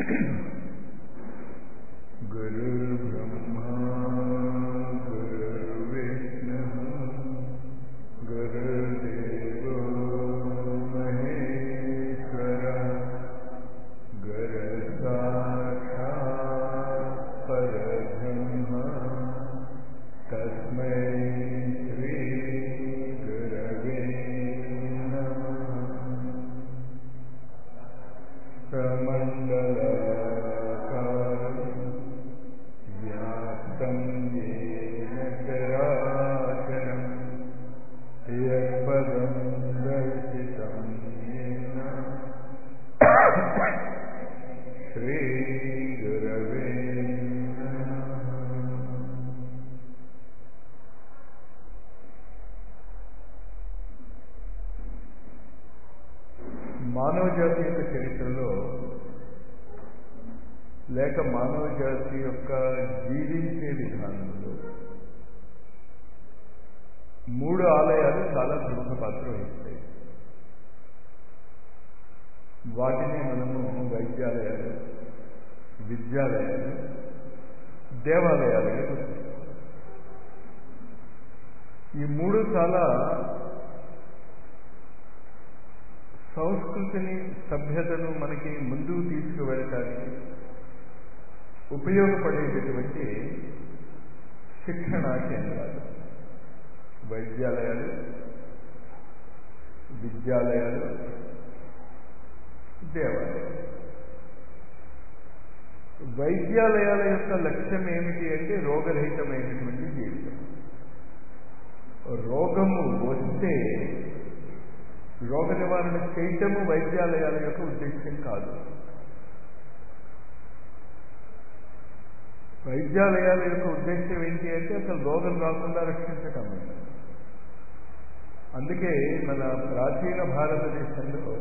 गुरुर्ब्रह्मा गुरुर्विष्णुः गुरुर्देवो महेश्वरः गुरुसाक्षात् परब्रह्म तस्मै श्रीगुरवे नमः प्रमण्डलाकारम् व्याप्तं येन चराचरम् यत्पदं दर्शितं येन श्रीगुरवे नमः మానవ జాతి యొక్క చరిత్రలో లేక మానవ జాతి యొక్క జీవించే విధానంలో మూడు ఆలయాలు చాలా ప్రముఖ పాత్ర వహిస్తాయి వాటిని మనము వైద్యాలయాలు విద్యాలయాలు దేవాలయాలుగా గుర్తిస్తాం ఈ మూడు చాలా సంస్కృతిని సభ్యతను మనకి ముందుకు తీసుకువెళ్ళటానికి ఉపయోగపడేటటువంటి శిక్షణా కేంద్రాలు వైద్యాలయాలు విద్యాలయాలు దేవాలయాలు వైద్యాలయాల యొక్క లక్ష్యం ఏమిటి అంటే రోగరహితమైనటువంటి జీవితం రోగము వస్తే రోగ నివారణ చేయటము వైద్యాలయాల యొక్క ఉద్దేశం కాదు వైద్యాలయాల యొక్క ఉద్దేశం ఏంటి అంటే అసలు రోగం రాకుండా రక్షించటం అందుకే మన ప్రాచీన భారతదేశంలో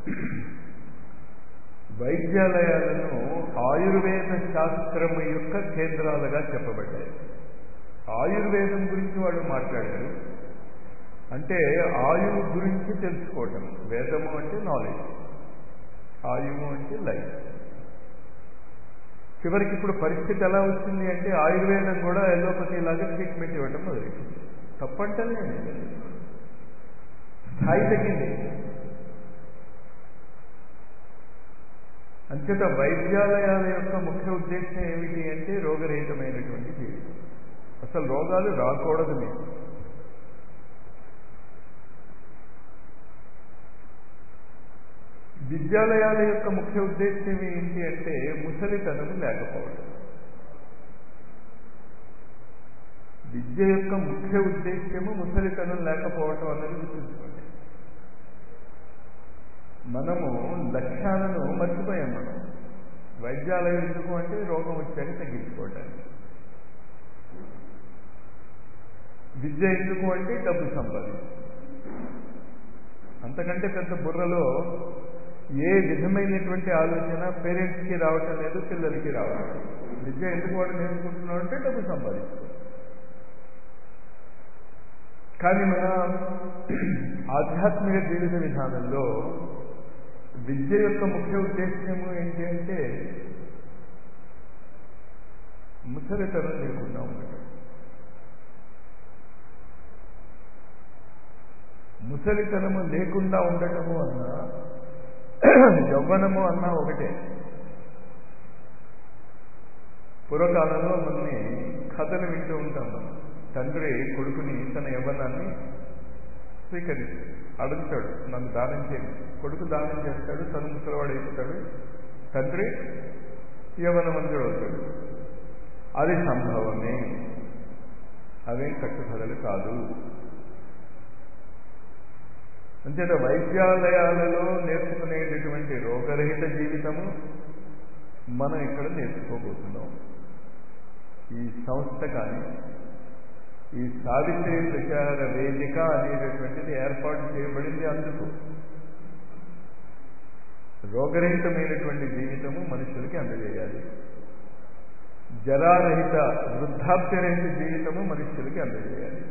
వైద్యాలయాలను ఆయుర్వేద శాస్త్రము యొక్క కేంద్రాలుగా చెప్పబడ్డాయి ఆయుర్వేదం గురించి వాళ్ళు మాట్లాడారు అంటే ఆయువు గురించి తెలుసుకోవటం వేదము అంటే నాలెడ్జ్ ఆయువు అంటే లైఫ్ చివరికి ఇప్పుడు పరిస్థితి ఎలా వచ్చింది అంటే ఆయుర్వేదం కూడా ఎల్లోపతి లాగా ట్రీట్మెంట్ ఇవ్వటం మొదలెట్టింది తప్పంటే స్థాయి తగ్గింది అంచేత వైద్యాలయాల యొక్క ముఖ్య ఉద్దేశం ఏమిటి అంటే రోగరహితమైనటువంటి జీవితం అసలు రోగాలు రాకూడదు మీకు విద్యాలయాల యొక్క ముఖ్య ఉద్దేశం ఏంటి అంటే ముసలితనం లేకపోవడం విద్య యొక్క ముఖ్య ఉద్దేశ్యము ముసలితనం లేకపోవటం అన్నది గుర్తుంచుకోండి మనము లక్ష్యాలను మర్చిపోయాం మనం వైద్యాలయం ఎందుకు అంటే రోగం వచ్చాక తగ్గించుకోవటానికి విద్య ఎందుకు అంటే డబ్బు సంపాదించు అంతకంటే పెద్ద బుర్రలో ఏ విధమైనటువంటి ఆలోచన పేరెంట్స్కి రావటం లేదు పిల్లలకి రావటం విద్య ఎందుకు వాడు నేర్చుకుంటున్నాడు అంటే డబ్బు సంపాదించు కానీ మన ఆధ్యాత్మిక జీవిత విధానంలో విద్య యొక్క ముఖ్య ఉద్దేశ్యము ఏంటి అంటే ముసలితనం లేకుండా ఉండటం ముసలితనము లేకుండా ఉండటము అన్నా యవ్వనము అన్నా ఒకటే పూర్వకాలంలో మనని కథలు వింటూ ఉంటాం మనం తండ్రి కొడుకుని తన యవ్వనాన్ని స్వీకరిస్తాడు అడుగుతాడు నన్ను దానం చేయండి కొడుకు దానం చేస్తాడు తను ముసలివాడు అయిపోతాడు తండ్రి యవ్వనవంతుడు అవుతాడు అది సంభవమే అవేం కట్టుకథలు కాదు అంచేత వైద్యాలయాలలో నేర్చుకునేటటువంటి రోగరహిత జీవితము మనం ఇక్కడ నేర్చుకోబోతున్నాం ఈ సంస్థ కానీ ఈ సావిత్రి ప్రచార వేదిక అనేటటువంటిది ఏర్పాటు చేయబడింది అందుకు రోగరహితమైనటువంటి జీవితము మనుషులకి అందజేయాలి జరారహిత వృద్ధాప్యరహిత జీవితము మనుష్యులకి అందజేయాలి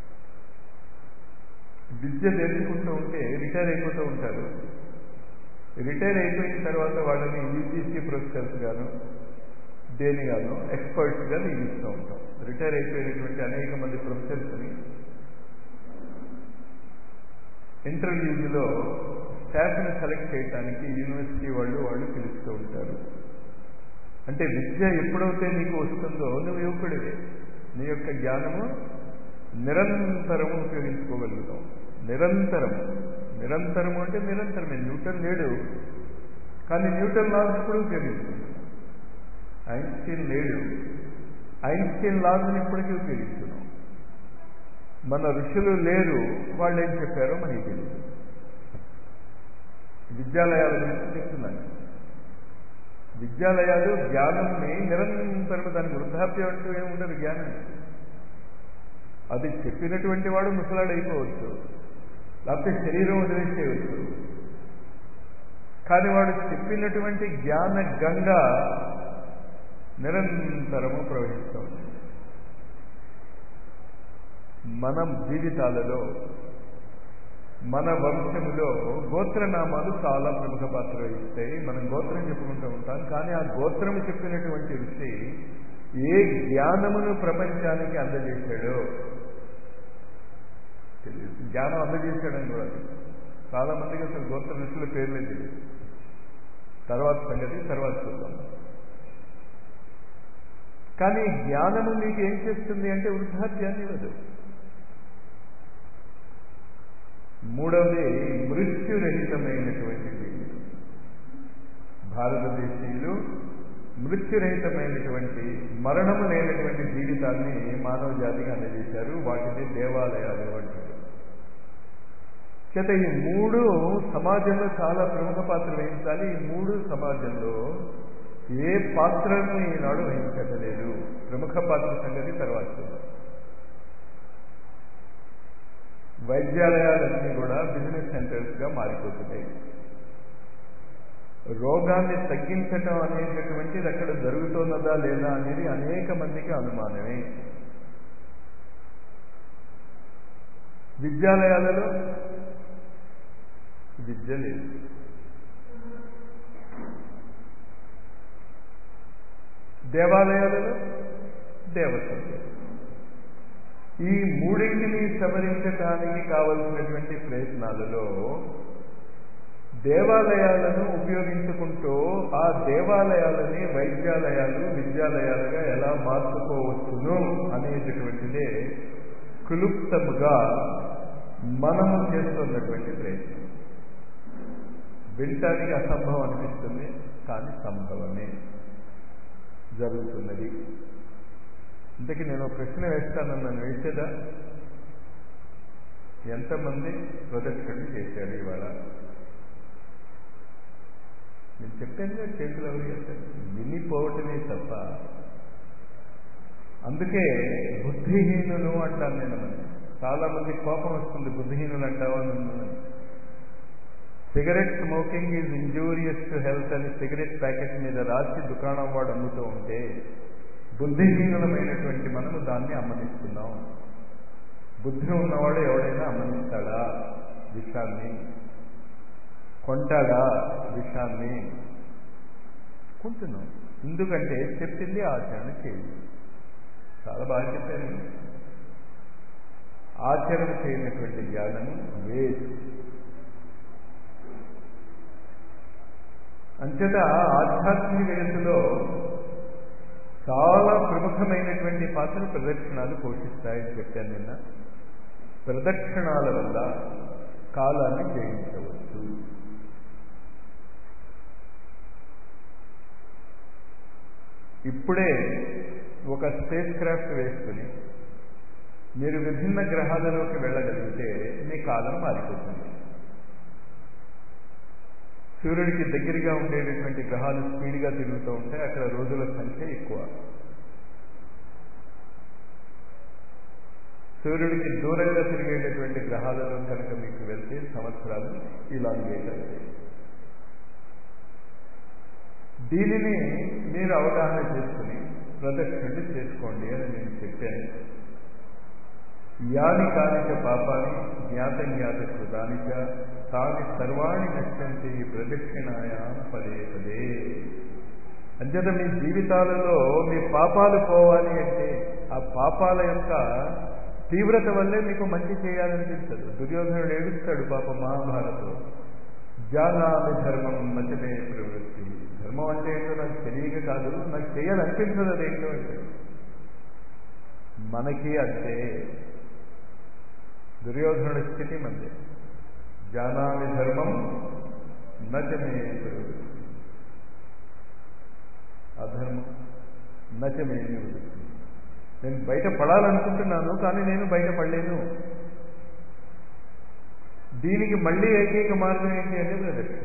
విద్య నేర్చుకుంటూ ఉంటే రిటైర్ అయిపోతూ ఉంటారు రిటైర్ అయిపోయిన తర్వాత వాళ్ళని యూజీసీ ప్రొఫెసర్స్ గాను దేని గాను ఎక్స్పర్ట్స్గా నియమిస్తూ ఉంటాం రిటైర్ అయిపోయినటువంటి అనేక మంది ప్రొఫెసర్స్ని ఇంటర్వ్యూలో స్టాఫ్ని సెలెక్ట్ చేయడానికి యూనివర్సిటీ వాళ్ళు వాళ్ళు పిలుస్తూ ఉంటారు అంటే విద్య ఎప్పుడైతే నీకు వస్తుందో నువ్వు యువకుడివే నీ యొక్క జ్ఞానము నిరంతరము ఉపయోగించుకోగలుగుతాం నిరంతరం నిరంతరము అంటే నిరంతరమే న్యూటన్ లేడు కానీ న్యూటన్ లాస్ ఇప్పుడు ఉపయోగించుకుంటున్నాం ఐన్స్టీన్ లేడు ఐన్స్టీన్ లాస్ని ఇప్పటికీ ఉపయోగిస్తున్నాం మన ఋషులు లేరు వాళ్ళు ఏం చెప్పారో మనకి తెలియదు విద్యాలయాల గురించి చెప్తున్నాను విద్యాలయాలు జ్ఞానంని నిరంతరం దానికి వృద్ధాప్యం అంటూ ఏముండదు జ్ఞానం అది చెప్పినటువంటి వాడు ముసలాడైపోవచ్చు లేకపోతే శరీరం వదిలేసేయవచ్చు కానీ వాడు చెప్పినటువంటి జ్ఞాన గంగ నిరంతరము ప్రవహిస్తూ ఉంది మన జీవితాలలో మన వంశములో గోత్రనామాలు చాలా ప్రముఖ పాత్ర వహిస్తాయి మనం గోత్రం చెప్పుకుంటూ ఉంటాం కానీ ఆ గోత్రం చెప్పినటువంటి ఋషి ఏ జ్ఞానమును ప్రపంచానికి అందజేశాడో తెలియదు జ్ఞానం అందజేశాడని కూడా తెలియదు చాలా మందికి అసలు గోత్ర ఋషుల పేర్లే తెలియదు తర్వాత సంగతి తర్వాత చూద్దాం కానీ జ్ఞానము మీకు ఏం చేస్తుంది అంటే వృద్ధాప్యాన్ని ఇవ్వదు మూడవది మృత్యురహితమైనటువంటి జీవితం భారతదేశీయులు మృత్యురహితమైనటువంటి మరణము లేనటువంటి జీవితాన్ని మానవ జాతికి అందజేశారు వాటిని దేవాలయాలు అంటారు చేత ఈ మూడు సమాజంలో చాలా ప్రముఖ పాత్ర వహించాలి ఈ మూడు సమాజంలో ఏ పాత్రను ఈనాడు వహించట్లేదు ప్రముఖ పాత్ర సంగతి తర్వాత చూద్దాం వైద్యాలయాలన్నీ కూడా బిజినెస్ సెంటర్స్గా మారిపోతున్నాయి రోగాన్ని తగ్గించటం అనేటటువంటిది అక్కడ జరుగుతున్నదా లేదా అనేది అనేక మందికి అనుమానమే విద్యాలయాలలో విద్య లేదు దేవాలయాలలో దేవతలు లేదు ఈ మూడింటిని సవరించడానికి కావలసినటువంటి ప్రయత్నాలలో దేవాలయాలను ఉపయోగించుకుంటూ ఆ దేవాలయాలని వైద్యాలయాలు విద్యాలయాలుగా ఎలా మార్చుకోవచ్చును అనేటటువంటిదే క్లుప్తముగా మనము చేస్తున్నటువంటి ప్రయత్నం వింటానికి అసంభవం అనిపిస్తుంది కానీ సంభవమే జరుగుతున్నది ఇంతకీ నేను ప్రశ్న వేస్తానని నన్ను వేసేదా ఎంతమంది ప్రదక్షిణ చేశాడు ఇవాళ నేను చెప్పాను చేతులు ఎవరు చేశారు వినిపోవటమే తప్ప అందుకే బుద్ధిహీనులు అంటాను నేను చాలా మంది కోపం వస్తుంది బుద్ధిహీనులు అంటావా నన్ను cigarette smoking is injurious to health అని సిగరెట్ ప్యాకెట్ మీద రాసి దుకాణం వాడు అమ్ముతూ ఉంటే బుద్ధిహీనులమైనటువంటి మనము దాన్ని అమ్మనిస్తున్నాం బుద్ధి ఉన్నవాడు ఎవడైనా అమ్మనిస్తాడా విషాన్ని కొంటాడా విషాన్ని కొంటున్నాం ఎందుకంటే చెప్పింది ఆచరణ చేయండి చాలా బాగా చెప్పాను ఆచరణ చేయనటువంటి జ్ఞానము వేస్ట్ అంచేత ఆధ్యాత్మిక జగత్తులో చాలా ప్రముఖమైనటువంటి పాత్ర ప్రదక్షిణాలు పోషిస్తాయని చెప్పాను నిన్న ప్రదక్షిణాల వల్ల కాలాన్ని జయించవచ్చు ఇప్పుడే ఒక స్పేస్ క్రాఫ్ట్ వేసుకుని మీరు విభిన్న గ్రహాలలోకి వెళ్ళగలిగితే మీ కాలం మారిపోతుంది సూర్యుడికి దగ్గరగా ఉండేటటువంటి గ్రహాలు స్పీడ్గా తిరుగుతూ ఉంటే అక్కడ రోజుల సంఖ్య ఎక్కువ సూర్యుడికి దూరంగా తిరిగేటటువంటి గ్రహాలలో కనుక మీకు వెళ్తే సంవత్సరాలు ఇలాంగేట్ అవుతాయి దీనిని మీరు అవగాహన చేసుకుని ప్రదక్షిణ చేసుకోండి అని నేను చెప్పాను యాని కానిచ పాపాని జ్ఞాత జ్ఞాత కృతానిచ తాని సర్వాణి నశ్యంతి ప్రదక్షిణాయా పదే పదే అంచేత మీ జీవితాలలో మీ పాపాలు పోవాలి అంటే ఆ పాపాల యొక్క తీవ్రత వల్లే మీకు మంచి చేయాలనిపించదు దుర్యోధనుడు ఏడుస్తాడు పాప మహాభారతంలో జానామి ధర్మం మచమే ప్రవృత్తి ధర్మం అంటే ఏంటో నాకు తెలియక కాదు నాకు చేయాలనిపించదు అదేంటో అంటే మనకి అంతే దుర్యోధనుడి స్థితి మంది జానామి ధర్మం నచమే ప్రవృత్తి అధర్మం నచమే నివృత్తి నేను బయట పడాలనుకుంటున్నాను కానీ నేను బయట పడలేను దీనికి మళ్ళీ ఏకైక మార్గం ఏంటి అంటే ప్రదక్షిణ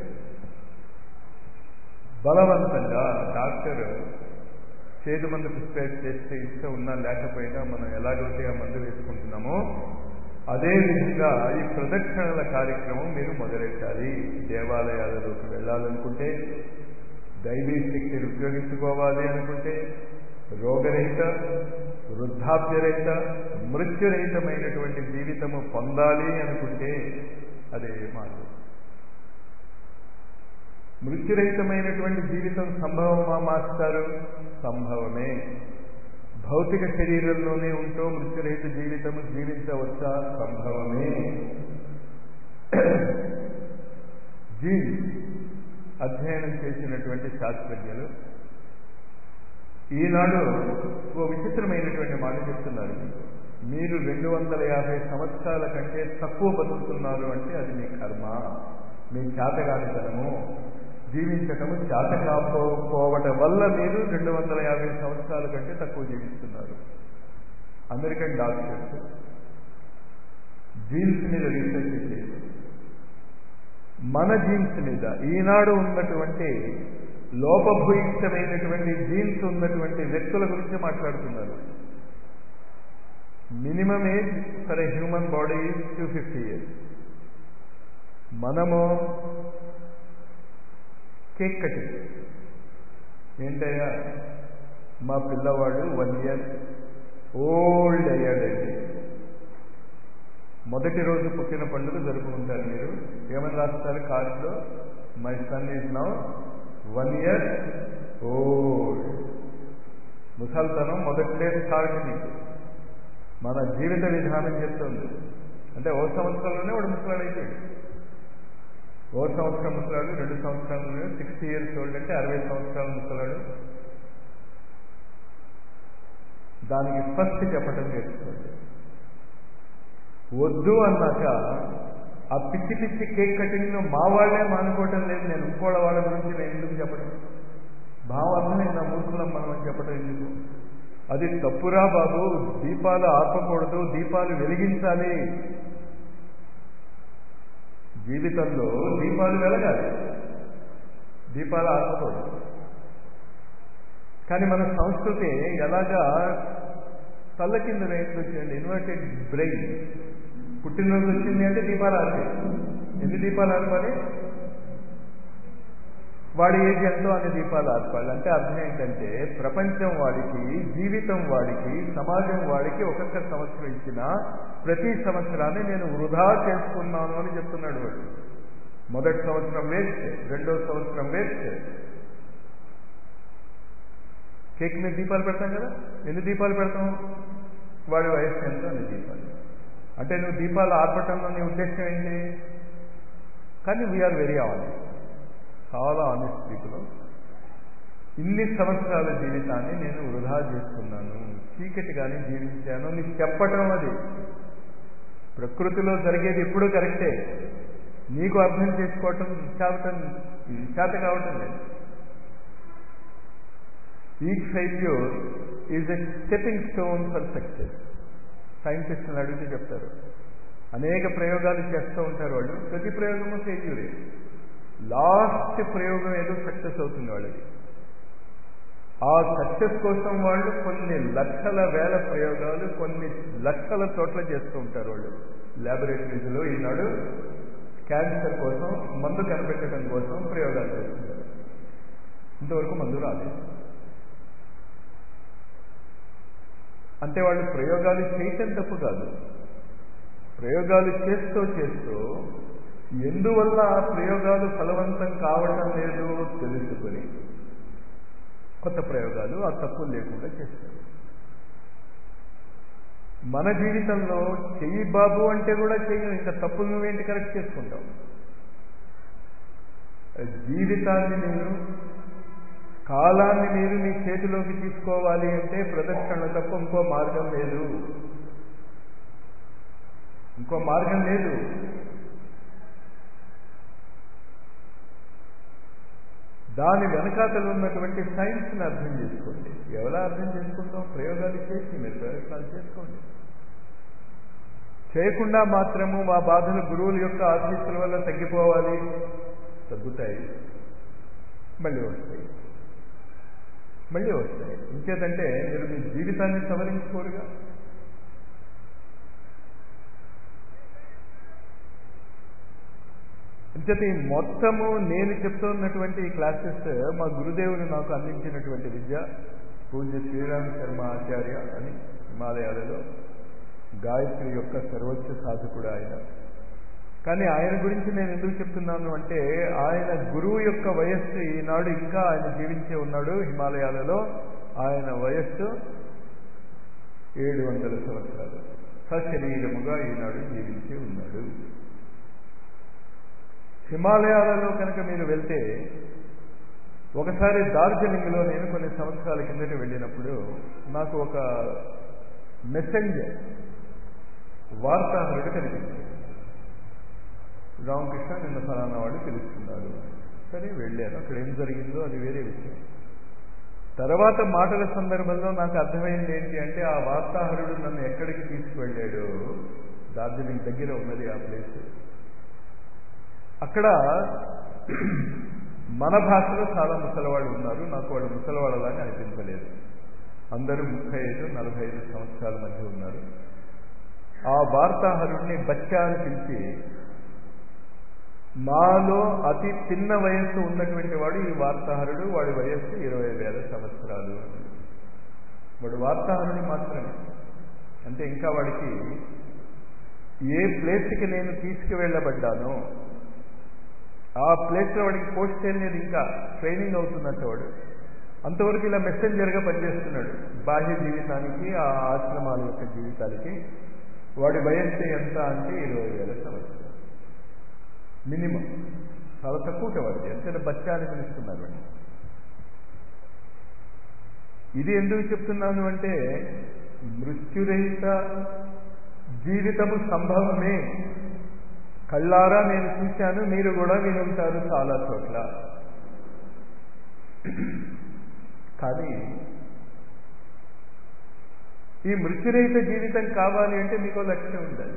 బలవంతంగా డాక్టర్ చేదు మందు ప్రిస్క్రైబ్ చేస్తే ఇష్టం ఉన్నా లేకపోయినా మనం ఎలాగైతే ఆ మందు వేసుకుంటున్నామో అదే విధంగా ఈ ప్రదక్షిణల కార్యక్రమం మీరు మొదలెట్టాలి దేవాలయాలలోకి వెళ్ళాలనుకుంటే దైవీ శక్తిని ఉపయోగించుకోవాలి అనుకుంటే రోగరహిత వృద్ధాప్యరహిత మృత్యురహితమైనటువంటి జీవితము పొందాలి అనుకుంటే అదే మార్గం మృత్యురహితమైనటువంటి జీవితం సంభవమా మాస్టారు సంభవమే భౌతిక శరీరంలోనే ఉంటూ మృత్యురహిత జీవితము జీవించవచ్చా సంభవమే జీన్స్ అధ్యయనం చేసినటువంటి శాస్త్రజ్ఞులు ఈనాడు ఓ విచిత్రమైనటువంటి మాట చెప్తున్నారు మీరు రెండు వందల యాభై సంవత్సరాల కంటే తక్కువ బతుకుతున్నారు అంటే అది మీ కర్మ మీ చేతగానితనము జీవించటము చేత కాకపోవటం వల్ల మీరు రెండు వందల యాభై సంవత్సరాల కంటే తక్కువ జీవిస్తున్నారు అమెరికన్ డాక్టర్స్ జీన్స్ మీద రీసెర్చ్ చేసి మన జీన్స్ మీద ఈనాడు ఉన్నటువంటి లోపభూయిష్టమైనటువంటి జీన్స్ ఉన్నటువంటి వ్యక్తుల గురించి మాట్లాడుతున్నారు minimum age for a human body is two fifty years మనము కేక్ కటింగ్ ఏంటయ్యా మా పిల్లవాడు వన్ ఇయర్ ఓల్డ్ అయ్యాడండి మొదటి రోజు పుట్టిన పండుగ జరుపుకుంటారు మీరు ఏమని రాస్తారు కార్డులో my son is now one year old ముసల్తనం మొదటిలే స్టార్ట్ నీకు మన జీవిత విధానం చెప్తుంది అంటే ఓ సంవత్సరంలోనే వాడు ముసలాడు అయిపోయాడు ఓ సంవత్సరం ముసలాడు రెండు సంవత్సరాలు సిక్స్టీ ఇయర్స్ ఓల్డ్ అంటే అరవై సంవత్సరాల ముసలాడు దానికి ఫస్ట్ చెప్పడం నేర్చుకోండి వద్దు అన్నాక ఆ పిచ్చి పిచ్చి కేక్ కటింగ్ మా వాళ్లే మానుకోవటం లేదు నేను ఇంకోళ్ళ వాళ్ళ గురించి నేను ఎందుకు చెప్పడం భావార్థమే నా మూర్ఖులం మనం అని చెప్పడం ఎందుకు అది తప్పురా బాబు దీపాలు ఆపకూడదు దీపాలు వెలిగించాలి జీవితంలో దీపాలు వెలగాలి దీపాలు ఆపకూడదు కానీ మన సంస్కృతి ఎలాగా తల్ల కింద వేయించండి ఇన్వర్టెడ్ బ్రెయిన్ పుట్టినరోజు వచ్చింది అంటే దీపాలు ఆర్పాలి ఎన్ని దీపాలు ఆర్పాలి వాడి ఏజ్ ఎంతో అన్ని దీపాలు ఆర్పాలి అంటే అర్థం ఏంటంటే ప్రపంచం వాడికి జీవితం వాడికి సమాజం వాడికి ఒక్కొక్క సంవత్సరం ఇచ్చిన ప్రతి సంవత్సరాన్ని నేను వృధా చేసుకున్నాను అని చెప్తున్నాడు వాడు మొదటి సంవత్సరం వేస్ట్ రెండో సంవత్సరం వేస్ట్ కేక్ మీద దీపాలు పెడతాం కదా ఎన్ని దీపాలు పెడతాం వాడి వయస్సు ఎంతో అన్ని దీపాలు అంటే నువ్వు దీపాలు ఆర్పటంలో నీ ఉద్దేశం ఏంటి కానీ వీఆర్ వెరీ ఆనెస్ట్ చాలా ఆనెస్ట్ పీపుల్ ఇన్ని సంవత్సరాల జీవితాన్ని నేను వృధా చేస్తున్నాను చీకటిగానే జీవించాను నీకు చెప్పటం అది ప్రకృతిలో జరిగేది ఎప్పుడూ కరెక్టే నీకు అర్థం చేసుకోవటం చేతటం చేత కావటం లేదు each failure is a stepping stone for success సైంటిస్టులు అడిగితే చెప్తారు అనేక ప్రయోగాలు చేస్తూ ఉంటారు వాళ్ళు ప్రతి ప్రయోగము ఫెయిల్యూరే లాస్ట్ ప్రయోగం ఏదో సక్సెస్ అవుతుంది వాళ్ళకి ఆ సక్సెస్ కోసం వాళ్ళు కొన్ని లక్షల వేల ప్రయోగాలు కొన్ని లక్షల చోట్ల చేస్తూ ఉంటారు వాళ్ళు ల్యాబొరేటరీస్లో ఈనాడు క్యాన్సర్ కోసం మందు కనిపెట్టడం కోసం ప్రయోగాలు చేస్తుంటారు ఇంతవరకు మందు రాలేదు అంటే వాళ్ళు ప్రయోగాలు చేయటం తప్పు కాదు ప్రయోగాలు చేస్తూ చేస్తూ ఎందువల్ల ఆ ప్రయోగాలు ఫలవంతం కావటం లేదు తెలుసుకొని కొత్త ప్రయోగాలు ఆ తప్పులు లేకుండా చేస్తారు మన జీవితంలో చెయ్యి బాబు అంటే కూడా చెయ్యి ఇంకా తప్పులు నువ్వేంటి కరెక్ట్ చేసుకుంటావు జీవితాన్ని నేను కాలాన్ని మీరు నీ చేతిలోకి తీసుకోవాలి అంటే ప్రదక్షిణ తప్ప ఇంకో మార్గం లేదు ఇంకో మార్గం లేదు దాని వెనకాతలు ఉన్నటువంటి సైన్స్ని అర్థం చేసుకోండి ఎవరా అర్థం చేసుకుంటాం ప్రయోగాలు చేసి మీరు ప్రయోగాలు చేసుకోండి చేయకుండా మాత్రము మా బాధలు గురువుల యొక్క ఆశీస్సుల వల్ల తగ్గిపోవాలి తగ్గుతాయి మళ్ళీ వస్తాయి మళ్ళీ వస్తాయి ఇంకేదంటే మీరు మీ జీవితాన్ని సవరించుకోరుగా అంచేత ఈ మొత్తము నేను చెప్తున్నటువంటి ఈ క్లాసెస్ మా గురుదేవులు నాకు అందించినటువంటి విద్య పూజ్య శ్రీరామ్ శర్మ ఆచార్య అని హిమాలయాలలో గాయత్రి యొక్క సర్వోచ్చ సాధకుడు ఆయన కానీ ఆయన గురించి నేను ఎందుకు చెప్తున్నాను అంటే ఆయన గురువు యొక్క వయస్సు ఈనాడు ఇంకా ఆయన జీవించే ఉన్నాడు హిమాలయాలలో ఆయన వయస్సు ఏడు వందల సంవత్సరాలు సశరీరముగా ఈనాడు జీవించి ఉన్నాడు హిమాలయాలలో కనుక మీరు వెళ్తే ఒకసారి డార్జిలింగ్లో నేను కొన్ని సంవత్సరాల కిందట వెళ్ళినప్పుడు నాకు ఒక మెసెంజర్ వార్తాహరుడు కనిపించింది రామకృష్ణ నిన్న ఫలానా వాడు తెలుస్తున్నారు సరే వెళ్ళాను అక్కడ ఏం జరిగిందో అది వేరే విషయం తర్వాత మాటల సందర్భంలో నాకు అర్థమైంది ఏంటి అంటే ఆ వార్తాహరుడు నన్ను ఎక్కడికి తీసుకువెళ్ళాడు డార్జిలింగ్ దగ్గర ఉన్నది ఆ ప్లేస్ అక్కడ మన భాషలో చాలా ముసలివాళ్ళు ఉన్నారు నాకు వాళ్ళు ముసలివాళ్ళలాగా అనిపించలేదు అందరూ ముప్పై ఐదు నలభై ఐదు సంవత్సరాల మధ్య ఉన్నారు ఆ వార్తాహరుడిని బచ్చా అని పిలిచి నాలో అతి చిన్న వయస్సు ఉన్నటువంటి వాడు ఈ వార్తాహరుడు వాడి వయస్సు ఇరవై వేల సంవత్సరాలు వాడు వార్తాహరుడు మాత్రమే అంటే ఇంకా వాడికి ఏ ప్లేస్కి నేను తీసుకువెళ్ళబడ్డానో ఆ ప్లేస్లో వాడికి పోస్ట్ చేయలేదు ఇంకా ట్రైనింగ్ అవుతున్నట్ట వాడు అంతవరకు ఇలా మెసెంజర్గా పనిచేస్తున్నాడు బాహ్య జీవితానికి ఆ ఆశ్రమాల యొక్క జీవితాలకి వాడి వయస్సు ఎంత అంటే ఇరవై వేల సంవత్సరాలు మినిమం చాలా తక్కువ వాడిది ఎంత బచ్చా అని పిలుస్తున్నారు వాడిని ఇది ఎందుకు చెప్తున్నాను అంటే మృత్యురహిత జీవితము సంభవమే కళ్ళారా నేను చూశాను మీరు కూడా వినుంటారు చాలా చోట్ల కానీ ఈ మృత్యురహిత జీవితం కావాలి అంటే మీకు లక్ష్యం ఉండాలి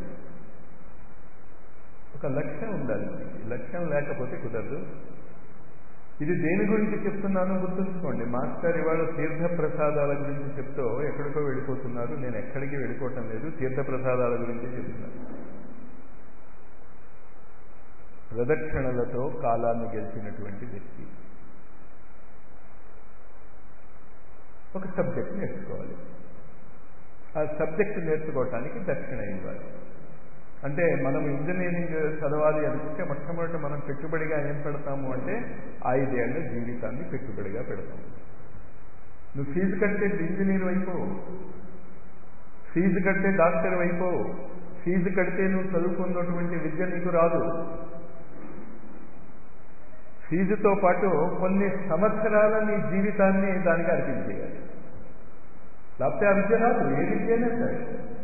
ఒక లక్ష్యం ఉండాలి లక్ష్యం లేకపోతే కుదరదు ఇది దేని గురించి చెప్తున్నానో గుర్తుంచుకోండి మాస్టర్ ఇవాళ తీర్థ ప్రసాదాల గురించి చెప్తూ ఎక్కడికో వెళ్ళిపోతున్నారు నేను ఎక్కడికి వెళ్ళిపోవటం లేదు తీర్థ ప్రసాదాల గురించి చెప్తున్నాను ప్రదక్షిణలతో కాలాన్ని గెలిచినటువంటి వ్యక్తి ఒక సబ్జెక్ట్ నేర్చుకోవాలి ఆ సబ్జెక్ట్ నేర్చుకోవటానికి దక్షిణ ఇవ్వాలి అంటే మనం ఇంజనీరింగ్ చదవాలి అనుకుంటే మొట్టమొదటి మనం పెట్టుబడిగా ఏం పెడతాము అంటే ఐదేళ్ల జీవితాన్ని పెట్టుబడిగా పెడతాం నువ్వు ఫీజు కడితే ఇంజనీర్ అయిపోవు ఫీజు కడితే డాక్టర్ అయిపోవు ఫీజు కడితే నువ్వు చదువుకున్నటువంటి విద్య నీకు రాదు ఫీజుతో పాటు కొన్ని సంవత్సరాల నీ జీవితాన్ని దానికి అర్పించేయాలి లేకపోతే ఆ విద్య రాదు ఏ విద్యనే సరే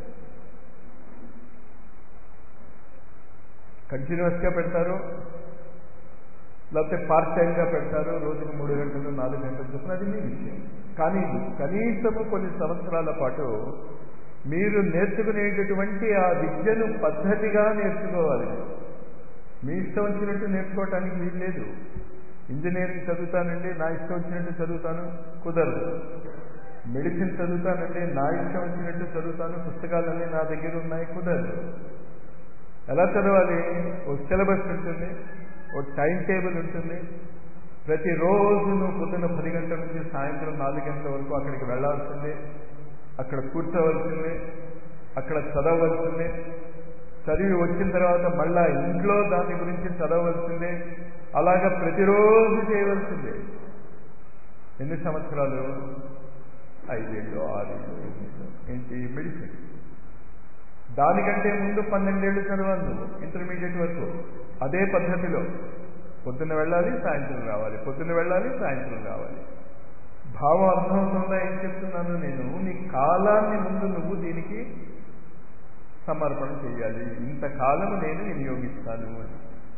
కంటిన్యూస్గా పెడతారు లేకపోతే పార్ట్ టైంగా పెడతారు రోజుకు మూడు గంటలు నాలుగు గంటలు చొప్పున అది మీ విషయం కానీ కనీసము కొన్ని సంవత్సరాల పాటు మీరు నేర్చుకునేటటువంటి ఆ విద్యను పద్ధతిగా నేర్చుకోవాలి మీ ఇష్టం వచ్చినట్టు నేర్చుకోవటానికి వీలు లేదు ఇంజనీరింగ్ చదువుతానండి నా ఇష్టం వచ్చినట్టు చదువుతాను కుదరదు మెడిసిన్ చదువుతానంటే నా ఇష్టం వచ్చినట్టు చదువుతాను పుస్తకాలన్నీ నా దగ్గర ఉన్నాయి కుదరదు ఎలా చదవాలి ఓ సిలబస్ ఉంటుంది ఓ టైం టేబుల్ ఉంటుంది ప్రతిరోజు నువ్వు పొద్దున్న పది గంటల నుంచి సాయంత్రం నాలుగు గంటల వరకు అక్కడికి వెళ్లాల్సిందే అక్కడ కూర్చోవలసిందే అక్కడ చదవలసిందే చదివి వచ్చిన తర్వాత మళ్ళా ఇంట్లో దాని గురించి చదవవలసిందే అలాగా ప్రతిరోజు చేయవలసిందే ఎన్ని సంవత్సరాలు ఐదేళ్ళు ఆరేళ్ళు ఎనిమిదేళ్ళు ఏంటి మెడిసిన్ దానికంటే ముందు పన్నెండేళ్ళు చదవాలి నువ్వు ఇంటర్మీడియట్ వరకు అదే పద్ధతిలో పొద్దున్న వెళ్ళాలి సాయంత్రం రావాలి పొద్దున్న వెళ్ళాలి సాయంత్రం రావాలి భావం అర్థమవుతుందా ఏం చెప్తున్నాను నేను నీ కాలాన్ని ముందు నువ్వు దీనికి సమర్పణ చేయాలి ఇంతకాలము నేను వినియోగిస్తాను అని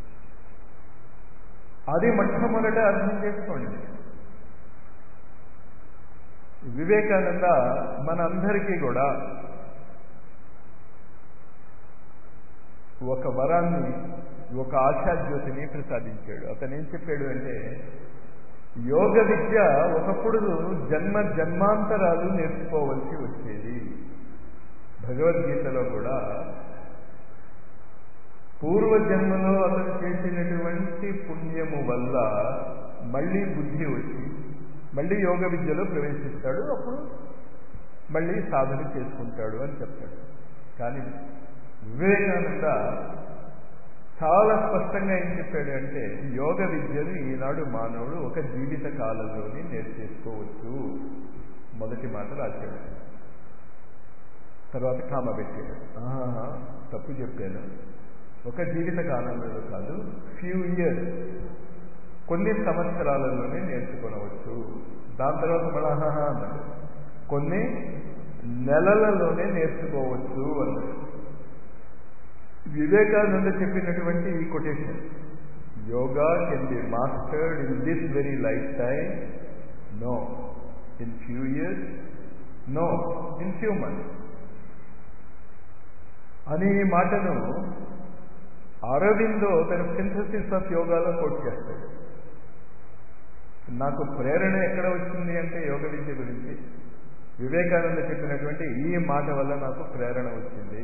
అది మొట్టమొదట అర్థం చేసుకోండి వివేకానంద మనందరికీ కూడా ఒక వరాన్ని ఒక ఆశాజ్యోతిని ప్రసాదించాడు అతను ఏం చెప్పాడు అంటే యోగ విద్య ఒకప్పుడు జన్మ జన్మాంతరాలు నేర్చుకోవలసి వచ్చేది భగవద్గీతలో కూడా పూర్వజన్మలో అతను చేసినటువంటి పుణ్యము వల్ల మళ్ళీ బుద్ధి వచ్చి మళ్ళీ యోగ విద్యలో ప్రవేశిస్తాడు అప్పుడు మళ్ళీ సాధన చేసుకుంటాడు అని చెప్తాడు కానీ వివేకానంద చాలా స్పష్టంగా ఏం చెప్పాడు అంటే యోగ విద్యను ఈనాడు మానవుడు ఒక జీవిత కాలంలోనే నేర్చేసుకోవచ్చు మొదటి మాట రాశాడు తర్వాత కామ పెట్టాడు ఆహా తప్పు చెప్పాను ఒక జీవిత కాలంలో కాదు ఫ్యూ ఇయర్స్ కొన్ని సంవత్సరాలలోనే నేర్చుకోనవచ్చు దాని తర్వాత మళ్ళా ఆహా అన్నాడు కొన్ని నెలలలోనే నేర్చుకోవచ్చు అన్నాడు వివేకానంద చెప్పినటువంటి ఈ quotation yoga can be mastered in this very lifetime no in few years no in few months అనే ఈ మాటను అరవిందో తన సింథసిస్ ఆఫ్ యోగాలో కోట్ చేస్తాడు నాకు ప్రేరణ ఎక్కడ వచ్చింది అంటే యోగ విద్య గురించి వివేకానంద చెప్పినటువంటి ఈ మాట వల్ల నాకు ప్రేరణ వచ్చింది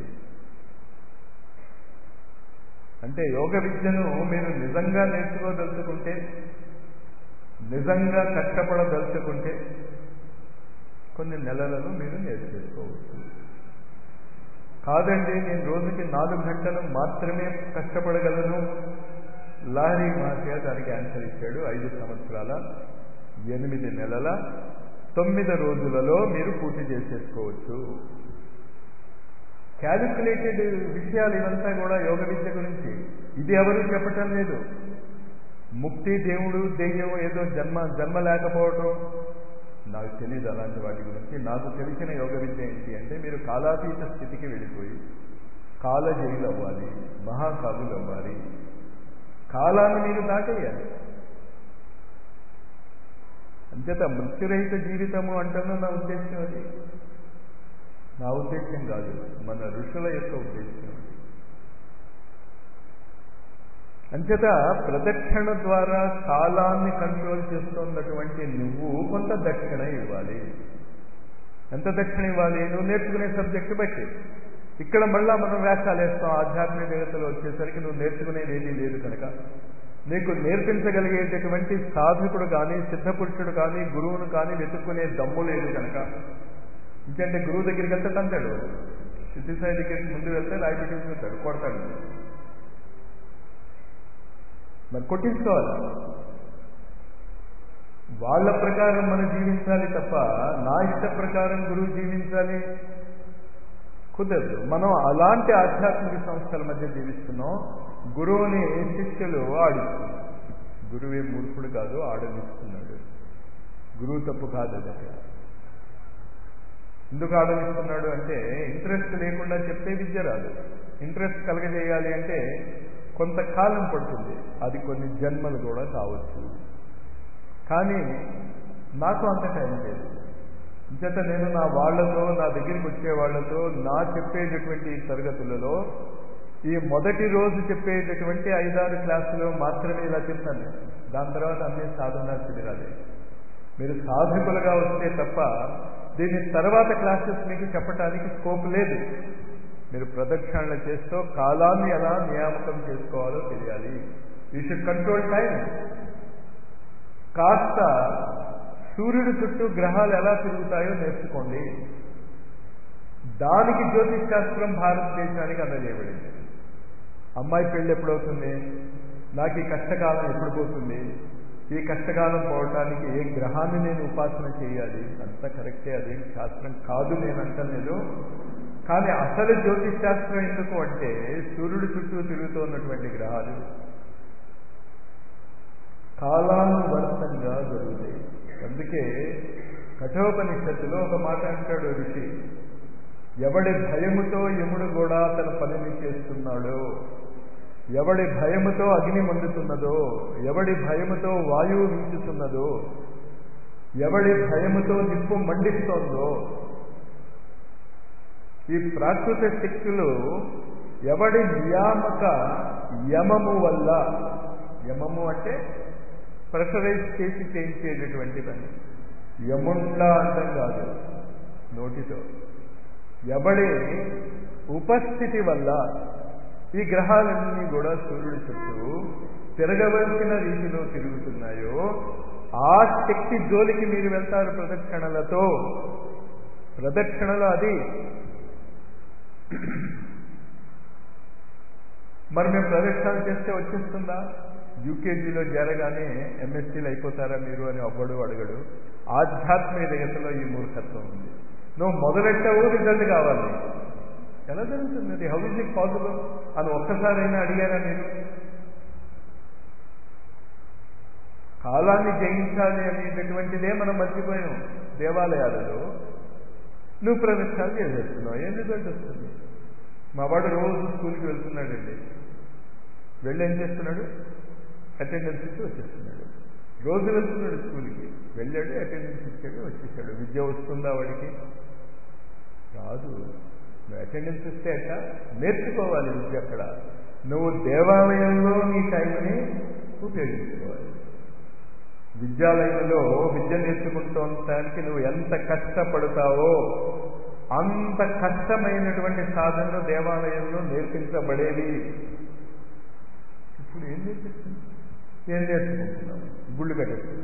అంటే యోగ విద్యను మీరు నిజంగా నేర్చుకోదలుచుకుంటే నిజంగా కష్టపడదలుచుకుంటే కొన్ని నెలలను మీరు నేర్చేసుకోవచ్చు కాదండి నేను రోజుకి నాలుగు గంటలు మాత్రమే కష్టపడగలను లారీ మాఫియా దానికి ఆన్సర్ ఇచ్చాడు ఐదు సంవత్సరాల ఎనిమిది నెలల తొమ్మిది రోజులలో మీరు పూర్తి చేసేసుకోవచ్చు క్యాలిక్యులేటెడ్ విషయాలు ఇవంతా కూడా యోగ విద్య గురించి ఇది ఎవరు చెప్పటం లేదు ముక్తి దేవుడు దెయ్యం ఏదో జన్మ జన్మ లేకపోవటం నాకు తెలియదు అలాంటి వాటి గురించి నాకు తెలిసిన యోగ విద్య ఏంటి అంటే మీరు కాలాతీత స్థితికి వెళ్ళిపోయి కాల జైలు అవ్వాలి మహాకాలులు అవ్వాలి కాలాన్ని మీరు దాటేయాలి అంచేత మృత్యురహిత జీవితము అంటాను నా ఉద్దేశం అది నా ఉద్దేశం కాదు మన ఋషుల యొక్క ఉద్దేశం అంచేత ప్రదక్షిణ ద్వారా కాలాన్ని కంట్రోల్ చేస్తున్నటువంటి నువ్వు కొంత దక్షిణ ఇవ్వాలి ఎంత దక్షిణ ఇవ్వాలి నువ్వు నేర్చుకునే సబ్జెక్టు బట్టి ఇక్కడ మళ్ళా మనం వ్యాసాలు వేస్తాం ఆధ్యాత్మిక జగత్తులో వచ్చేసరికి నువ్వు నేర్చుకునేది ఏమీ లేదు కనుక నీకు నేర్పించగలిగేటటువంటి సాధకుడు కానీ సిద్ధపురుషుడు కానీ గురువును కానీ వెతుక్కునే దమ్ము లేదు కనుక ఎందుకంటే గురువు దగ్గరికి వెళ్తే తంతాడు సిద్ధిసాయి దగ్గరికి ముందు వెళ్తే రాయి పెట్టించుకుంటాడు కొడతాడు మరి కొట్టించుకోవాలి వాళ్ళ ప్రకారం మనం జీవించాలి తప్ప నా ఇష్ట ప్రకారం గురువు జీవించాలి కుదరదు మనం అలాంటి ఆధ్యాత్మిక సంస్థల మధ్య జీవిస్తున్నాం గురువుని శిష్యులు ఆడిస్తున్నారు గురువే మూర్ఖుడు కాదు ఆడనిస్తున్నాడు గురువు తప్పు కాదు అది అక్కడ ఎందుకు ఆడనిస్తున్నాడు అంటే ఇంట్రెస్ట్ లేకుండా చెప్తే విద్య రాదు ఇంట్రెస్ట్ కలగజేయాలి అంటే కొంతకాలం పడుతుంది అది కొన్ని జన్మలు కూడా కావచ్చు కానీ నాకు అంత టైం లేదు ఇంచేత నేను నా వాళ్లతో నా దగ్గరికి వచ్చే వాళ్లతో నా చెప్పేటటువంటి తరగతులలో ఈ మొదటి రోజు చెప్పేటటువంటి ఐదారు క్లాసులు మాత్రమే ఇలా చెప్తాను దాని తర్వాత అన్ని సాధనా శిబిరాలే మీరు సాధకులుగా వస్తే తప్ప దీని తర్వాత క్లాసెస్ మీకు చెప్పడానికి స్కోప్ లేదు మీరు ప్రదక్షిణలు చేస్తూ కాలాన్ని ఎలా నియామకం చేసుకోవాలో తెలియాలి యూ షుడ్ కంట్రోల్ టైం కాస్త సూర్యుడి చుట్టూ గ్రహాలు ఎలా తిరుగుతాయో నేర్చుకోండి దానికి జ్యోతిష్ శాస్త్రం భారతదేశానికి అందజేయబడింది అమ్మాయి పెళ్ళి ఎప్పుడవుతుంది నాకు ఈ కష్టకాలం ఎప్పుడు పోతుంది ఈ కష్టకాలం పోవటానికి ఏ గ్రహాన్ని నేను ఉపాసన చేయాలి అంత కరెక్టే అది శాస్త్రం కాదు నేను అంటలేదు కానీ అసలు జ్యోతిష్ శాస్త్రం ఎందుకు అంటే సూర్యుడు చుట్టూ తిరుగుతూ ఉన్నటువంటి గ్రహాలు కాలానువర్తంగా జరుగుతాయి అందుకే కఠోపనిషత్తులో ఒక మాట అంటాడు ఋషి ఎవడి భయముతో యముడు కూడా తన పనిని చేస్తున్నాడో ఎవడి భయముతో అగ్ని మండుతున్నదో ఎవడి భయముతో వాయువు వీచుతున్నదో ఎవడి భయముతో నిప్పు మండిస్తోందో ఈ ప్రాకృత శక్తులు ఎవడి నియామక యమము వల్ల యమము అంటే ప్రెషరైజ్ చేసి చేయించేటటువంటి పని యముండా అంటాం కాదు నోటితో ఎవడి ఉపస్థితి వల్ల ఈ గ్రహాలన్నీ కూడా సూర్యుడి చుట్టూ తిరగవలసిన రీతిలో తిరుగుతున్నాయో ఆ శక్తి జోలికి మీరు వెళ్తారు ప్రదక్షిణలతో ప్రదక్షిణలు అది మరి మేము ప్రదక్షిణలు చేస్తే వచ్చేస్తుందా యూకేజీలో చేరగానే ఎంఎస్సీలు అయిపోతారా మీరు అని అవ్వడు అడగడు ఆధ్యాత్మికతలో ఈ మూర్ఖత్వం ఉంది నువ్వు మొదలెట్టావు రిజల్ట్ కావాలి ఎలా జరుగుతుంది అది హౌ ఇస్ ఇట్ పాసిబుల్ అని ఒక్కసారైనా అడిగారా మీరు కాలాన్ని జయించాలి అనేటటువంటిదే మనం మర్చిపోయాం దేవాలయాలలో నువ్వు ప్రదక్షిణాలు చేసేస్తున్నావు ఏం రిజల్ట్ వస్తుంది మా వాడు రోజు స్కూల్కి వెళ్తున్నాడండి వెళ్ళి ఏం చేస్తున్నాడు అటెండెన్స్ ఇచ్చి వచ్చేస్తున్నాడు రోజు వెళ్తున్నాడు స్కూల్కి వెళ్ళాడు అటెండెన్స్ ఇచ్చాడు వచ్చేసాడు విద్య వస్తుందా వాడికి రాదు నువ్వు అటెండెన్స్ ఇస్తే అట్ట నేర్చుకోవాలి విద్య అక్కడ నువ్వు దేవాలయంలో నీ టైంని ఉపయోగించుకోవాలి విద్యాలయంలో విద్య నేర్చుకుంటానికి నువ్వు ఎంత కష్టపడతావో అంత కష్టమైనటువంటి సాధనలు దేవాలయంలో నేర్పించబడేవి ఇప్పుడు ఏం నేర్పిస్తుంది ఏం నేర్చుకుంటున్నాం గుళ్ళు కట్టేస్తుంది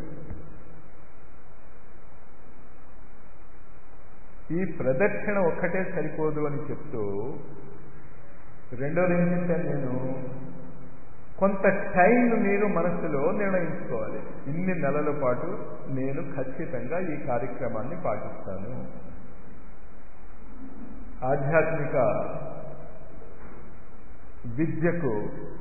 ఈ ప్రదక్షిణ ఒక్కటే సరిపోదు అని చెప్తూ రెండోది ఏం చెప్పాను నేను కొంత టైం మీరు మనస్సులో నిర్ణయించుకోవాలి ఇన్ని నెలల పాటు నేను ఖచ్చితంగా ఈ కార్యక్రమాన్ని పాటిస్తాను ఆధ్యాత్మిక విద్యకు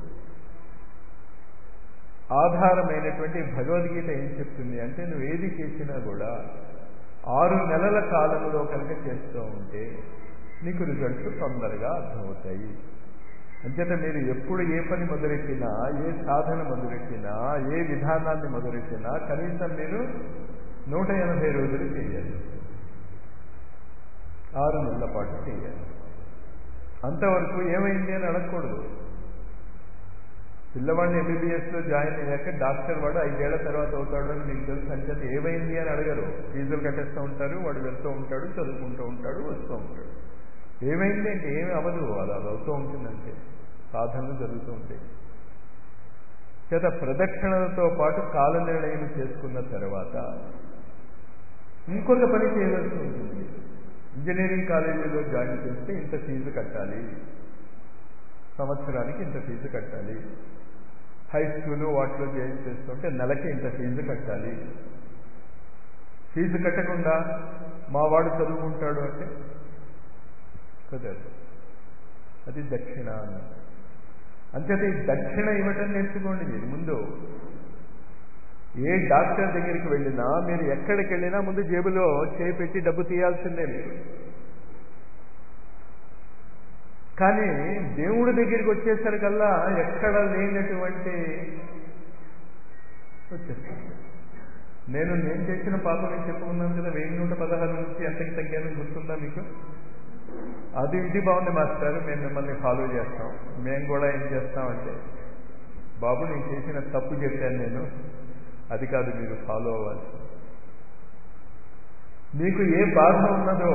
ఆధారమైనటువంటి భగవద్గీత ఏం చెప్తుంది అంటే నువ్వు ఏది చేసినా కూడా ఆరు నెలల కాలంలో కనుక చేస్తూ ఉంటే నీకు రిజల్ట్స్ తొందరగా అర్థమవుతాయి అంచేత మీరు ఎప్పుడు ఏ పని మొదలెట్టినా ఏ సాధన మొదలెట్టినా ఏ విధానాన్ని మొదలెట్టినా కనీసం మీరు నూట ఎనభై రోజులు చేయాలి ఆరు నెలల పాటు చేయాలి అంతవరకు ఏమైంది అని అడగకూడదు పిల్లవాడిని ఎంబీబీఎస్లో జాయిన్ అయ్యాక డాక్టర్ వాడు ఐదేళ్ల తర్వాత అవుతాడు అని మీకు తెలుసు అంచేత ఏమైంది అని అడగరు ఫీజులు కట్టేస్తూ ఉంటారు వాడు వెళ్తూ ఉంటాడు చదువుకుంటూ ఉంటాడు వస్తూ ఉంటాడు ఏమైంది అంటే ఏమి అవ్వదు అది అది అవుతూ ఉంటుందంటే సాధనలు జరుగుతూ ఉంటాయి చేత ప్రదక్షిణలతో పాటు కాల నిర్ణయం చేసుకున్న తర్వాత ఇంకొక పని చేయవలసి ఉంటుంది ఇంజనీరింగ్ కాలేజీలో జాయిన్ చేస్తే ఇంత ఫీజు కట్టాలి సంవత్సరానికి ఇంత ఫీజు కట్టాలి హై స్కూల్ వాటిలో జాయిన్ చేస్తుంటే నెలకి ఇంత ఫీజు కట్టాలి ఫీజు కట్టకుండా మా వాడు చదువుకుంటాడు అంటే కుదరదు అది దక్షిణ అన్నది అంచేత ఈ దక్షిణ ఇవ్వటం నేర్చుకోండి మీరు ముందు ఏ డాక్టర్ దగ్గరికి వెళ్ళినా మీరు ఎక్కడికి వెళ్ళినా ముందు జేబులో చేయి పెట్టి డబ్బు తీయాల్సిందే మీరు కానీ దేవుడి దగ్గరికి వచ్చేసరికల్లా ఎక్కడ లేనటువంటి వచ్చేస్తుంది నేను నేను చేసిన పాపని చెప్పుకున్నాను కదా వెయ్యి నూట పదహారు నుంచి ఎంతకి తగ్గాను గుర్తుందా మీకు అది ఇది బాగుంది మాస్టర్ మేము మిమ్మల్ని ఫాలో చేస్తాం మేము కూడా ఏం చేస్తామంటే బాబు నేను చేసిన తప్పు చెప్పాను నేను అది కాదు మీరు ఫాలో అవ్వాలి మీకు ఏ బాధ ఉన్నదో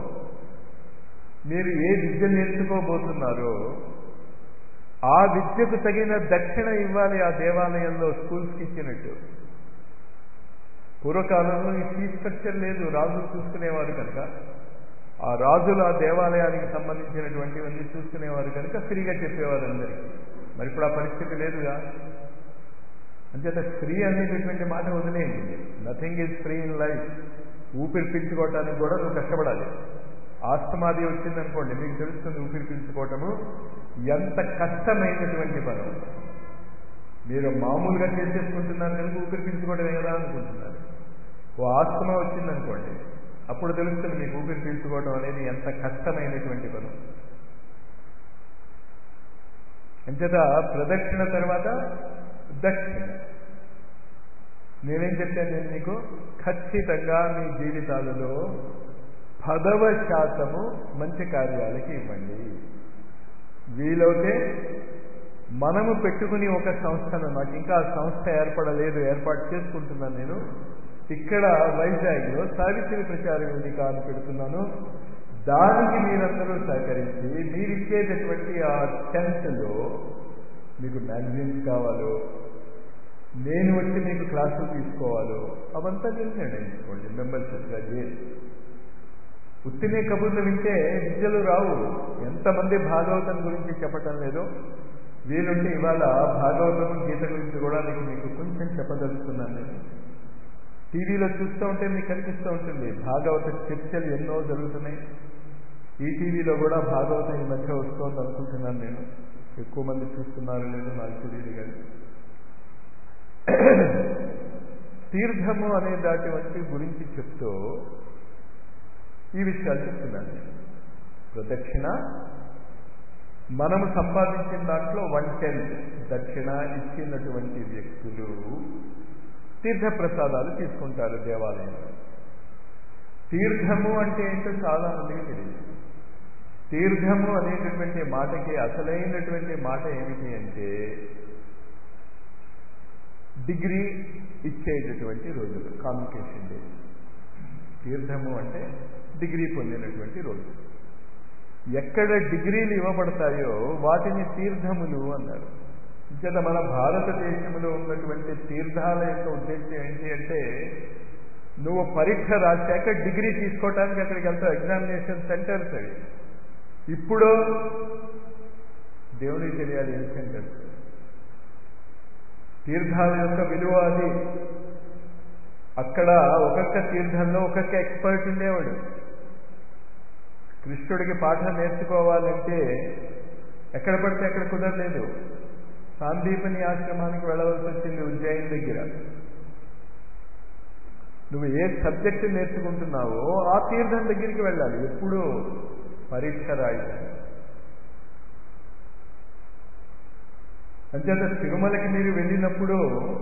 మీరు ఏ విద్య నేర్చుకోబోతున్నారో ఆ విద్యకు తగిన దక్షిణ ఇవ్వాలి ఆ దేవాలయంలో స్కూల్స్కి ఇచ్చినట్టు పూర్వకాలంలో ఈ ఫీ స్ట్రక్చర్ లేదు రాజులు చూసుకునేవారు కనుక ఆ రాజులు ఆ దేవాలయానికి సంబంధించినటువంటివన్నీ చూసుకునేవారు కనుక ఫ్రీగా చెప్పేవారు అందరికీ మరి ఇప్పుడు ఆ పరిస్థితి లేదుగా అంచేత ఫ్రీ అనేటటువంటి మాట వదిలేయండి nothing is free in life ఊపిరి పీల్చుకోవటానికి కూడా నువ్వు కష్టపడాలి ఆస్తమాది వచ్చిందనుకోండి మీకు తెలుస్తుంది ఊపిరి పీల్చుకోవటము ఎంత కష్టమైనటువంటి పనం మీరు మామూలుగా చేసేసుకుంటున్నారు కనుక ఊపిరి పీల్చుకోవడమే కదా అనుకుంటున్నారు ఓ ఆస్తమా వచ్చిందనుకోండి అప్పుడు తెలుస్తుంది మీకు ఊపిరి పీల్చుకోవడం అనేది ఎంత కష్టమైనటువంటి పనం అంచేత ప్రదక్షిణ తర్వాత దక్షిణ నేనేం చెప్పాను నేను మీకు ఖచ్చితంగా మీ జీవితాలలో పదవ శాతము మంచి కార్యాలకి ఇవ్వండి వీలైతే మనము పెట్టుకుని ఒక సంస్థను నాకు ఇంకా ఆ సంస్థ ఏర్పడలేదు ఏర్పాటు చేసుకుంటున్నాను నేను ఇక్కడ వైజాగ్లో సావిత్రి ప్రచార వేదిక అని పెడుతున్నాను దానికి మీరందరూ సహకరించి మీరిచ్చేటటువంటి ఆ టెన్త్లో మీకు మ్యాగజైన్స్ కావాలో నేను వచ్చి మీకు క్లాసులు తీసుకోవాలో అవంతా మీరు నిర్ణయించుకోండి మెంబర్షిప్గా చేసి ఉత్తినే కబుర్లు వింటే విద్యలు రావు ఎంతమంది భాగవతం గురించి చెప్పటం లేదో వీలుంటే ఇవాళ భాగవతం గీత గురించి కూడా మీకు మీకు కొంచెం చెప్పదలుచుకున్నాను నేను టీవీలో చూస్తూ ఉంటే మీకు కనిపిస్తూ ఉంటుంది భాగవత చర్చలు ఎన్నో జరుగుతున్నాయి ఈ టీవీలో కూడా భాగవతం ఈ మధ్య వస్తోంది అనుకుంటున్నాను నేను ఎక్కువ మంది చూస్తున్నారు లేదో నాకు తెలియదు కానీ తీర్థము అనే దాటి వంటి గురించి చెప్తూ ఈ విషయాలు చెప్తున్నాను నేను ప్రదక్షిణ మనము సంపాదించిన దాంట్లో వన్ టెన్త్ దక్షిణ ఇచ్చినటువంటి వ్యక్తులు తీర్థప్రసాదాలు తీసుకుంటారు దేవాలయంలో తీర్థము అంటే ఏంటో చాలా మందికి తెలియదు తీర్థము అనేటటువంటి మాటకి అసలైనటువంటి మాట ఏమిటి అంటే డిగ్రీ ఇచ్చేటటువంటి రోజులు కాన్వికేషన్ డే తీర్థము అంటే డిగ్రీ పొందినటువంటి రోజు ఎక్కడ డిగ్రీలు ఇవ్వబడతాయో వాటిని తీర్థములు అన్నారు ఇంచేత మన భారతదేశంలో ఉన్నటువంటి తీర్థాల యొక్క ఉద్దేశం ఏంటి అంటే నువ్వు పరీక్ష రాశాక డిగ్రీ తీసుకోవటానికి అక్కడికి వెళ్తావు ఎగ్జామినేషన్ సెంటర్స్ అవి ఇప్పుడు దేవుడికి తెలియాలి ఏం సెంటర్స్ తీర్థాల యొక్క విలువ అది అక్కడ ఒక్కొక్క తీర్థంలో ఒక్కొక్క ఎక్స్పర్ట్ ఉండేవాడు కృష్ణుడికి పాఠం నేర్చుకోవాలంటే ఎక్కడ పడితే అక్కడ కుదరలేదు సాందీపని ఆశ్రమానికి వెళ్ళవలసి వచ్చింది ఉజ్జయిన్ దగ్గర నువ్వు ఏ సబ్జెక్టు నేర్చుకుంటున్నావో ఆ తీర్థం దగ్గరికి వెళ్ళాలి ఎప్పుడు పరీక్ష రాయడానికి అంచేత తిరుమలకి మీరు వెళ్ళినప్పుడు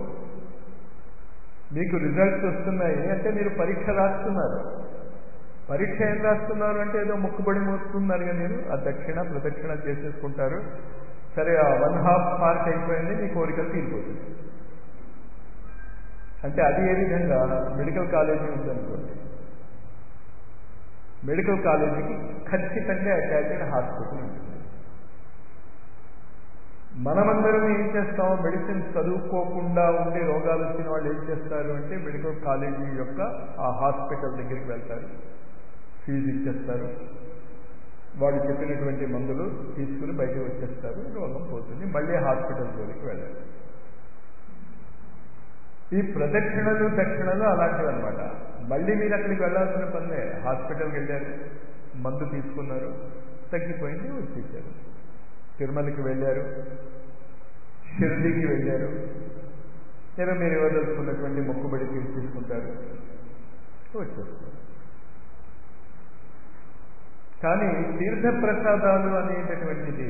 మీకు రిజల్ట్స్ వస్తున్నాయి అంటే మీరు పరీక్ష రాస్తున్నారు పరీక్ష ఏం రాస్తున్నారు అంటే ఏదో మొక్కుబడి మోస్తున్నారు కదా మీరు ఆ దక్షిణ ప్రదక్షిణ చేసేసుకుంటారు సరే ఆ వన్ హాఫ్ మార్క్ అయిపోయింది మీ కోరికలు తీరిపోతుంది అంటే అది ఏ విధంగా మెడికల్ కాలేజీ ఉందనుకోండి మెడికల్ కాలేజీకి ఖచ్చితంగా అటాచ్డ్ హాస్పిటల్ ఉంటుంది మనమందరం ఏం చేస్తాం మెడిసిన్ చదువుకోకుండా ఉండే రోగాలు వచ్చిన వాళ్ళు ఏం చేస్తారు అంటే మెడికల్ కాలేజీ యొక్క ఆ హాస్పిటల్ దగ్గరికి వెళ్తారు ఫీజు ఇచ్చేస్తారు వాళ్ళు చెప్పినటువంటి మందులు తీసుకుని బయటకు వచ్చేస్తారు రోగం పోతుంది మళ్ళీ హాస్పిటల్ జోలికి వెళ్ళాలి ఈ ప్రదక్షిణలు దక్షిణలు అలాంటివి అనమాట మళ్ళీ మీరు అక్కడికి వెళ్ళాల్సిన పనిలే హాస్పిటల్కి వెళ్ళారు మందు తీసుకున్నారు తగ్గిపోయింది వచ్చేసారు తిరుమలకి వెళ్ళారు షిర్డీకి వెళ్ళారు లేదా మీరు ఇవ్వదలుచుకున్నటువంటి మొక్కుబడి తీర్చి తీసుకుంటారు వచ్చేస్తారు కానీ తీర్థప్రసాదాలు అనేటటువంటిది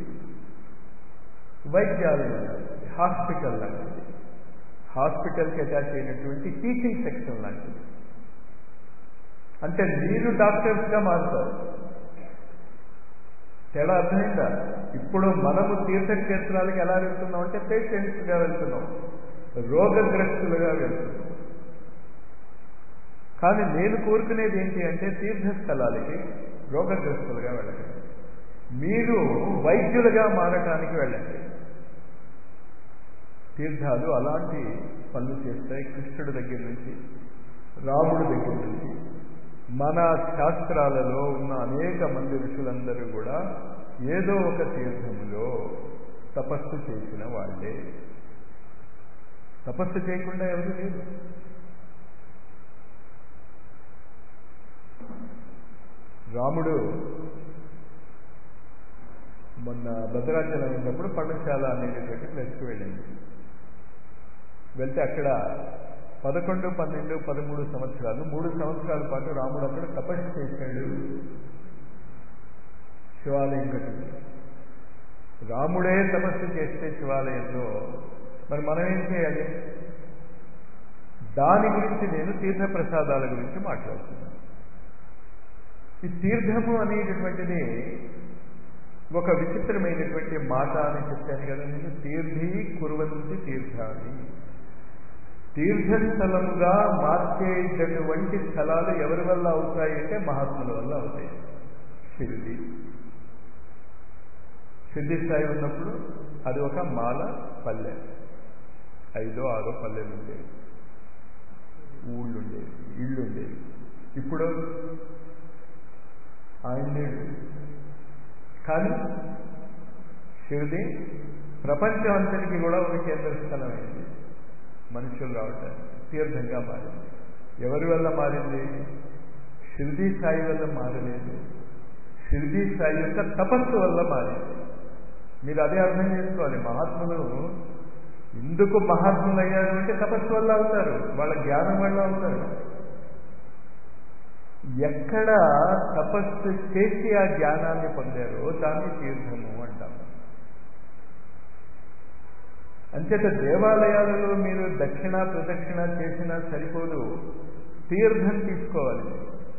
వైద్యాలు హాస్పిటల్ లాంటిది హాస్పిటల్కి అటాచ్ అయినటువంటి టీచింగ్ సెక్షన్ లాంటిది అంటే మీరు డాక్టర్స్గా మారుతారు తేడా అర్థమైందా ఇప్పుడు మనము తీర్థక్షేత్రాలకు ఎలా వెళ్తున్నాం అంటే పేషెంట్స్గా వెళ్తున్నాం రోగగ్రస్తులుగా వెళ్తున్నాం కానీ నేను కోరుకునేది ఏంటి అంటే తీర్థస్థలాలకి రోగగ్రస్తులుగా వెళ్ళండి మీరు వైద్యులుగా మారటానికి వెళ్ళండి తీర్థాలు అలాంటి పనులు చేస్తాయి కృష్ణుడి దగ్గర నుంచి రాముడి దగ్గర నుంచి మన శాస్త్రాలలో ఉన్న అనేక మంది ఋషులందరూ కూడా ఏదో ఒక తీర్థములో తపస్సు చేసిన వాళ్ళే తపస్సు చేయకుండా ఎవరు లేరు రాముడు మొన్న భద్రాచలం వెళ్ళినప్పుడు పర్ణశాల అనేటటువంటి ప్లేస్కి వెళ్ళింది వెళ్తే అక్కడ పదకొండు పన్నెండు పదమూడు సంవత్సరాలు మూడు సంవత్సరాల పాటు రాముడు అక్కడ తపస్సు చేశాడు శివాలయం కట్టింది రాముడే తపస్సు చేస్తే శివాలయంలో మరి మనం ఏం చేయాలి దాని గురించి నేను తీర్థప్రసాదాల గురించి మాట్లాడుతున్నాను ఈ తీర్థము అనేటటువంటిది ఒక విచిత్రమైనటువంటి మాట అని చెప్పాను కదా నేను తీర్థి కురువంతి తీర్థాన్ని తీర్థస్థలముగా మార్చేటటువంటి స్థలాలు ఎవరి వల్ల అవుతాయి అంటే మహాత్ముల వల్ల అవుతాయి షిరిడి సిద్ధి స్థాయి ఉన్నప్పుడు అది ఒక మాల పల్లె ఐదో ఆరో పల్లెలు ఉండేవి ఊళ్ళు ఉండేవి ఇళ్ళు ఉండేవి ఇప్పుడు ఆయన లేడు కానీ షిరిడి ప్రపంచం అంతటికి కూడా ఒక కేంద్ర స్థలం అయింది మనుషులు రావటానికి తీర్థంగా మారింది ఎవరి వల్ల మారింది షిరిడి సాయి వల్ల మారలేదు షిరిడి సాయి యొక్క తపస్సు వల్ల మారింది మీరు అదే అర్థం చేసుకోవాలి మహాత్ములు ఎందుకు మహాత్ములు అయ్యారు అంటే తపస్సు వల్ల అవుతారు వాళ్ళ జ్ఞానం వల్ల అవుతారు ఎక్కడ తపస్సు చేసి ఆ జ్ఞానాన్ని పొందారో దాన్ని తీర్థము అంటాము అంచేత దేవాలయాలలో మీరు దక్షిణ ప్రదక్షిణ చేసినా సరిపోదు తీర్థం తీసుకోవాలి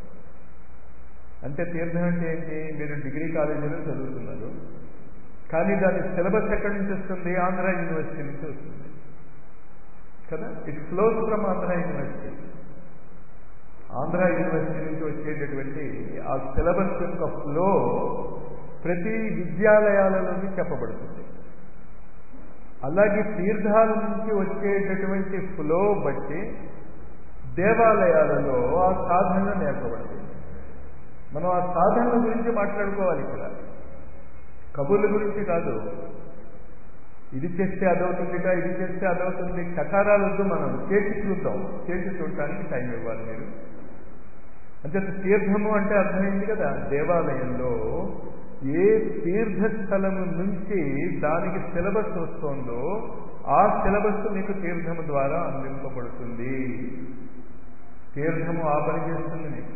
అంటే తీర్థం అంటే ఏంటి మీరు డిగ్రీ కాలేజీలో చదువుతున్నారు కానీ దాని సిలబస్ ఎక్కడి నుంచి వస్తుంది ఆంధ్ర యూనివర్సిటీ నుంచి వస్తుంది కదా it flows from Andhra University Andhra University నుంచి వచ్చేటటువంటి ఆ సిలబస్ యొక్క ఫ్లో ప్రతి విద్యాలయాలలోని చెప్పబడుతుంది అలాగే తీర్థాల నుంచి వచ్చేటటువంటి ఫ్లో బట్టి దేవాలయాలలో ఆ సాధనలు నేర్పబడుతుంది మనం ఆ సాధనల గురించి మాట్లాడుకోవాలి ఇక్కడ కబుర్ల గురించి కాదు ఇది చేస్తే అదవుతుందిగా ఇది చేస్తే అదవుతుంది కకారాలు వద్దు మనం చేసి చూద్దాం చేసి చూడటానికి టైం ఇవ్వాలి మీరు అంటే తీర్థము అంటే అర్థమైంది కదా దేవాలయంలో ఏ తీర్థస్థలము నుంచి దానికి సిలబస్ వస్తుందో ఆ సిలబస్ మీకు తీర్థము ద్వారా అందింపబడుతుంది తీర్థము ఆ పని చేస్తుంది మీకు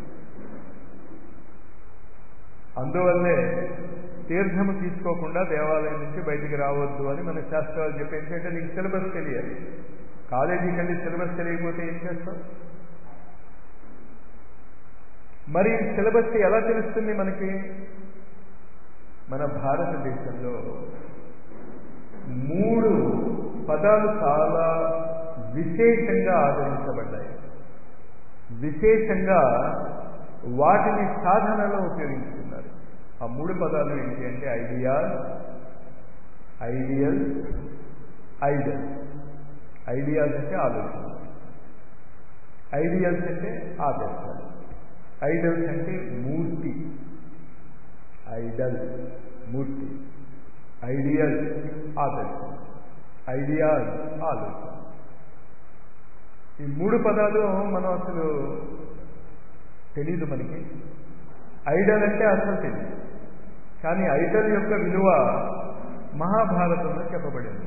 అందువల్లే తీర్థము తీసుకోకుండా దేవాలయం నుంచి బయటికి రావద్దు అని మన శాస్త్రాలు చెప్పి ఏంటంటే నీకు సిలబస్ తెలియాలి కాలేజీకి వెళ్ళి సిలబస్ తెలియకపోతే ఏం చేస్తాం మరి సిలబస్ ఎలా తెలుస్తుంది మనకి మన భారతదేశంలో మూడు పదాలు చాలా విశేషంగా ఆదరించబడ్డాయి విశేషంగా వాటిని సాధనలో ఉపయోగించుకున్నారు ఆ మూడు పదాలు ఏంటి అంటే ఐడియాల్ ఐడియల్ ఐడల్ ఐడియాల్స్ అంటే ఆలోచన ఐడియల్స్ అంటే ఆదర్శాలు ఐడల్స్ అంటే మూర్తి ఐడల్ మూర్తి ఐడియల్ ఆదర్శం ఐడియాల్ ఆలోచన ఈ మూడు పదాలు మనం అసలు తెలీదు మనకి ఐడల్ అంటే అసలు తెలియదు కానీ ఐడల్ యొక్క విలువ మహాభారతంలో చెప్పబడింది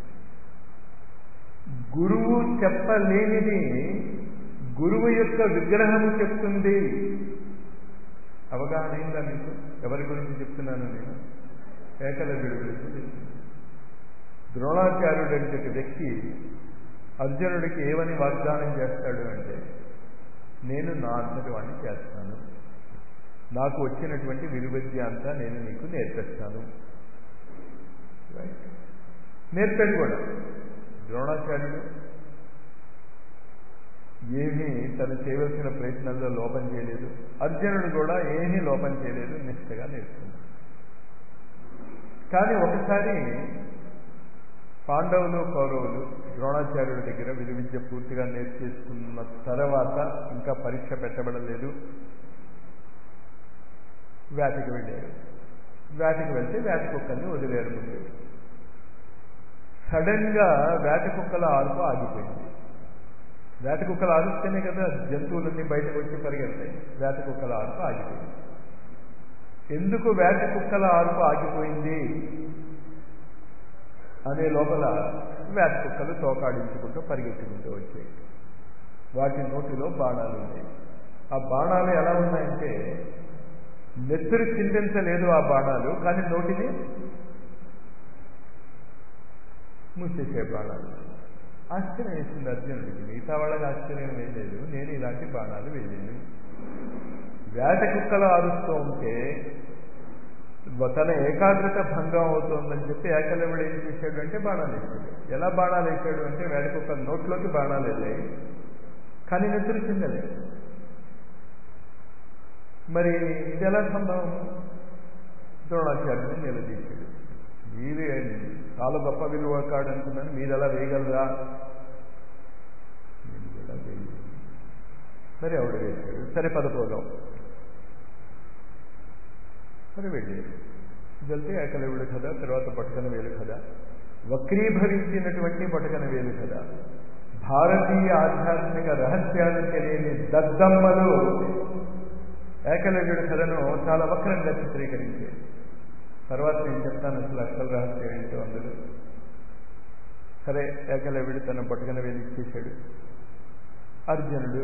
గురువు చెప్పలేనిది గురువు యొక్క విగ్రహము చెప్తుంది అవగాహన అయిందా మీకు ఎవరి గురించి చెప్తున్నాను నేను ఏకలవ్యుడి గురించి చెప్తున్నాను ద్రోణాచార్యుడు అంటే వ్యక్తి అర్జునుడికి ఏమని వాగ్దానం చేస్తాడు అంటే నేను నా అంతటి వాడిని చేస్తాను నాకు వచ్చినటువంటి విలువిద్య అంతా నేను నీకు నేర్పిస్తాను నేర్పాడు కూడా ద్రోణాచార్యుడు ఏమీ తను చేయవలసిన ప్రయత్నంలో లోపం చేయలేదు అర్జునుడు కూడా ఏమీ లోపం చేయలేదు నిష్ఠగా నేర్చుకున్నాడు కానీ ఒకసారి పాండవులు కౌరవులు ద్రోణాచార్యుడి దగ్గర విలువిద్య పూర్తిగా నేర్చేసుకున్న తర్వాత ఇంకా పరీక్ష పెట్టబడలేదు వేటకి వెళ్ళారు వేటకి వెళ్తే వేట కుక్కల్ని వదిలేరు ముందు సడన్ గా వేట కుక్కల ఆరుపు ఆగిపోయింది వేట కుక్కలు ఆరుస్తేనే కదా జంతువులన్నీ బయటకు వచ్చి పరిగెడతాయి వేట కుక్కల ఆరుపు ఆగిపోయింది ఎందుకు వేట కుక్కల ఆరుపు ఆగిపోయింది అనే లోపల వేట కుక్కలు తోకాడించుకుంటూ పరిగెత్తుకుంటూ వచ్చాయి వాటి నోటిలో బాణాలు ఉన్నాయి ఆ బాణాలు ఎలా ఉన్నాయంటే నెత్తురు చిందించలేదు ఆ బాణాలు కానీ నోటిని మూసేసే బాణాలు ఆశ్చర్యం వేసింది అర్జునుడికి మిగతా వాళ్ళకి ఆశ్చర్యం వేయలేదు నేను ఇలాంటి బాణాలు వేయలేదు వేట కుక్కలు ఆరుస్తూ ఉంటే తన ఏకాగ్రత భంగం అవుతోందని చెప్పి ఏకలవుడు ఏం చేశాడు అంటే బాణాలు వేసాడు ఎలా బాణాలు వేసాడు అంటే వేట కుక్కల నోట్లోకి బాణాలు వెళ్ళాయి కానీ నెత్తురు చిందలేదు మరి ఇది ఎలా సంభవం ద్రోణాచార్యుని నిలదీశాడు మీది చాలా గొప్ప విలువ కాడు అనుకున్నాను మీరు ఎలా వేయగలరా నేను కూడా వేయలేదు మరి ఎవడు వేశాడు సరే పదపోదాం మరి వెళ్ళారు వెళ్తే ఏకలవుడు కదా తర్వాత పట్టుకన వేలు కదా వక్రీభవించినటువంటి పట్టుకన వేలు కదా భారతీయ ఆధ్యాత్మిక రహస్యాలు తెలియని దద్దమ్మలు ఏకలవ్యుడి కథను చాలా వక్రంగా చిత్రీకరించారు తర్వాత నేను చెప్తాను అసలు అసలు రహస్యం ఏంటో అందులో సరే ఏకలవ్యుడు తన పట్టుకన వేలు ఇచ్చేశాడు అర్జునుడు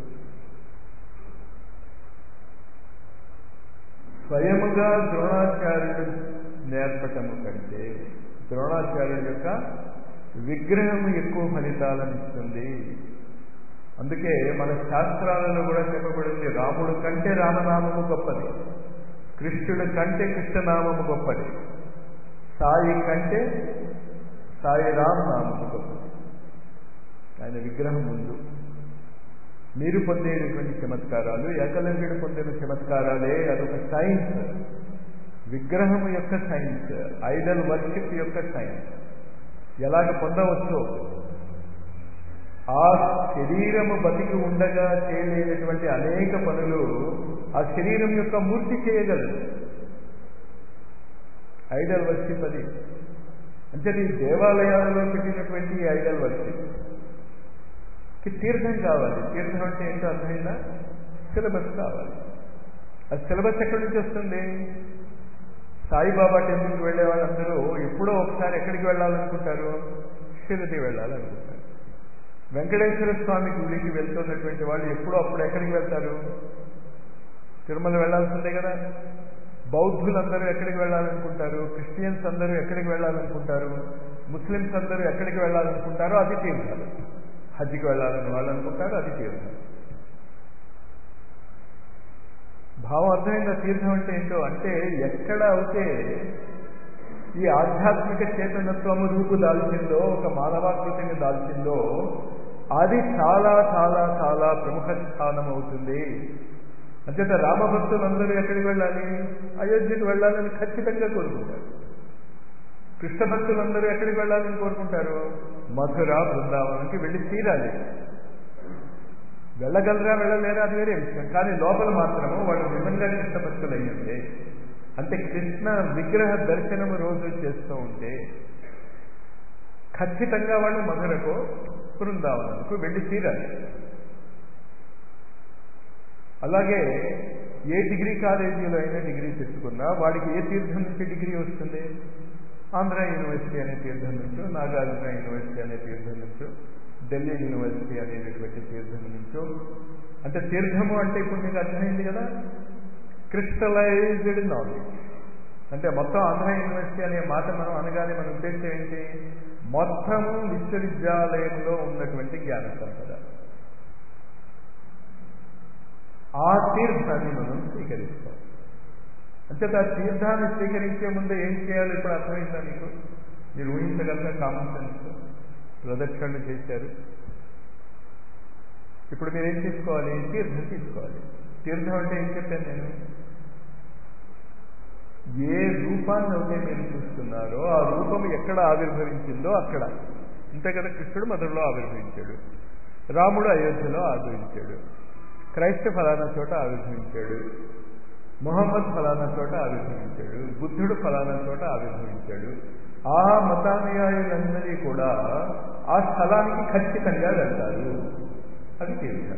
స్వయముగా ద్రోణాచార్యుడు నేర్పటము కంటే ద్రోణాచార్యుడి యొక్క విగ్రహం ఎక్కువ ఫలితాలను ఇస్తుంది అందుకే మన శాస్త్రాలలో కూడా చెప్పబడింది రాముడు కంటే రామనామము గొప్పది కృష్ణుడు కంటే కృష్ణనామము గొప్పది సాయి కంటే సాయి రామ్ నామము గొప్పది ఆయన విగ్రహం ముందు మీరు పొందేటటువంటి చమత్కారాలు ఏకలవ్యుడు పొందిన చమత్కారాలే అదొక సైన్స్ విగ్రహం యొక్క సైన్స్ ఐడల్ వర్షిప్ యొక్క సైన్స్ ఎలాగ పొందవచ్చో ఆ శరీరము బతికి ఉండగా చేయలేనటువంటి అనేక పనులు ఆ శరీరం యొక్క మూర్తి చేయగలదు ఐడల్ వర్షిప్ అది అంటే ఈ దేవాలయాలలో పెట్టినటువంటి ఐడల్ వర్షిప్ తీర్థం కావాలి తీర్థం అంటే ఏంటో అర్థమైందా సిలబస్ కావాలి ఆ సిలబస్ ఎక్కడి నుంచి వస్తుంది సాయిబాబా టెంపుల్కి వెళ్ళే వాళ్ళందరూ ఎప్పుడో ఒకసారి ఎక్కడికి వెళ్ళాలనుకుంటారు షిరిడి వెళ్ళాలనుకుంటారు వెంకటేశ్వర స్వామి గుడికి వెళ్తున్నటువంటి వాళ్ళు ఎప్పుడో అప్పుడు ఎక్కడికి వెళ్తారు తిరుమల వెళ్ళాల్సిందే కదా బౌద్ధులందరూ ఎక్కడికి వెళ్ళాలనుకుంటారు క్రిస్టియన్స్ అందరూ ఎక్కడికి వెళ్ళాలనుకుంటారు ముస్లిమ్స్ అందరూ ఎక్కడికి వెళ్ళాలనుకుంటారో అది తీర్థాలు హజ్కి వెళ్ళాలని వాళ్ళు అనుకుంటారు అది తీర్థం భావం అర్థమైందా తీర్థం అంటే ఏంటో అంటే ఎక్కడ అయితే ఈ ఆధ్యాత్మిక చేతనత్వము రూపు దాల్చిందో ఒక మానవాకృతిని దాల్చిందో అది చాలా చాలా చాలా ప్రముఖ స్థానం అవుతుంది అంచేత రామభక్తులందరూ ఎక్కడికి వెళ్ళాలి అయోధ్యకు వెళ్ళాలని ఖచ్చితంగా కోరుకుంటారు కృష్ణ భక్తులందరూ ఎక్కడికి వెళ్ళాలని కోరుకుంటారు మధుర బృందావనంకి వెళ్ళి తీరాలి వెళ్ళగలరా వెళ్ళలేరా అది వేరే విషయం కానీ లోపల మాత్రము వాళ్ళు నిజంగా కృష్ణ భక్తులు అయ్యండి అంటే కృష్ణ విగ్రహ దర్శనము రోజు చేస్తూ ఉంటే ఖచ్చితంగా వాళ్ళు మధురకు బృందావనంకు వెళ్ళి తీరాలి అలాగే ఏ డిగ్రీ కాలేజీలో అయినా డిగ్రీ తెచ్చుకున్నా వాడికి ఏ తీర్థం నుంచి డిగ్రీ వస్తుంది ఆంధ్ర యూనివర్సిటీ అనే తీర్థం నుంచో నాగార్జున యూనివర్సిటీ అనే తీర్థం నుంచో ఢిల్లీ యూనివర్సిటీ అనేటటువంటి తీర్థం నుంచో అంటే తీర్థము అంటే ఇప్పుడు మీకు అర్థమైంది కదా క్రిస్టలైజ్డ్ నాలెడ్జ్ అంటే మొత్తం ఆంధ్ర యూనివర్సిటీ అనే మాట మనం అనగానే మన ఉద్దేశం ఏంటి మొత్తము విశ్వవిద్యాలయంలో ఉన్నటువంటి జ్ఞాన సంపద ఆ తీర్థాన్ని మనం స్వీకరిస్తాం అంచేత ఆ తీర్థాన్ని స్వీకరించే ముందు ఏం చేయాలో ఇప్పుడు అర్థమైందా మీకు మీరు ఊహించగలరా కామన్ సెన్స్ ప్రదక్షిణలు చేశారు ఇప్పుడు మీరు ఏం తీసుకోవాలి తీర్థం తీసుకోవాలి తీర్థం అంటే ఏం చెప్పాను నేను ఏ రూపాన్ని అయితే మీరు చూస్తున్నారో ఆ రూపం ఎక్కడ ఆవిర్భవించిందో అక్కడ ఇంతే కదా కృష్ణుడు మధురలో ఆవిర్భవించాడు రాముడు అయోధ్యలో ఆవిర్భవించాడు క్రైస్త ఫలానా చోట ఆవిర్భవించాడు మొహమ్మద్ ఫలానా చోట ఆవిర్భవించాడు బుద్ధుడు ఫలానా చోట ఆవిర్భవించాడు ఆ మతానుయాయులందరి కూడా ఆ స్థలానికి ఖచ్చితంగా వెళ్తారు అది తీర్థం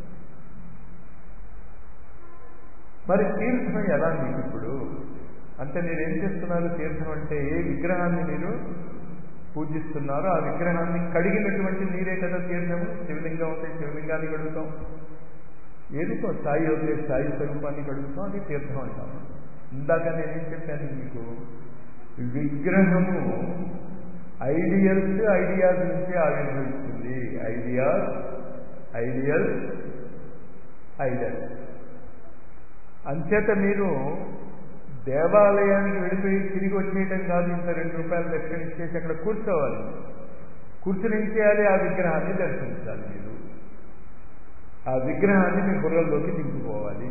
మరి తీర్థం ఎలా మీకు ఇప్పుడు అంటే మీరు ఏం చేస్తున్నారు తీర్థం అంటే ఏ విగ్రహాన్ని మీరు పూజిస్తున్నారో ఆ విగ్రహాన్ని కడిగినటువంటి నీరే కదా తీర్థము శివలింగం అయితే శివలింగాన్ని కడుగుతాం ఏదితో సాయి అయితే సాయి స్వరూపాన్ని కడుగుతాం అది తీర్థం అంటాము ఇందాక నేనేం చెప్పాను మీకు విగ్రహము ఐడియల్స్ ఐడియాస్ నుంచి ఆవిర్భవిస్తుంది ఐడియాస్ ఐడియల్స్ ఐడియల్స్ అంచేత మీరు దేవాలయానికి వెళ్ళిపోయి తిరిగి వచ్చేయటం కాదు ఇంత రెండు రూపాయలు దక్షిణ ఇచ్చేసి అక్కడ కూర్చోవాలి కూర్చుని ఏం చేయాలి ఆ విగ్రహాన్ని దర్శించాలి మీరు ఆ విగ్రహాన్ని మీ బుర్రల్లోకి దింపుకోవాలి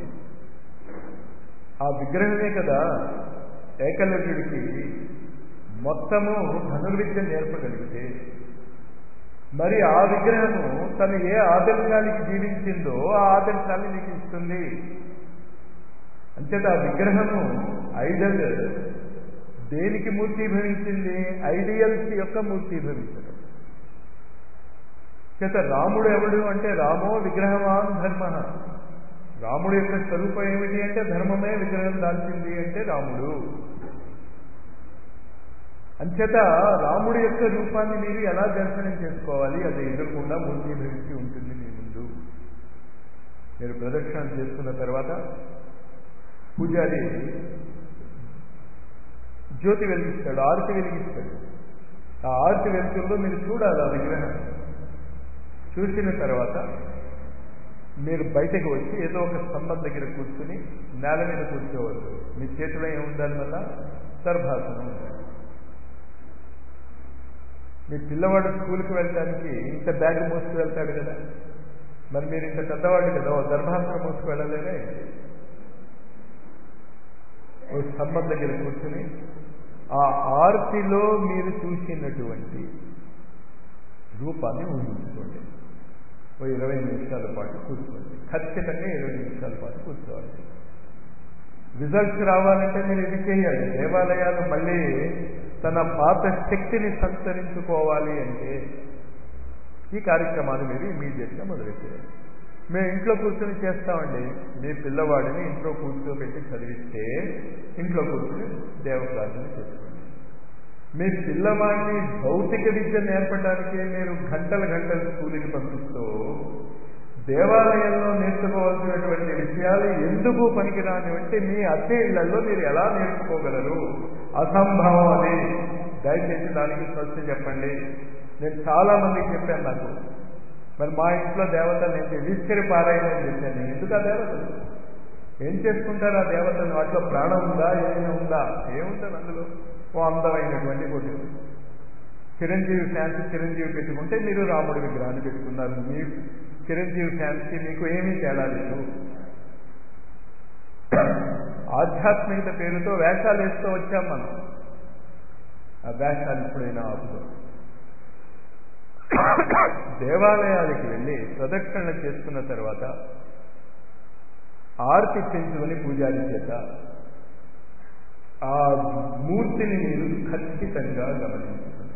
ఆ విగ్రహమే కదా ఏకలవ్యుడికి మొత్తము ధనుర్విద్య నేర్పగలిగితే మరి ఆ విగ్రహము తను ఏ ఆదర్శానికి జీవించిందో ఆ ఆదర్శాన్ని మీకు ఇస్తుంది అంచేత ఆ విగ్రహము ఐడల్ దేనికి మూర్తీభవించింది ఐడియల్స్ యొక్క మూర్తీభవించడం చేత రాముడు ఎవడు అంటే రామో విగ్రహవాన్ ధర్మ రాముడు యొక్క స్వరూపం ఏమిటి అంటే ధర్మమే విగ్రహం దాల్చింది అంటే రాముడు అంచేత రాముడి యొక్క రూపాన్ని మీరు ఎలా దర్శనం చేసుకోవాలి అది ఎదురకుండా మూర్తీభవించి ఉంటుంది మీ ముందు మీరు ప్రదక్షిణ చేసుకున్న తర్వాత పూజారి జ్యోతి వెలిగిస్తాడు ఆరతి వెలిగిస్తాడు ఆ ఆరతి వెలుతుల్లో మీరు చూడాలి ఆ విగ్రహాన్ని చూసిన తర్వాత మీరు బయటకు వచ్చి ఏదో ఒక స్తంభం దగ్గర కూర్చుని నేల మీద కూర్చోవద్దు మీ చేతిలో ఏముండాలి వల్ల సర్భాసనం ఉండాలి మీ పిల్లవాడు స్కూల్కి వెళ్ళడానికి ఇంత బ్యాగ్ మోసుకు వెళ్తాడు కదా మరి మీరు ఇంత పెద్దవాడు కదా ఓ గర్భాసనం మోసుకు వెళ్ళలేదా ఓ స్తంభం దగ్గర కూర్చుని ఆ ఆర్తిలో మీరు చూసినటువంటి రూపాన్ని ఊహించుకోండి ఓ ఇరవై నిమిషాల పాటు కూర్చోండి ఖచ్చితంగా ఇరవై నిమిషాల పాటు కూర్చోవాలి రిజల్ట్స్ రావాలంటే మీరు ఇది చేయాలి దేవాలయాలు మళ్ళీ తన పాత శక్తిని సంతరించుకోవాలి అంటే ఈ కార్యక్రమాన్ని మీరు ఇమీడియట్గా మొదలెట్టారు మేము ఇంట్లో కూర్చొని చేస్తామండి మీ పిల్లవాడిని ఇంట్లో కూర్చోబెట్టి చదివిస్తే ఇంట్లో కూర్చొని దేవప్రార్థన చేసుకోండి మీ పిల్లవాడిని భౌతిక విద్య నేర్పడానికి మీరు గంటల గంటల స్కూల్కి పంపిస్తూ దేవాలయంలో నేర్చుకోవాల్సినటువంటి విషయాలు ఎందుకు పనికిరానివంటే మీ అద్దె ఇళ్లలో మీరు ఎలా నేర్చుకోగలరు అసంభవం అది దయచేసి దానికి స్వచ్ఛ చెప్పండి నేను చాలా మందికి చెప్పాను నాకు మరి మా ఇంట్లో దేవతలు నేను విసిరి పారాయణని చెప్పాను నేను ఎందుకు ఆ దేవతలు ఏం చేసుకుంటారు ఆ దేవతలు వాటిలో ప్రాణం ఉందా ఏమైనా ఉందా ఏముంటుంది అందులో ఓ అందమైనటువంటి కొట్టి చిరంజీవి ఫ్యాన్సీ చిరంజీవి పెట్టుకుంటే మీరు రాముడి విగ్రహాన్ని పెట్టుకున్నారు మీ చిరంజీవి ఫ్యాన్సీ మీకు ఏమీ తేడా లేదు ఆధ్యాత్మికత పేరుతో వేషాలు వేస్తూ వచ్చాం మనం ఆ వేషాలు ఇప్పుడైనా ఆపుతాం దేవాలయాలకి వెళ్ళి ప్రదక్షిణ చేసుకున్న తర్వాత ఆర్తి పెంచుకొని పూజారి చేత ఆ మూర్తిని మీరు ఖచ్చితంగా గమనించుకోండి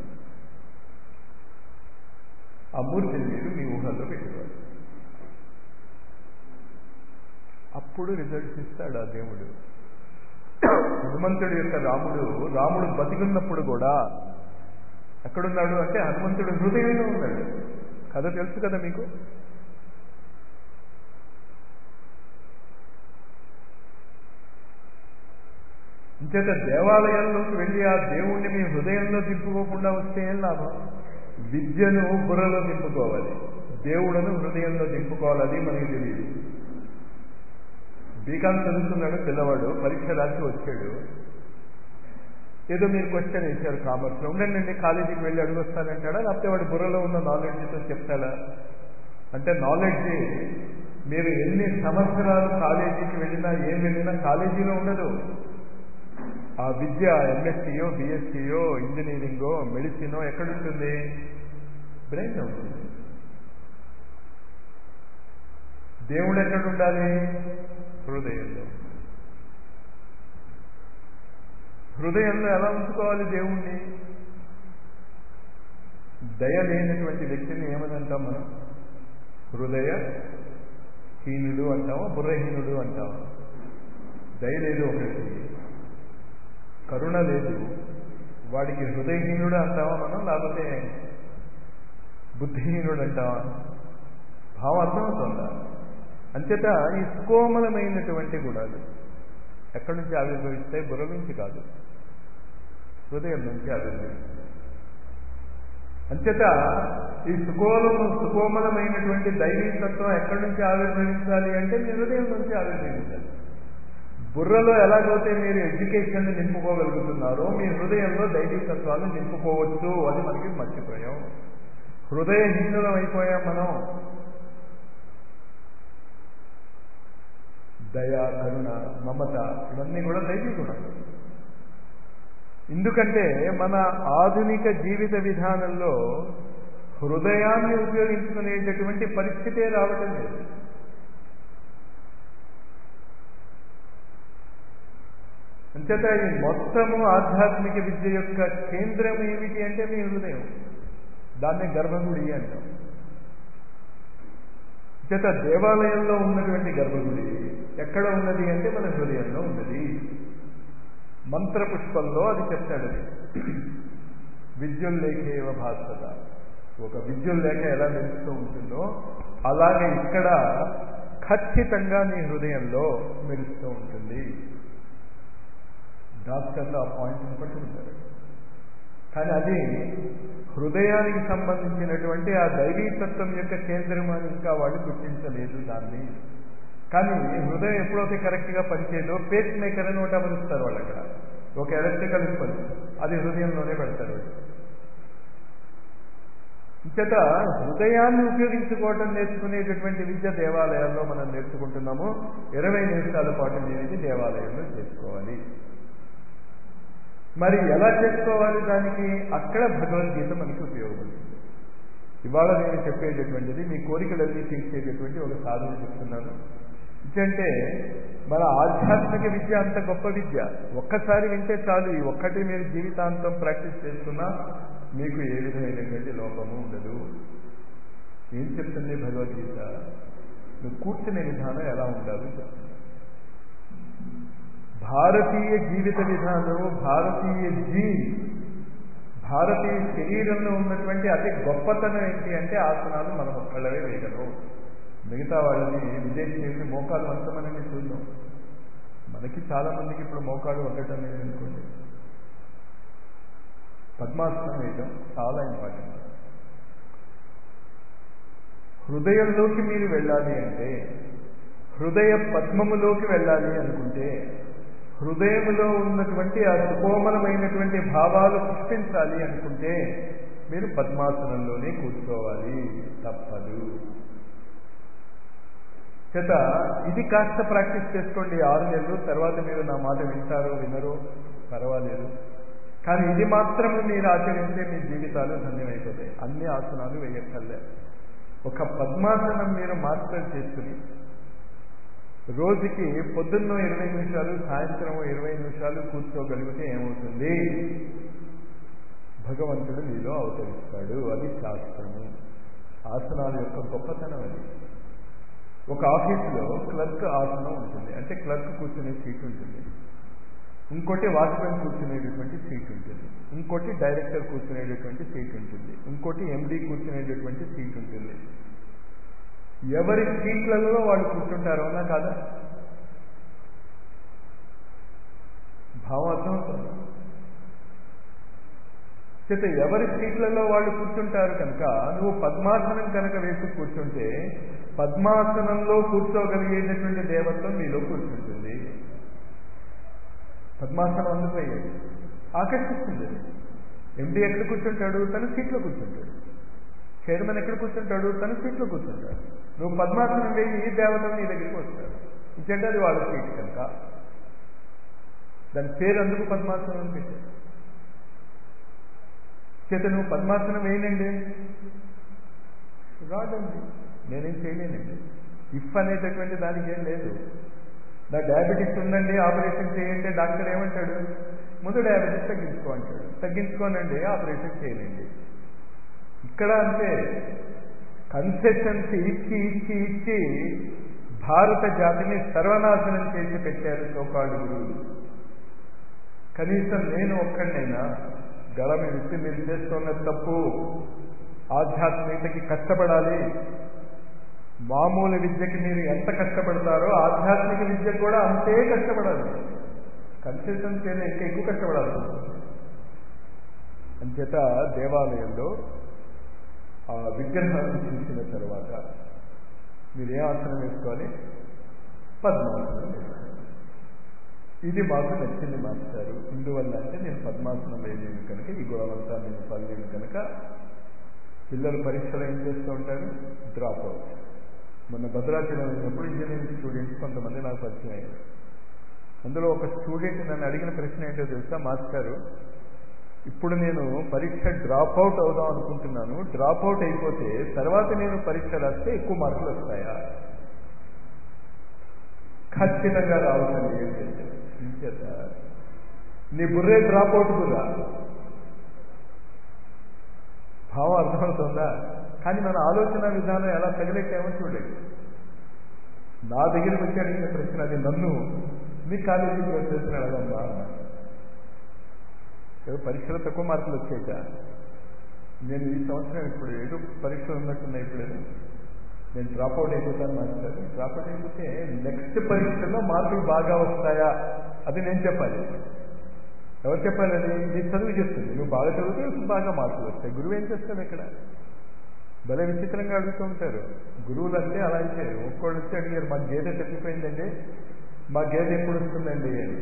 ఆ మూర్తిని మీరు మీ ఊహల్లో పెట్టుకోవాలి అప్పుడు రిజల్ట్స్ ఇస్తాడు ఆ దేవుడు హనుమంతుడి యొక్క రాముడు రాముడు బతికున్నప్పుడు కూడా ఎక్కడున్నాడు అంటే హనుమంతుడు హృదయంలో ఉన్నాడు కథ తెలుసు కదా మీకు ఇంచేత దేవాలయంలోకి వెళ్ళి ఆ దేవుణ్ణి మీ హృదయంలో దింపుకోకుండా వస్తే ఏం లాభం విద్యను బుర్రలో దింపుకోవాలి దేవుడను హృదయంలో దింపుకోవాలి అది మనకి తెలియదు బీకాం చదువుతున్నాడు పిల్లవాడు పరీక్ష రాసి వచ్చాడు ఏదో మీరు క్వశ్చన్ వేశారు కామర్స్లో ఉండండి కాలేజీకి వెళ్ళి అడుగొస్తానంటాడా లేకపోతే వాడి బుర్రలో ఉన్న నాలెడ్జ్తో చెప్తాడా అంటే నాలెడ్జ్ మీరు ఎన్ని సంవత్సరాలు కాలేజీకి వెళ్ళినా ఏం వెళ్ళినా కాలేజీలో ఉండదు ఆ విద్య ఎంఎస్సీయో బిఎస్సీయో ఇంజనీరింగో మెడిసినో ఎక్కడుంటుంది బ్రెయిన్ ఉంటుంది దేవుడు ఎక్కడ ఉండాలి హృదయంలో హృదయంలో ఎలా ఉంచుకోవాలి దేవుణ్ణి దయ లేనటువంటి వ్యక్తిని ఏమని అంటాం మనం హృదయ హీనుడు అంటామా బుర్రహీనుడు అంటామా దయ లేదు ఒకటి కరుణ లేదు వాడికి హృదయహీనుడు అంటావా మనం లేకపోతే బుద్ధిహీనుడు అంటావా భావం అర్థమవుతుందా అంచేత ఈ సుకోమలమైనటువంటి గుణాలు ఎక్కడి నుంచి ఆవిర్భవిస్తాయి బుర్ర నుంచి కాదు హృదయం నుంచి ఆవిర్భవిస్తాయి అంచేత ఈ సుకోమలం సుకోమలమైనటువంటి దైవీ తత్వం ఎక్కడి నుంచి ఆవిర్భవించాలి అంటే మీ హృదయం నుంచి ఆవిర్భవించాలి బుర్రలో ఎలాగైతే మీరు ఎడ్యుకేషన్ నింపుకోగలుగుతున్నారో మీ హృదయంలో దైవీ తత్వాన్ని నింపుకోవచ్చు అది మనకి మర్చిపోయాం హృదయహీనులం అయిపోయాం మనం దయ కరుణ మమత ఇవన్నీ కూడా దైవీ గుణం ఎందుకంటే మన ఆధునిక జీవిత విధానంలో హృదయాన్ని ఉపయోగించుకునేటటువంటి పరిస్థితే రావటం లేదు అంచేత ఈ మొత్తము ఆధ్యాత్మిక విద్య యొక్క కేంద్రం ఏమిటి అంటే మీ హృదయం దాన్నే గర్భగుడి అంటాం చేత దేవాలయంలో ఉన్నటువంటి గర్భగుడి ఎక్కడ ఉన్నది అంటే మన హృదయంలో ఉన్నది మంత్రపుష్పంలో అది చెప్తాడు అది విద్యుల్లేఖేవ భాస్వత ఒక విద్యుల్లేఖ ఎలా మెరుస్తూ ఉంటుందో అలాగే ఇక్కడ ఖచ్చితంగా నీ హృదయంలో మెరుస్తూ ఉంటుంది డాక్టర్లు ఆ పాయింట్ని పట్టుకుంటారు కానీ అది హృదయానికి సంబంధించినటువంటి ఆ దైవీతత్వం యొక్క కేంద్రం అని ఇంకా వాళ్ళు గుర్తించలేదు దాన్ని కానీ హృదయం ఎప్పుడైతే కరెక్ట్గా పనిచేయదో పేస్ మేకర్ అని ఒకటి అమరుస్తారు వాళ్ళు అక్కడ ఒక ఎలక్ట్రికల్ పని అది హృదయంలోనే పెడతారు ఇంచేత హృదయాన్ని ఉపయోగించుకోవటం నేర్చుకునేటటువంటి విద్య దేవాలయాల్లో మనం నేర్చుకుంటున్నాము ఇరవై నిమిషాల పాటు నేను దేవాలయంలో చేసుకోవాలి మరి ఎలా చేసుకోవాలి దానికి అక్కడ భగవద్గీత మనకి ఉపయోగపడుతుంది ఇవాళ నేను చెప్పేటటువంటిది మీ కోరికలన్నీ తీర్చేటటువంటి ఒక సాధన చెప్తున్నాను అంటే మన ఆధ్యాత్మిక విద్య అంత గొప్ప విద్య ఒక్కసారి వింటే చాలు ఈ ఒక్కటి మీరు జీవితాంతం ప్రాక్టీస్ చేసుకున్నా మీకు ఏ విధమైనటువంటి లోపము ఉండదు ఏం చెప్తుంది భగవద్గీత నువ్వు కూర్చునే విధానం ఎలా ఉండాలో చెప్తుంది భారతీయ జీవిత విధానం భారతీయ జీన్ భారతీయ శరీరంలో ఉన్నటువంటి అతి గొప్పతనం ఏంటి అంటే ఆసనాలు మనం ఒక్కళ్ళవే వేయగలవు మిగతా వాళ్ళని విదేశీ మోకాలు వంచమని చూద్దాం మనకి చాలా మందికి ఇప్పుడు మోకాలు వండటం లేదు అనుకోండి పద్మాసనం వేయడం చాలా ఇంపార్టెంట్ హృదయంలోకి మీరు వెళ్ళాలి అంటే హృదయ పద్మములోకి వెళ్ళాలి అనుకుంటే హృదయములో ఉన్నటువంటి ఆ సుకోమలమైనటువంటి భావాలు పుష్పించాలి అనుకుంటే మీరు పద్మాసనంలోనే కూర్చోవాలి తప్పదు చేత ఇది కాస్త ప్రాక్టీస్ చేసుకోండి ఆరు నెలలు తర్వాత మీరు నా మాట వింటారో వినరో పర్వాలేదు కానీ ఇది మాత్రమే మీరు ఆచరిస్తే మీ జీవితాలు ధన్యమైపోతాయి అన్ని ఆసనాలు వేయక్కర్లే ఒక పద్మాసనం మీరు మాస్టర్ చేసుకుని రోజుకి పొద్దున్న ఇరవై నిమిషాలు సాయంత్రం ఇరవై నిమిషాలు కూర్చోగలిగితే ఏమవుతుంది భగవంతుడు మీలో అవతరిస్తాడు అది శాస్త్రము ఆసనాల యొక్క గొప్పతనం అది ఒక ఆఫీసులో క్లర్క్ ఆసనం ఉంటుంది అంటే క్లర్క్ కూర్చునే సీట్ ఉంటుంది ఇంకోటి వాచ్మెన్ కూర్చునేటటువంటి సీట్ ఉంటుంది ఇంకోటి డైరెక్టర్ కూర్చునేటటువంటి సీట్ ఉంటుంది ఇంకోటి ఎండీ కూర్చునేటటువంటి సీట్ ఉంటుంది ఎవరి సీట్లలో వాళ్ళు కూర్చుంటారు అవునా కాదా భావం అర్థమవుతుంది చేత ఎవరి సీట్లలో వాళ్ళు కూర్చుంటారు కనుక నువ్వు పద్మాసనం కనుక వేసి కూర్చుంటే పద్మాసనంలో కూర్చోగలిగేటటువంటి దేవత్వం మీలో కూర్చుంటుంది పద్మాసనం అందుకు అయ్యేది ఆకర్షిస్తుంది ఎండి ఎక్కడ కూర్చుంటాడు తన సీట్లో కూర్చుంటాడు చైర్మన్ ఎక్కడ కూర్చుంటాడు తన సీట్లో కూర్చుంటాడు నువ్వు పద్మాసనం వేయి ఈ దేవతలు నీ దగ్గరికి వస్తాడు ఇంకంటే అది వాళ్ళ సీట్ కనుక దాని పేరు అందుకు పద్మాసనం అని పెట్టాడు చేత నువ్వు పద్మాసనం వేయనండి రాదండి నేనేం చేయలేనండి ఇఫ్ అనేటటువంటి దానికి ఏం లేదు నా డయాబెటీస్ ఉందండి ఆపరేషన్ చేయండి డాక్టర్ ఏమంటాడు ముందు డయాబెటీస్ తగ్గించుకో అంటాడు తగ్గించుకోనండి ఆపరేషన్ చేయనండి ఇక్కడ అంతే కన్సెషన్స్ ఇచ్చి ఇచ్చి ఇచ్చి భారత జాతిని సర్వనాశనం చేసి పెట్టారు సోకాళ్ళు గురువులు కనీసం నేను ఒక్కడినైనా గళమి విప్పి మీరు చేస్తున్న తప్పు ఆధ్యాత్మికతకి కష్టపడాలి మామూలు విద్యకి మీరు ఎంత కష్టపడతారో ఆధ్యాత్మిక విద్య కూడా అంతే కష్టపడాలి కన్సెషన్ చేయలే ఇంకా ఎక్కువ కష్టపడాలి అంచేత దేవాలయంలో ఆ విగ్రహాన్ని చూసిన తర్వాత మీరు ఏ ఆసనం వేసుకోవాలి పద్మాసనం వేసుకోవాలి ఇది మాకు నచ్చింది మాస్టారు ఇందువల్ల అంటే నేను పద్మాసనం వేయలేను కనుక ఈ గుణవంతా నేను పడలేను కనుక పిల్లలు పరీక్షలు ఏం చేస్తూ ఉంటారు డ్రాప్ అవుట్ మొన్న భద్రాచలం వెళ్ళినప్పుడు ఇంజనీరింగ్ స్టూడెంట్స్ కొంతమంది నాకు పరిచయం అయ్యారు అందులో ఒక స్టూడెంట్ నన్ను అడిగిన ప్రశ్న ఏంటో తెలుసా మాస్టారు ఇప్పుడు నేను పరీక్ష డ్రాప్ అవుట్ అవుదాం అనుకుంటున్నాను డ్రాప్ అవుట్ అయిపోతే తర్వాత నేను పరీక్ష రాస్తే ఎక్కువ మార్కులు వస్తాయా ఖచ్చితంగా రావుతుంది ఇంచేత నీ బుర్రే డ్రాప్ అవుట్ బుర్రా భావం అర్థమవుతుందా కానీ మన ఆలోచన విధానం ఎలా తగిలెట్టామో చూడండి నా దగ్గరికి వచ్చి అడిగిన ప్రశ్న అది నన్ను మీ కాలేజీకి ప్రశ్న అడగమ్మా అన్నా ఏదో పరీక్షలు తక్కువ మార్కులు వచ్చాక నేను ఈ సంవత్సరం ఇప్పుడు ఏదో పరీక్షలు ఉన్నట్టున్నాయి ఇప్పుడు నేను డ్రాప్ అవుట్ అయిపోతాను మాస్టర్ డ్రాప్ అవుట్ అయిపోతే నెక్స్ట్ పరీక్షలో మార్కులు బాగా వస్తాయా అది నేను చెప్పాలి ఎవరు చెప్పాలి అది నీ చదువు చెప్తుంది నువ్వు బాగా చదివితే బాగా మార్కులు వస్తాయి గురువు ఏం చేస్తాడు ఇక్కడ భలే విచిత్రంగా అడుగుతూ ఉంటారు గురువులు అంటే అలా అయితే ఒక్కోళ్ళు వచ్చి అడిగారు మా గేదె తప్పిపోయిందండి మా గేదె ఎప్పుడు వస్తుందండి అని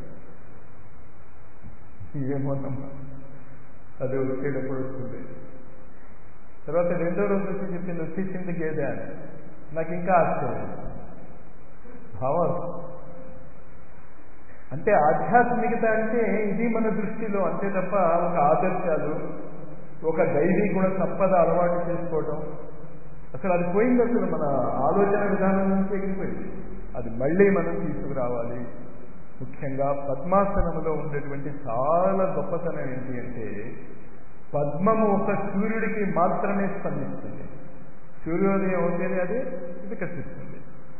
ఏమోనమ్మా అది వచ్చేటప్పుడు వస్తుంది తర్వాత రెండో రోజు వచ్చి చెప్పింది వచ్చేసింది గేదె అని నాకు ఇంకా ఆశ్చర్యం భావం అంటే ఆధ్యాత్మికత అంటే ఇది మన దృష్టిలో అంతే తప్ప ఒక ఆదర్శాలు ఒక దైవీ గుణ సంపద అలవాటు చేసుకోవడం అసలు అది పోయింది అసలు మన ఆలోచన విధానం నుంచి ఎగిరిపోయింది అది మళ్ళీ మనం తీసుకురావాలి ముఖ్యంగా పద్మాసనములో ఉండేటువంటి చాలా గొప్పతనం ఏంటి అంటే పద్మము ఒక సూర్యుడికి మాత్రమే స్పందిస్తుంది సూర్యోదయం అవుతేనే అది వికసిస్తుంది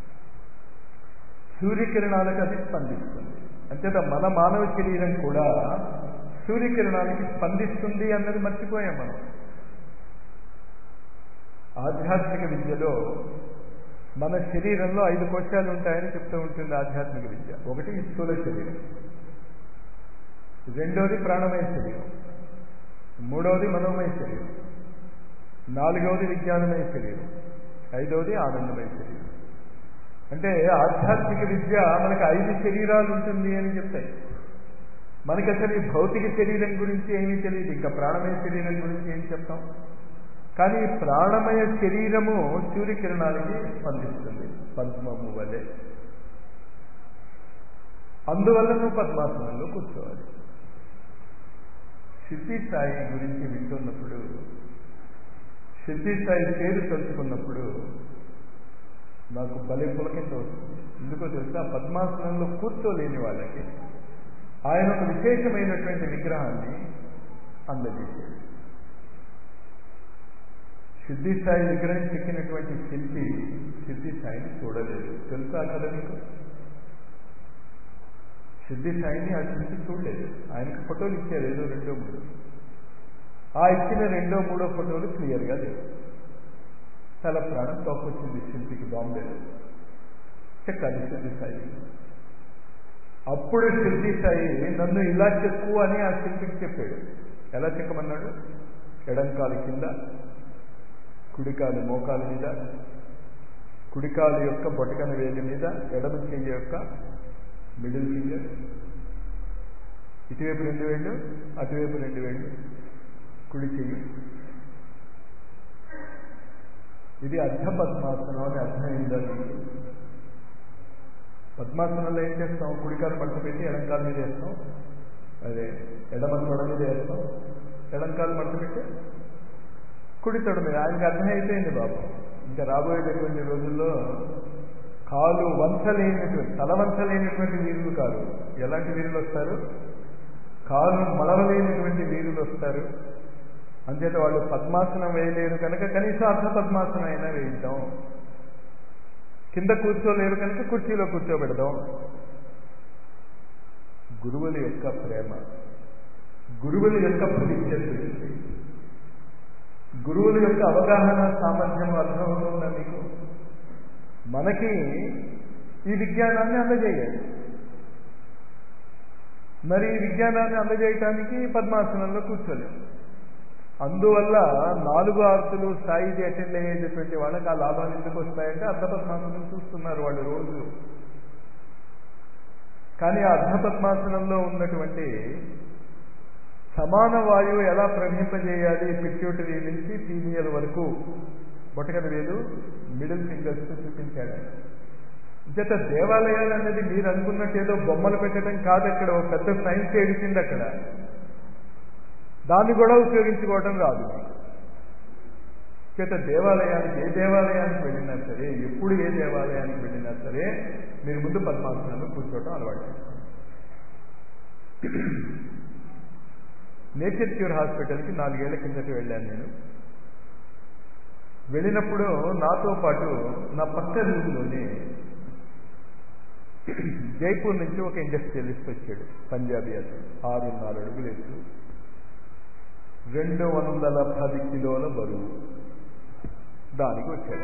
సూర్యకిరణాలకు అది స్పందిస్తుంది అంతేత మన మానవ శరీరం కూడా సూర్యకిరణాలకి స్పందిస్తుంది అన్నది మర్చిపోయాం మనం ఆధ్యాత్మిక విద్యలో మన శరీరంలో ఐదు కోశాలు ఉంటాయని చెప్తూ ఉంటుంది ఆధ్యాత్మిక విద్య ఒకటి స్థూల శరీరం రెండవది ప్రాణమయ శరీరం మూడవది మనోమయ శరీరం నాలుగవది విజ్ఞానమయ శరీరం ఐదవది ఆనందమయ శరీరం అంటే ఆధ్యాత్మిక విద్య మనకు ఐదు శరీరాలు ఉంటుంది అని చెప్తాయి మనకి అసలు ఈ భౌతిక శరీరం గురించి ఏమీ తెలియదు ఇంకా ప్రాణమయ శరీరం గురించి ఏం చెప్తాం కానీ ప్రాణమయ శరీరము సూర్యకిరణాలకి స్పందిస్తుంది పద్మము వలె అందువల్ల నువ్వు పద్మాసనంలో కూర్చోవాలి సిద్ధి సాయి గురించి వింటున్నప్పుడు సిద్ధి సాయి పేరు తలుచుకున్నప్పుడు నాకు బలి పులకింత వస్తుంది ఎందుకో తెలుసా పద్మాసనంలో కూర్చోలేని వాళ్ళకి ఆయన ఒక విశేషమైనటువంటి విగ్రహాన్ని అందజేశాడు సిద్ధి స్థాయి విగ్రహం చెక్కినటువంటి శిల్పి సిద్ధి స్థాయిని చూడలేదు తెలుసా కదా మీకు సిద్ధి స్థాయిని ఆ శిల్పి చూడలేదు ఆయనకు ఫోటోలు ఇచ్చారు ఏదో రెండో మూడు ఆ ఇచ్చిన రెండో మూడో ఫోటోలు క్లియర్గా లేవు చాలా ప్రాణం తోకొచ్చింది శిల్పికి బాంబేలో చెక్కాలి సిద్ధి స్థాయి అప్పుడు సిద్ధి స్థాయి నన్ను ఇలా చెక్కు అని ఆ శిల్పికి చెప్పాడు ఎలా చెక్కమన్నాడు ఎడంకాలు కింద కుడికాలు మోకాలు మీద కుడికాలు యొక్క బొటకన వేలి మీద ఎడమ చెయ్యి యొక్క మిడిల్ ఫింగర్ ఇటువైపు రెండు వేళ్ళు అటువైపు రెండు వేళ్ళు కుడి చెయ్యి ఇది అర్ధ పద్మాసనం అని అర్థమైందా మీకు పద్మాసనంలో ఏం చేస్తాం కుడికాలు పట్టు పెట్టి ఎడంకాల మీద వేస్తాం అదే ఎడమ తొడ మీద వేస్తాం ఎడంకాలు మడత పెట్టి కుడి తొడ మీద ఆయనకి అర్థమైపోయింది బాబు ఇంకా రాబోయేటటువంటి రోజుల్లో కాలు వంచలేనటువంటి తల వంచలేనటువంటి వీరులు కాదు ఎలాంటి వీరులు వస్తారు కాలు మలవలేనటువంటి వీరులు వస్తారు అంచేత వాళ్ళు పద్మాసనం వేయలేరు కనుక కనీసం అర్ధ పద్మాసనం అయినా వేయిద్దాం కింద కూర్చోలేరు కనుక కుర్చీలో కూర్చోబెడదాం గురువుల యొక్క ప్రేమ గురువుల యొక్క ప్రతిజ్ఞ గురువుల యొక్క అవగాహన సామర్థ్యం అర్థమవుతుందా మీకు మనకి ఈ విజ్ఞానాన్ని అందజేయాలి మరి ఈ విజ్ఞానాన్ని అందజేయటానికి పద్మాసనంలో కూర్చోలేము అందువల్ల నాలుగు ఆర్తులు స్థాయికి అటెండ్ అయ్యేటటువంటి వాళ్ళకి ఆ లాభాలు ఎందుకు వస్తాయంటే అర్ధపద్మాసనం చూస్తున్నారు వాళ్ళు రోజు కానీ ఆ అర్ధపద్మాసనంలో ఉన్నటువంటి సమాన వాయువు ఎలా ప్రవహింపజేయాలి పిట్యూటరీ నుంచి పీనియల్ వరకు బొటకన వేలు మిడిల్ ఫింగర్స్ చూపించాడు జత దేవాలయాలు అనేది మీరు అనుకున్నట్టు ఏదో బొమ్మలు పెట్టడం కాదు అక్కడ ఒక పెద్ద సైన్స్ ఏడిచింది అక్కడ దాన్ని కూడా ఉపయోగించుకోవడం రాదు చేత దేవాలయానికి ఏ దేవాలయానికి వెళ్ళినా సరే ఎప్పుడు ఏ దేవాలయానికి వెళ్ళినా సరే మీరు ముందు పద్మాసనంలో కూర్చోవడం అలవాటు నేచర్ క్యూర్ హాస్పిటల్కి నాలుగేళ్ల కిందట వెళ్ళాను నేను వెళ్ళినప్పుడు నాతో పాటు నా పక్క రూమ్లోనే జైపూర్ నుంచి ఒక ఇండస్ట్రియలిస్ట్ వచ్చాడు పంజాబీ అతను ఆరున్నర అడుగులు ఎత్తు రెండు వందల పది కిలోల బరువు దానికి వచ్చాడు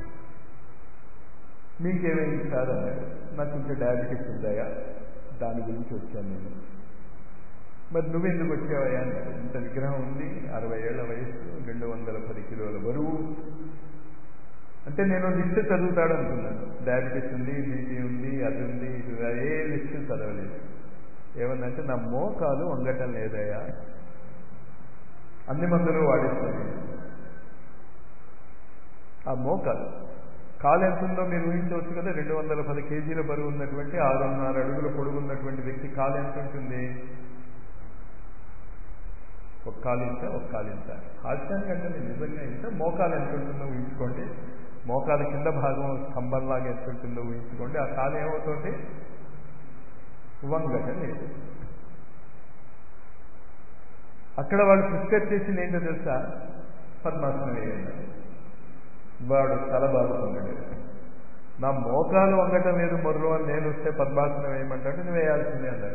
మీకేమైంది సార్ అన్నాడు నాకు కొంచెం డయాబెటీస్ ఉందాయా దాని గురించి వచ్చాను నేను మరి నువ్వెందుకు వచ్చావయ్యా అన్నాడు ఇంత విగ్రహం ఉంది అరవై ఏళ్ల వయస్సు రెండు వందల పది కిలోల బరువు అంటే నేను లిస్ట్ చదువుతాడు అనుకున్నాను డయాబెటీస్ ఉంది బీపీ ఉంది అది ఉంది ఇది ఏ లిస్ట్ చదవలేదు ఏమన్నంటే నా మోకాలు వంగటం లేదయ్యా అన్ని మందులు వాడేస్తుంది ఆ మోకాలు కాలు ఎంత ఉందో మీరు ఊహించవచ్చు కదా రెండు వందల పది కేజీల బరువు ఉన్నటువంటి ఆరున్నర అడుగుల పొడుగు ఉన్నటువంటి వ్యక్తి కాలు ఎంత ఉంటుంది ఒక కాలు ఇంత ఒక కాలు ఇంత హాస్యానికి అంటే నేను నిజంగా ఇంత మోకాలు ఎంత ఉంటుందో ఊహించుకోండి మోకాలు కింద భాగం స్తంభంలాగా ఎంత ఉంటుందో ఊహించుకోండి ఆ కాలు ఏమవుతుంది వంగట లేదు అక్కడ వాళ్ళు ప్రిస్క్రైబ్ చేసింది ఏంటో తెలుసా పద్మాసనం వేయండి వాడు తల బాదుకున్నాడు నా మోకాలు వంగటం లేదు మొర్రు అని నేను వస్తే పద్మాసనం వేయమంటే నువ్వు వేయాల్సిందే అన్నాడు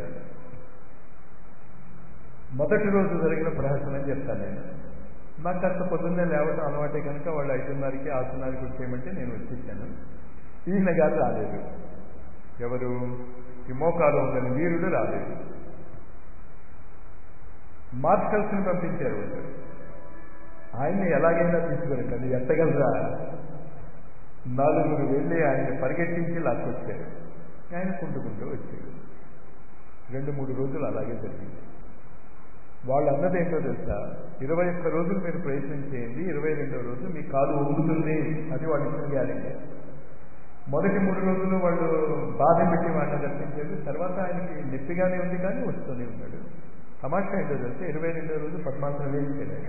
మొదటి రోజు జరిగిన ప్రహసనం చెప్తాను నేను నాకు కాస్త పొద్దున్నే లేవటం అలవాటే కనుక వాళ్ళు ఐదున్నరకి ఆరున్నరకి వచ్చేయమంటే నేను వచ్చేసాను ఈయన గారు రాలేదు ఎవరు ఈ మోకాలు ఉందని వీరుడు రాలేదు మార్కల్స్ని పంపించారు వాళ్ళు ఆయన్ని ఎలాగైనా తీసుకురండి ఎత్తగలరా నలుగురు వెళ్ళి ఆయన్ని పరిగెట్టించి లాక్కొచ్చారు ఆయన కుంటుకుంటూ వచ్చాడు రెండు మూడు రోజులు అలాగే జరిగింది వాళ్ళు అన్నది ఏంటో తెలుసా ఇరవై ఒక్క రోజులు మీరు ప్రయత్నం చేయండి ఇరవై రెండో రోజు మీ కాలు వంగుతుంది అది వాళ్ళు ఇచ్చిన గ్యారెంటీ మొదటి మూడు రోజులు వాళ్ళు బాధ పెట్టి మాట దర్శించారు తర్వాత ఆయనకి నొప్పిగానే ఉంది కానీ వస్తూనే ఉన్నాడు తమాషా ఏంటో తెలిస్తే ఇరవై రెండో రోజు పద్మాసనం వేయించాడు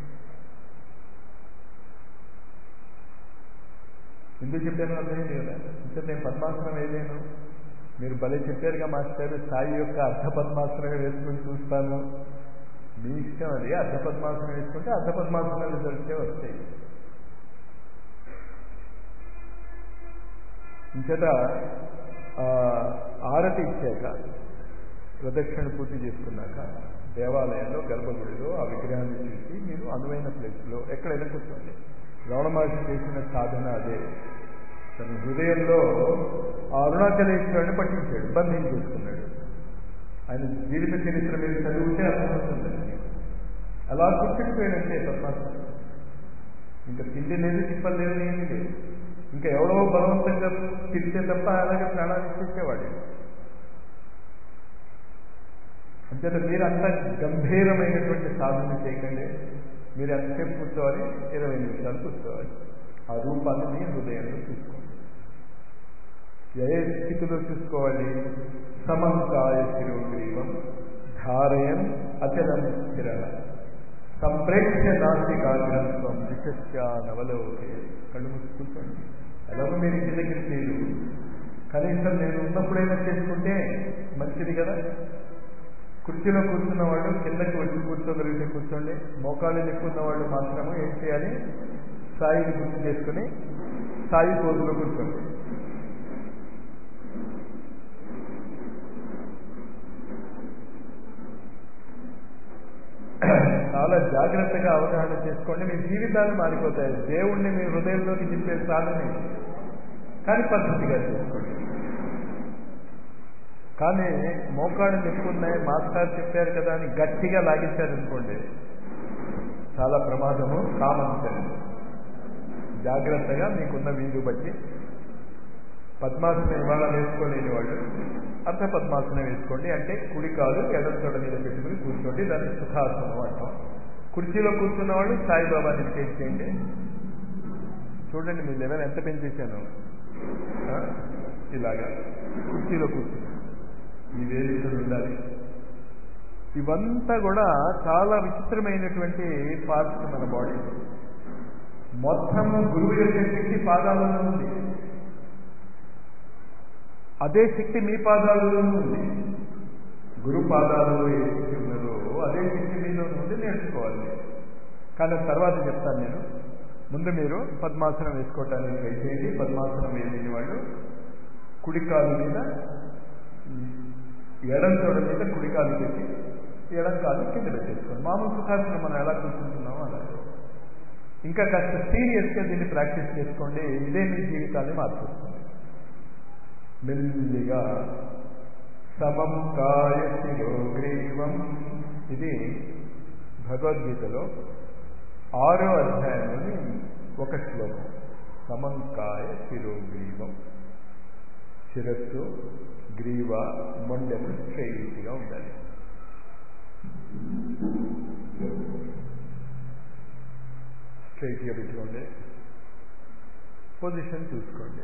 ఎందుకు చెప్పాను అర్థమైంది కదా ఇంకా నేను పద్మాసనం వేయలేను మీరు భలే చెప్పారుగా మాస్టర్ సాయి యొక్క అర్ధ పద్మాసనం వేసుకుని చూస్తాను మీ ఇష్టం అది అర్ధ పద్మాసనం వేసుకుంటే అర్ధ పద్మాసనం రిజల్ట్సే వస్తాయి ఇంచేత ఆరతి ఇచ్చాక ప్రదక్షిణ పూర్తి చేసుకున్నాక దేవాలయంలో గర్భగుడిలో ఆ విగ్రహాన్ని చూసి మీరు అనువైన ప్లేస్లో ఎక్కడైనా కూర్చోండి రమణ మహర్షి చేసిన సాధన అదే తన హృదయంలో ఆ అరుణాచలేశ్వరుని పట్టించాడు బంధం చేసుకున్నాడు ఆయన జీవిత చరిత్ర మీద చదివితే అర్థమవుతుందండి అలా కూర్చుకుపోయినట్టే పద్మాసనం ఇంకా తిండి లేదు తిప్పలు లేదు ఏమీ లేదు ఇంకా ఎవరో బలవంతంగా తిరిగితే తప్ప అలాగే ప్రాణాలు ఇచ్చేసేవాడు అంచేత మీరు అంత గంభీరమైనటువంటి సాధన చేయకండి మీరు ఎంతసేపు కూర్చోవాలి ఇరవై నిమిషాలు కూర్చోవాలి ఆ రూపాన్ని మీ హృదయంలో చూసుకోండి ఏ స్థితిలో చూసుకోవాలి సమంకాయ శిరోగ్రీవం ధారయన్ అచలం స్థిర సంప్రేక్ష నాసికాగ్రస్వం దిశస్య నవలోకే కళ్ళు మూసి కూర్చోండి ఎలాగో మీరు ఇంటి దగ్గర చేయరు కనీసం నేను ఉన్నప్పుడైనా చేసుకుంటే మంచిది కదా కుర్చీలో కూర్చున్న వాళ్ళు కిందకి వచ్చి కూర్చోగలిగితే కూర్చోండి మోకాళ్ళు ఎక్కున్న వాళ్ళు మాత్రము ఏం చేయాలి సాయిని గుర్తు చేసుకుని సాయి పోజులో కూర్చోండి చాలా జాగ్రత్తగా అవగాహన చేసుకోండి మీ జీవితాలు మారిపోతాయి దేవుణ్ణి మీ హృదయంలోకి నింపే సాధన కానీ పద్ధతిగా చేసుకోండి కానీ మోకాళ్ళు నొప్పున్నాయి మాస్టర్ చెప్పారు కదా అని గట్టిగా లాగించారనుకోండి చాలా ప్రమాదము కామన్ సెన్స్ జాగ్రత్తగా మీకున్న వీలు బట్టి పద్మాసనం ఇవాళ వేసుకోలేని వాళ్ళు అర్ధ పద్మాసనం వేసుకోండి అంటే కుడి కాలు ఎడల తొడ మీద పెట్టుకుని కూర్చోండి దాన్ని సుఖాసనం అంటాం కుర్చీలో కూర్చున్న వాళ్ళు సాయిబాబా నిర్దేశం చేయండి చూడండి మీ లెవెల్ ఎంత పెంచేశాను ఇలాగా కుర్చీలో కూర్చుని ఈ వేలు ఇక్కడ ఉండాలి ఇవంతా కూడా చాలా విచిత్రమైనటువంటి పార్ట్స్ మన బాడీ మొత్తం గురువు యొక్క శక్తి పాదాలలో ఉంది అదే శక్తి మీ పాదాలలోనూ ఉంది గురు పాదాలలో ఏ శక్తి ఉన్నదో అదే శక్తి మీలో ఉంది నేర్చుకోవాలి కానీ తర్వాత చెప్తాను నేను ముందు మీరు పద్మాసనం వేసుకోవటానికి ట్రై చేయండి పద్మాసనం వేయలేని వాళ్ళు కుడికాలు మీద ఎడం తోడ మీద కుడికాలు పెట్టి ఎడం కాలు కింద పెట్టేసుకోండి మామూలు సుఖాసనం మనం ఎలా కూర్చుంటున్నామో అలా ఇంకా కాస్త సీరియస్గా దీన్ని ప్రాక్టీస్ చేసుకోండి ఇదే మీ జీవితాన్ని మార్చేస్తుంది మెల్లిగా సమం కాయ శిరోగ్రీవం ఇది భగవద్గీతలో ఆరో అధ్యాయంలోని ఒక శ్లోకం సమంకాయ శిరోగ్రీవం శిరస్సు గ్రీవ మొండెము స్ట్రైట్గా ఉండాలి స్ట్రైట్గా పెట్టుకోండి పొజిషన్ చూసుకోండి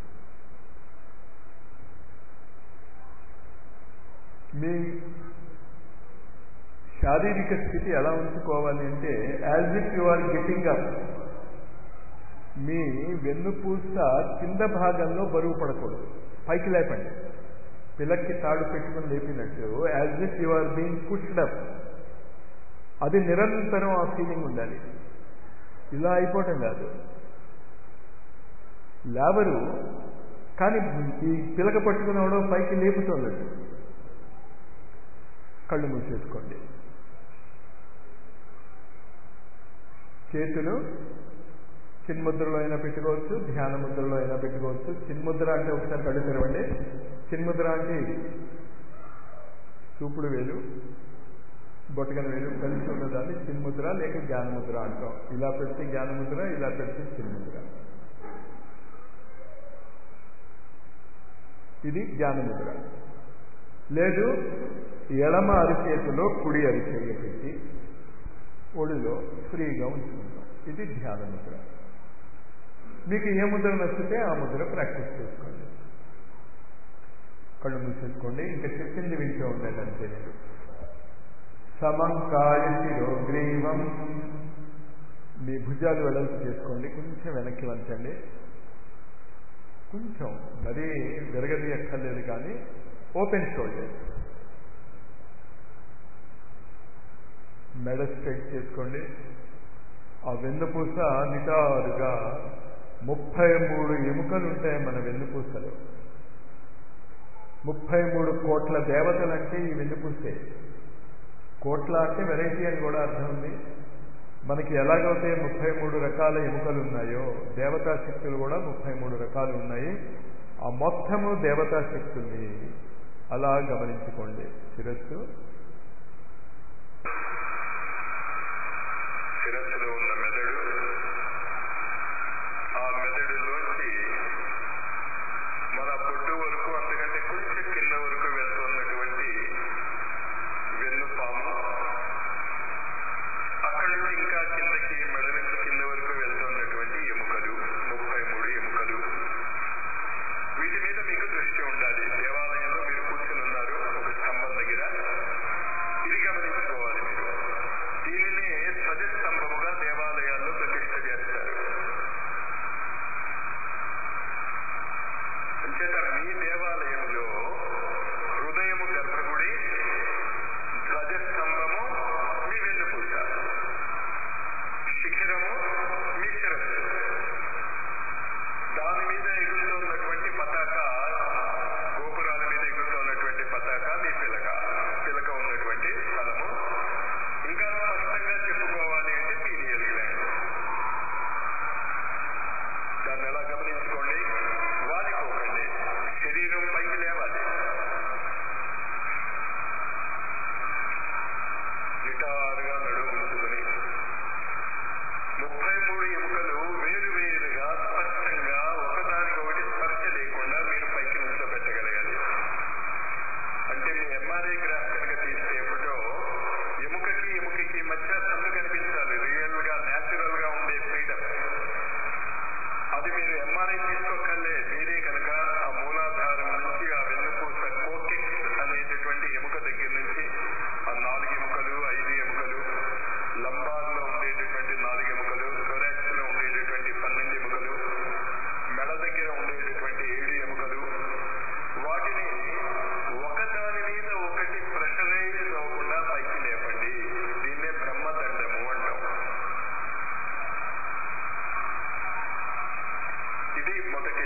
మీ శారీరక స్థితి ఎలా ఉంచుకోవాలి అంటే as if you are getting up మీ వెన్నుపూస కింద భాగంలో బరువు పడకూడదు పైకి లేపండి పిల్లకి తాడు పెట్టుకుని లేపినట్టు as if you are being pushed up అది నిరంతరం ఆ ఫీలింగ్ ఉండాలి ఇలా అయిపోవటం కాదు లేవరు కానీ ఈ పిలక పట్టుకున్నవాడు పైకి లేపుతున్నట్టు కళ్ళు మూసేసుకోండి చేతులు చిన్ముద్రలో అయినా పెట్టుకోవచ్చు ధ్యాన ముద్రలో అయినా పెట్టుకోవచ్చు చిన్ముద్ర అంటే ఒకసారి కళ్ళు తెరవండి చిన్ముద్ర అంటే చూపుడు వేలు బొట్టగల వేలు కలిసి ఉన్నదాన్ని చిన్ముద్ర లేక జ్ఞానముద్ర అంటాం ఇలా పెడితే జ్ఞానముద్ర ఇలా పెడితే చిన్ముద్ర ఇది జ్ఞానముద్ర లేదు ఎడమ అరిచేతిలో కుడి అరిచేయ పెట్టి ఒడిలో ఫ్రీగా ఉంచుకుంటాం ఇది ధ్యాన ముద్ర మీకు ఏ ముద్ర నచ్చితే ఆ ముద్ర ప్రాక్టీస్ చేసుకోండి కళ్ళు మూసేసుకోండి ఇంకా చెప్పింది వింటూ ఉండండి అంతే నేను సమంకాయ శిరోగ్రీవం మీ భుజాలు వెడల్పు చేసుకోండి కొంచెం వెనక్కి వంచండి కొంచెం మరీ విరగది ఎక్కర్లేదు కానీ ఓపెన్ షోల్డర్ మెడ స్ట్రైట్ చేసుకోండి ఆ వెన్నుపూస నిటారుగా ముప్పై మూడు ఎముకలు ఉంటాయి మన వెన్నుపూసలో ముప్పై మూడు కోట్ల దేవతలంటే ఈ వెన్నుపూసే కోట్ల అంటే వెరైటీ అని కూడా అర్థం ఉంది మనకి ఎలాగైతే ముప్పై మూడు రకాల ఎముకలు ఉన్నాయో దేవతా శక్తులు కూడా ముప్పై మూడు రకాలు ఉన్నాయి ఆ మొత్తము దేవతా శక్తుల్ని అలా గమనించుకోండి శిరస్సు శిరస్సులో ఉన్న మెదడు ఆ మెదడులోంచి మన పొట్టు వరకు అంతకంటే కొంచెం కింద వరకు వెళ్తున్నటువంటి వెన్నుపాము అక్కడి నుంచి ఇంకా కిందకి మెడ నుంచి కింద వరకు వెళ్తున్నటువంటి ఎముకలు ముప్పై మూడు ఎముకలు వీటి మీద మీకు దృష్టి ఉండాలి దేవాలయంలో మీరు కూర్చుని ఉన్నారు ఒక స్తంభం దగ్గర ఇది గమనించుకోవాలి మీరు దీనినే ధ్వజస్తంభముగా దేవాలయాల్లో ప్రతిష్ట చేస్తారు అంచేత మీ దేవాలయంలో హృదయము గర్భగుడి ఎంఆర్ఐ తీసుకోకర్లే మీరే కనుక ఆ మూలాధారం నుంచి ఆ వెన్నుపూస కోకిక్స్ అనేటటువంటి ఎముక దగ్గర నుంచి ఆ నాలుగు ఎముకలు ఐదు ఎముకలు లంబార్లో ఉండేటటువంటి నాలుగు ఎముకలు థొరాక్స్ లో ఉండేటటువంటి పన్నెండు ఎముకలు మెడ దగ్గర ఉండేటటువంటి ఏడు ఎముకలు వాటిని ఒకదాని మీద ఒకటి ప్రెషరైజ్ అవ్వకుండా పైకి లేపండి దీన్నే బ్రహ్మదండము అంటాం ఇది మొదటి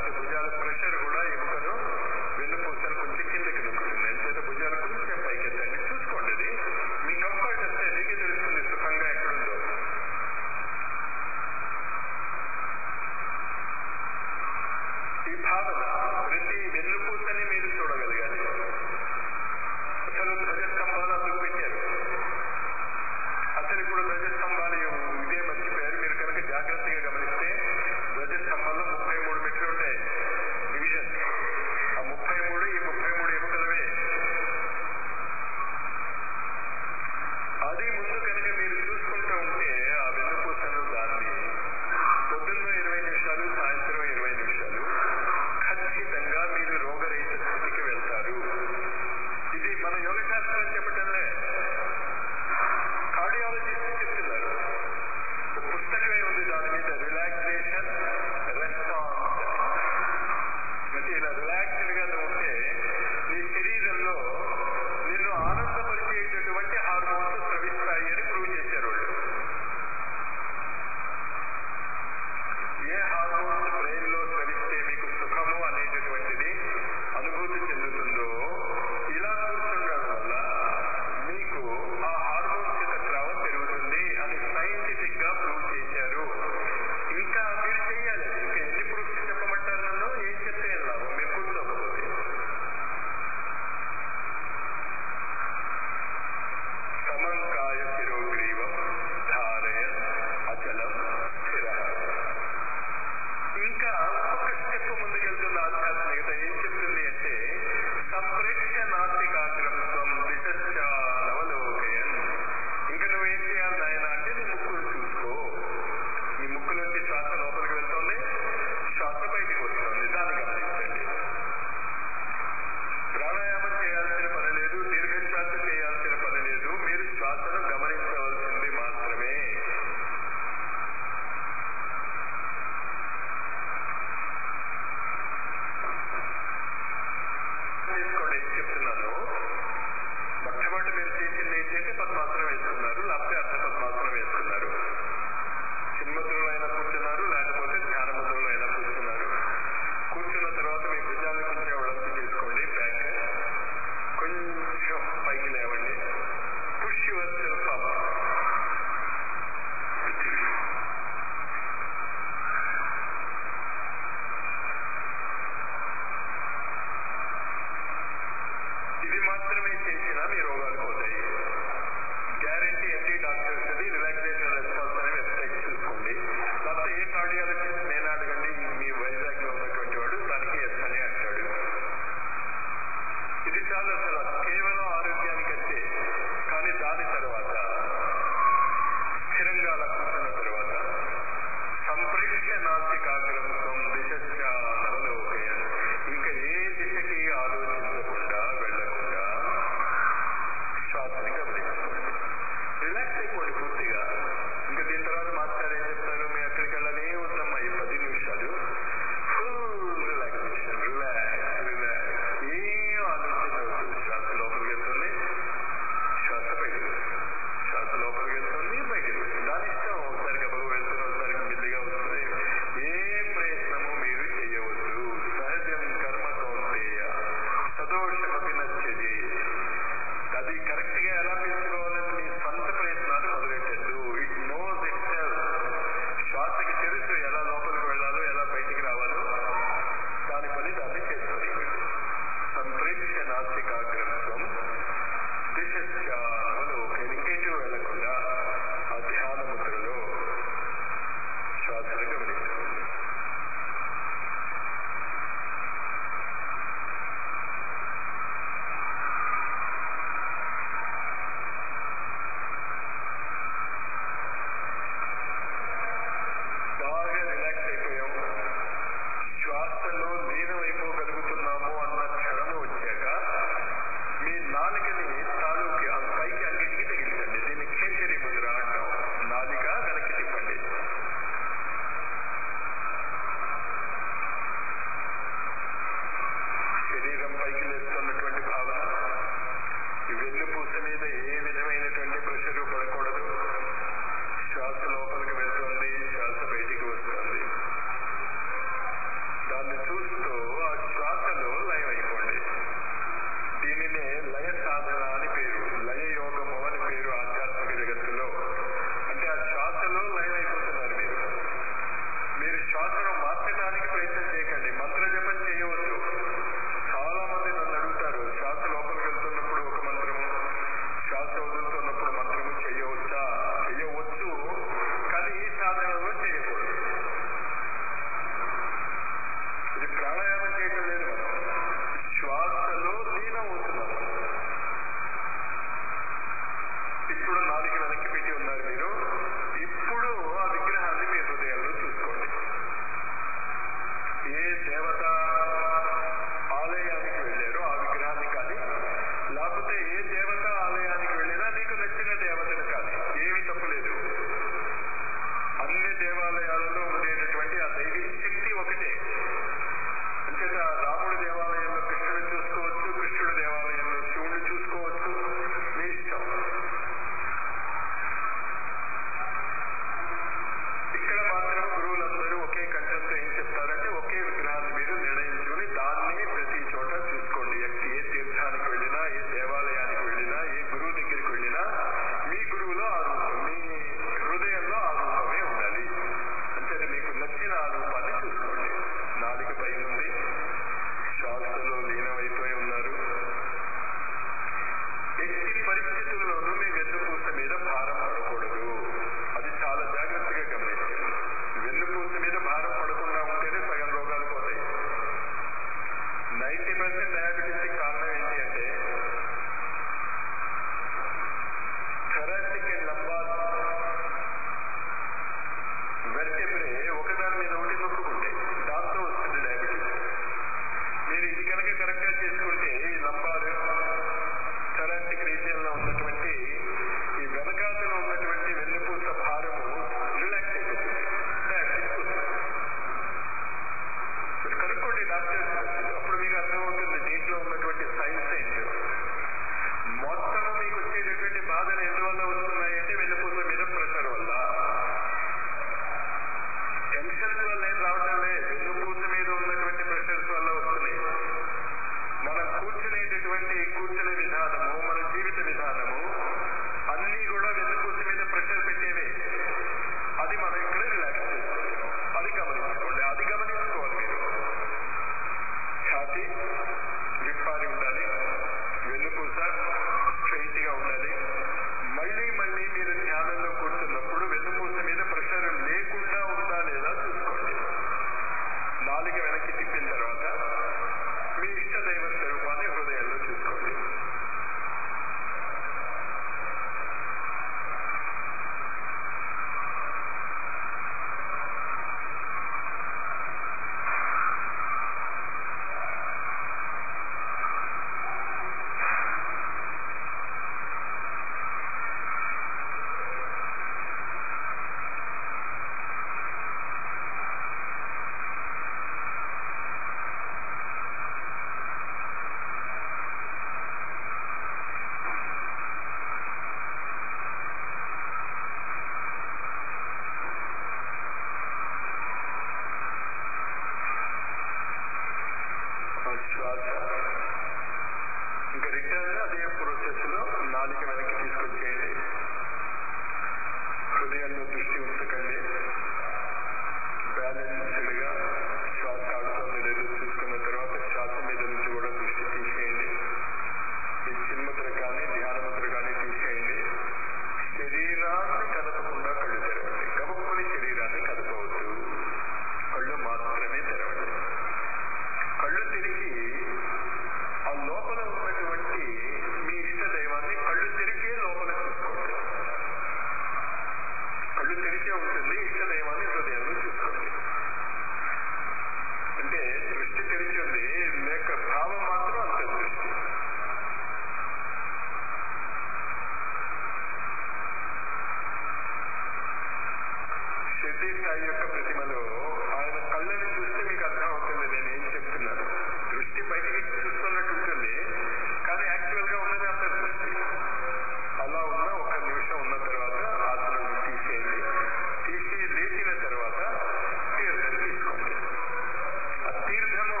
షిర్డీ సాయి యొక్క ప్రతిమలో ఆయన కళ్ళని చూస్తే మీకు అర్థం అవుతుంది నేను ఏం చెప్తున్నాను దృష్టి బయటికి చూస్తున్నట్టు ఉంటుంది కానీ యాక్చువల్ గా ఉన్నది అంత దృష్టి అలా ఉన్న ఒక నిమిషం ఉన్న తర్వాత ఆసనం తీసేయండి తీసి లేచిన తర్వాత తీర్థం తీసుకోండి ఆ తీర్థము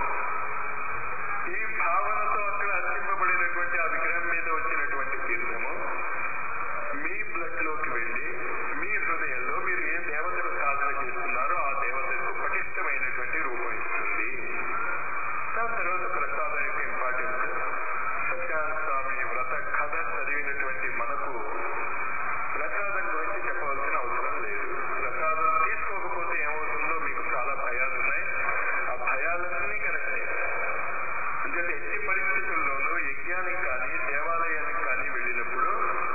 ఈ భావనతో అక్కడ అర్చింపబడినటువంటి ఆ విగ్రహం మీద వచ్చినటువంటి తీర్థము మీ బ్లడ్ లోకి వెళ్ళి మీ హృదయంలో మీరు ఏ దేవతను సాధన చేస్తున్నారో ఆ దేవతకు పటిష్టమైనటువంటి రూపం ఇస్తుంది దాని తర్వాత ప్రసాదం యొక్క ఇంపార్టెన్స్ సత్యనారాయణ స్వామి వ్రత కథ చదివినటువంటి మనకు ప్రసాదం గురించి చెప్పవలసిన అవసరం లేదు ప్రసాదం తీసుకోకపోతే ఏమవుతుందో మీకు చాలా భయాలు ఉన్నాయి ఆ భయాలన్నీ కరెక్టే ఎందుకంటే ఎట్టి పరిస్థితుల్లోనూ యజ్ఞానికి కానీ దేవాలయానికి కానీ వెళ్ళినప్పుడు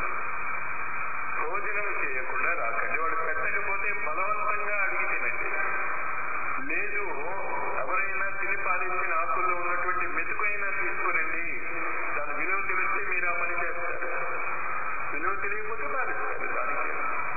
భోజనం చేయకుండా రాకండి వాడు పెట్టకపోతే బలవంతంగా అడిగి తినండి లేదు ఎవరైనా తిని పారేసిన ఆకుల్లో ఉన్నటువంటి మెతుకైనా తీసుకురండి దాని విలువ తెలిస్తే మీరు ఆ పని చేస్తారు విలువ తెలియకపోతే పారేస్తారు దానికి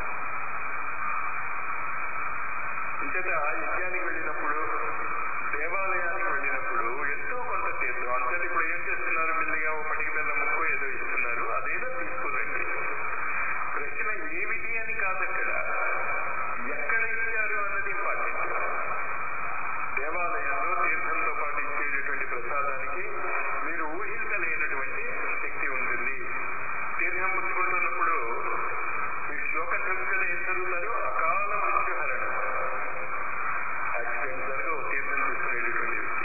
ఇంతట యజ్ఞానికి వెళ్ళినప్పుడు దేవాలయానికి వెళ్ళినప్పుడు ఎంతో కొంత తీర్థం అంతే ఇప్పుడు ఏం చేస్తున్నారు మెల్లిగా ఓ పటికి బెల్ల ముక్కు ఏదో ఇస్తున్నారు అదేదో తీసుకురండి ప్రశ్న ఏమిటి అని కాదక్కడ ఎక్కడ ఇచ్చారు అన్నది ఇంపార్టెంట్ దేవాలయంలో తీర్థంతో పాటు ఇచ్చేటటువంటి ప్రసాదానికి మీరు ఊహించలేనటువంటి శక్తి ఉంటుంది తీర్థం పుచ్చుకుంటున్నప్పుడు మీ శ్లోకం తెలుసు కదా ఏం చదువుతారు అకాల మృత్యుహరణ యాక్సిడెంట్ జరగవు తీర్థం తీసుకునేటటువంటి వ్యక్తి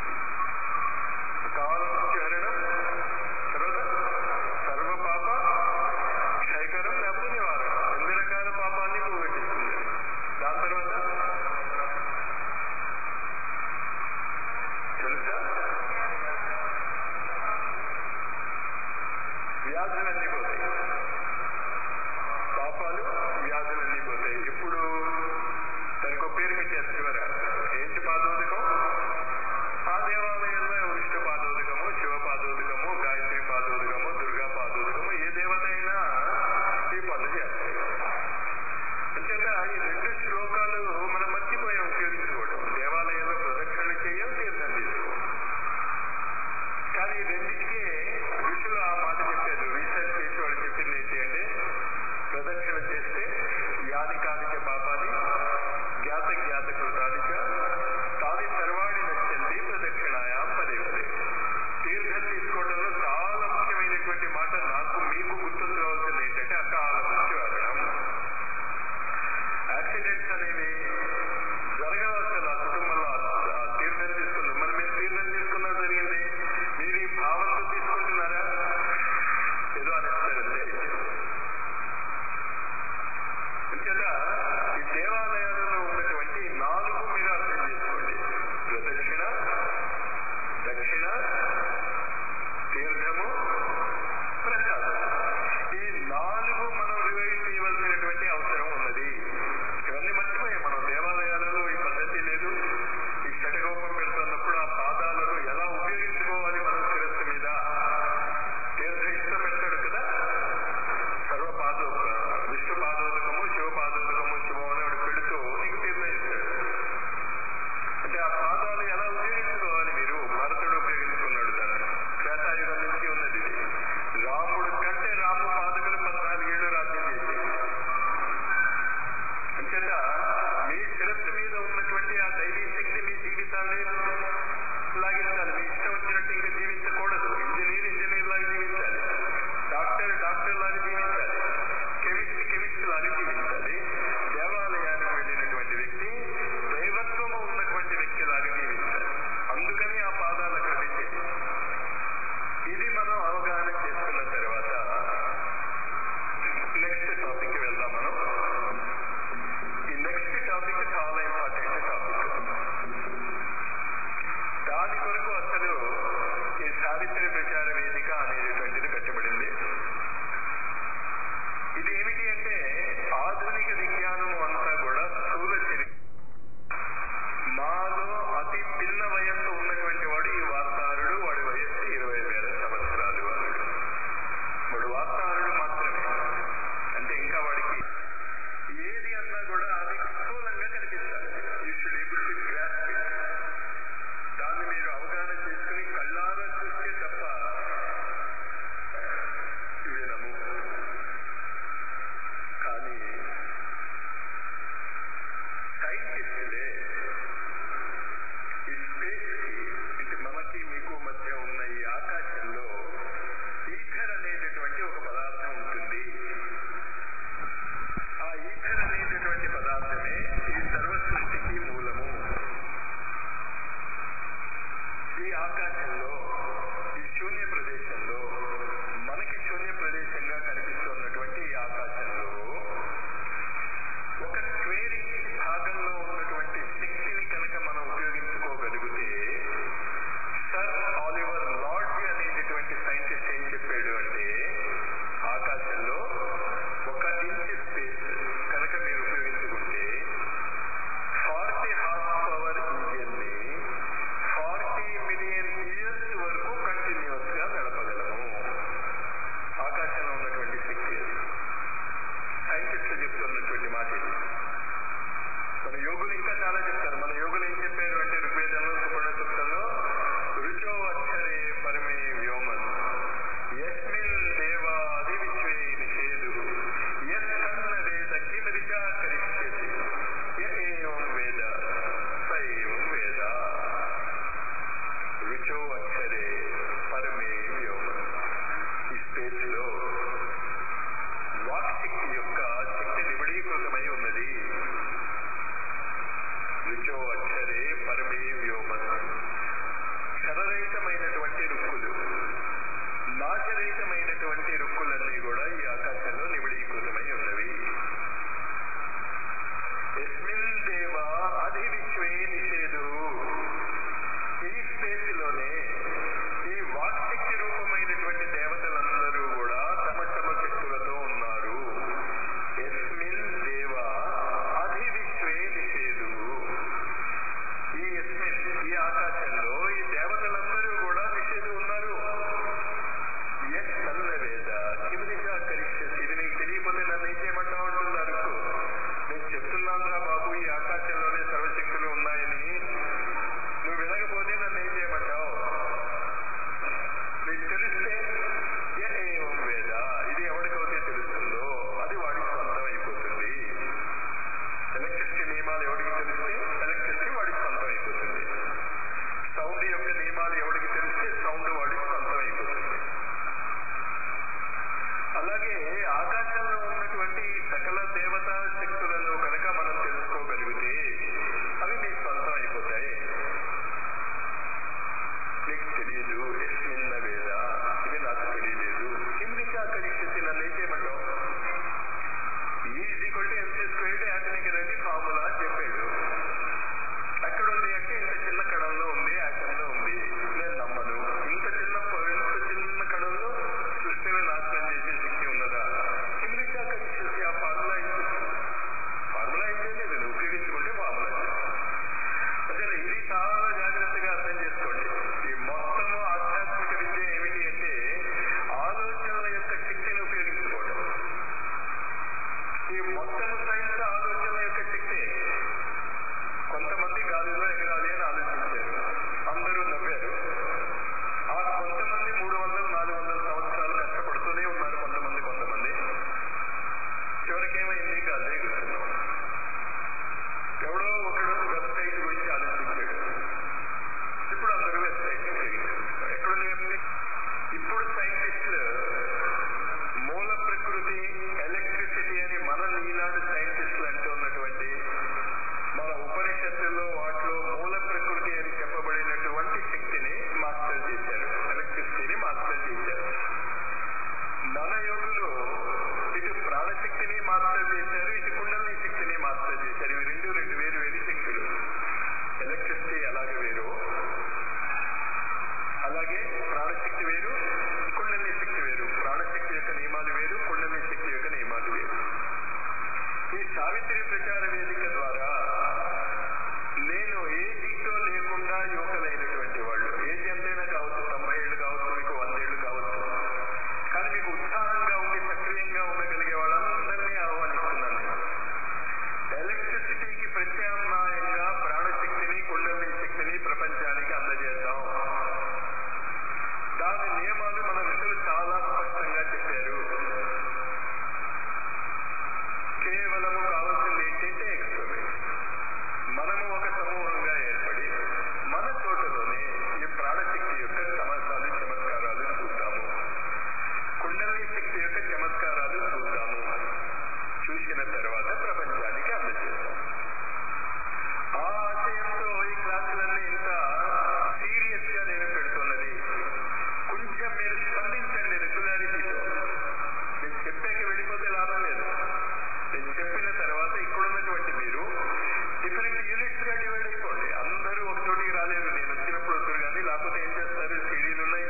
డిఫరెంట్ యూనిట్స్ గా డివైడ్ అయిపోండి అందరూ ఒక చోటికి రాలేరు నేను వచ్చినప్పుడు వస్తారు కానీ లేకపోతే ఏం చేస్తారు సీడీలు ఉన్నాయి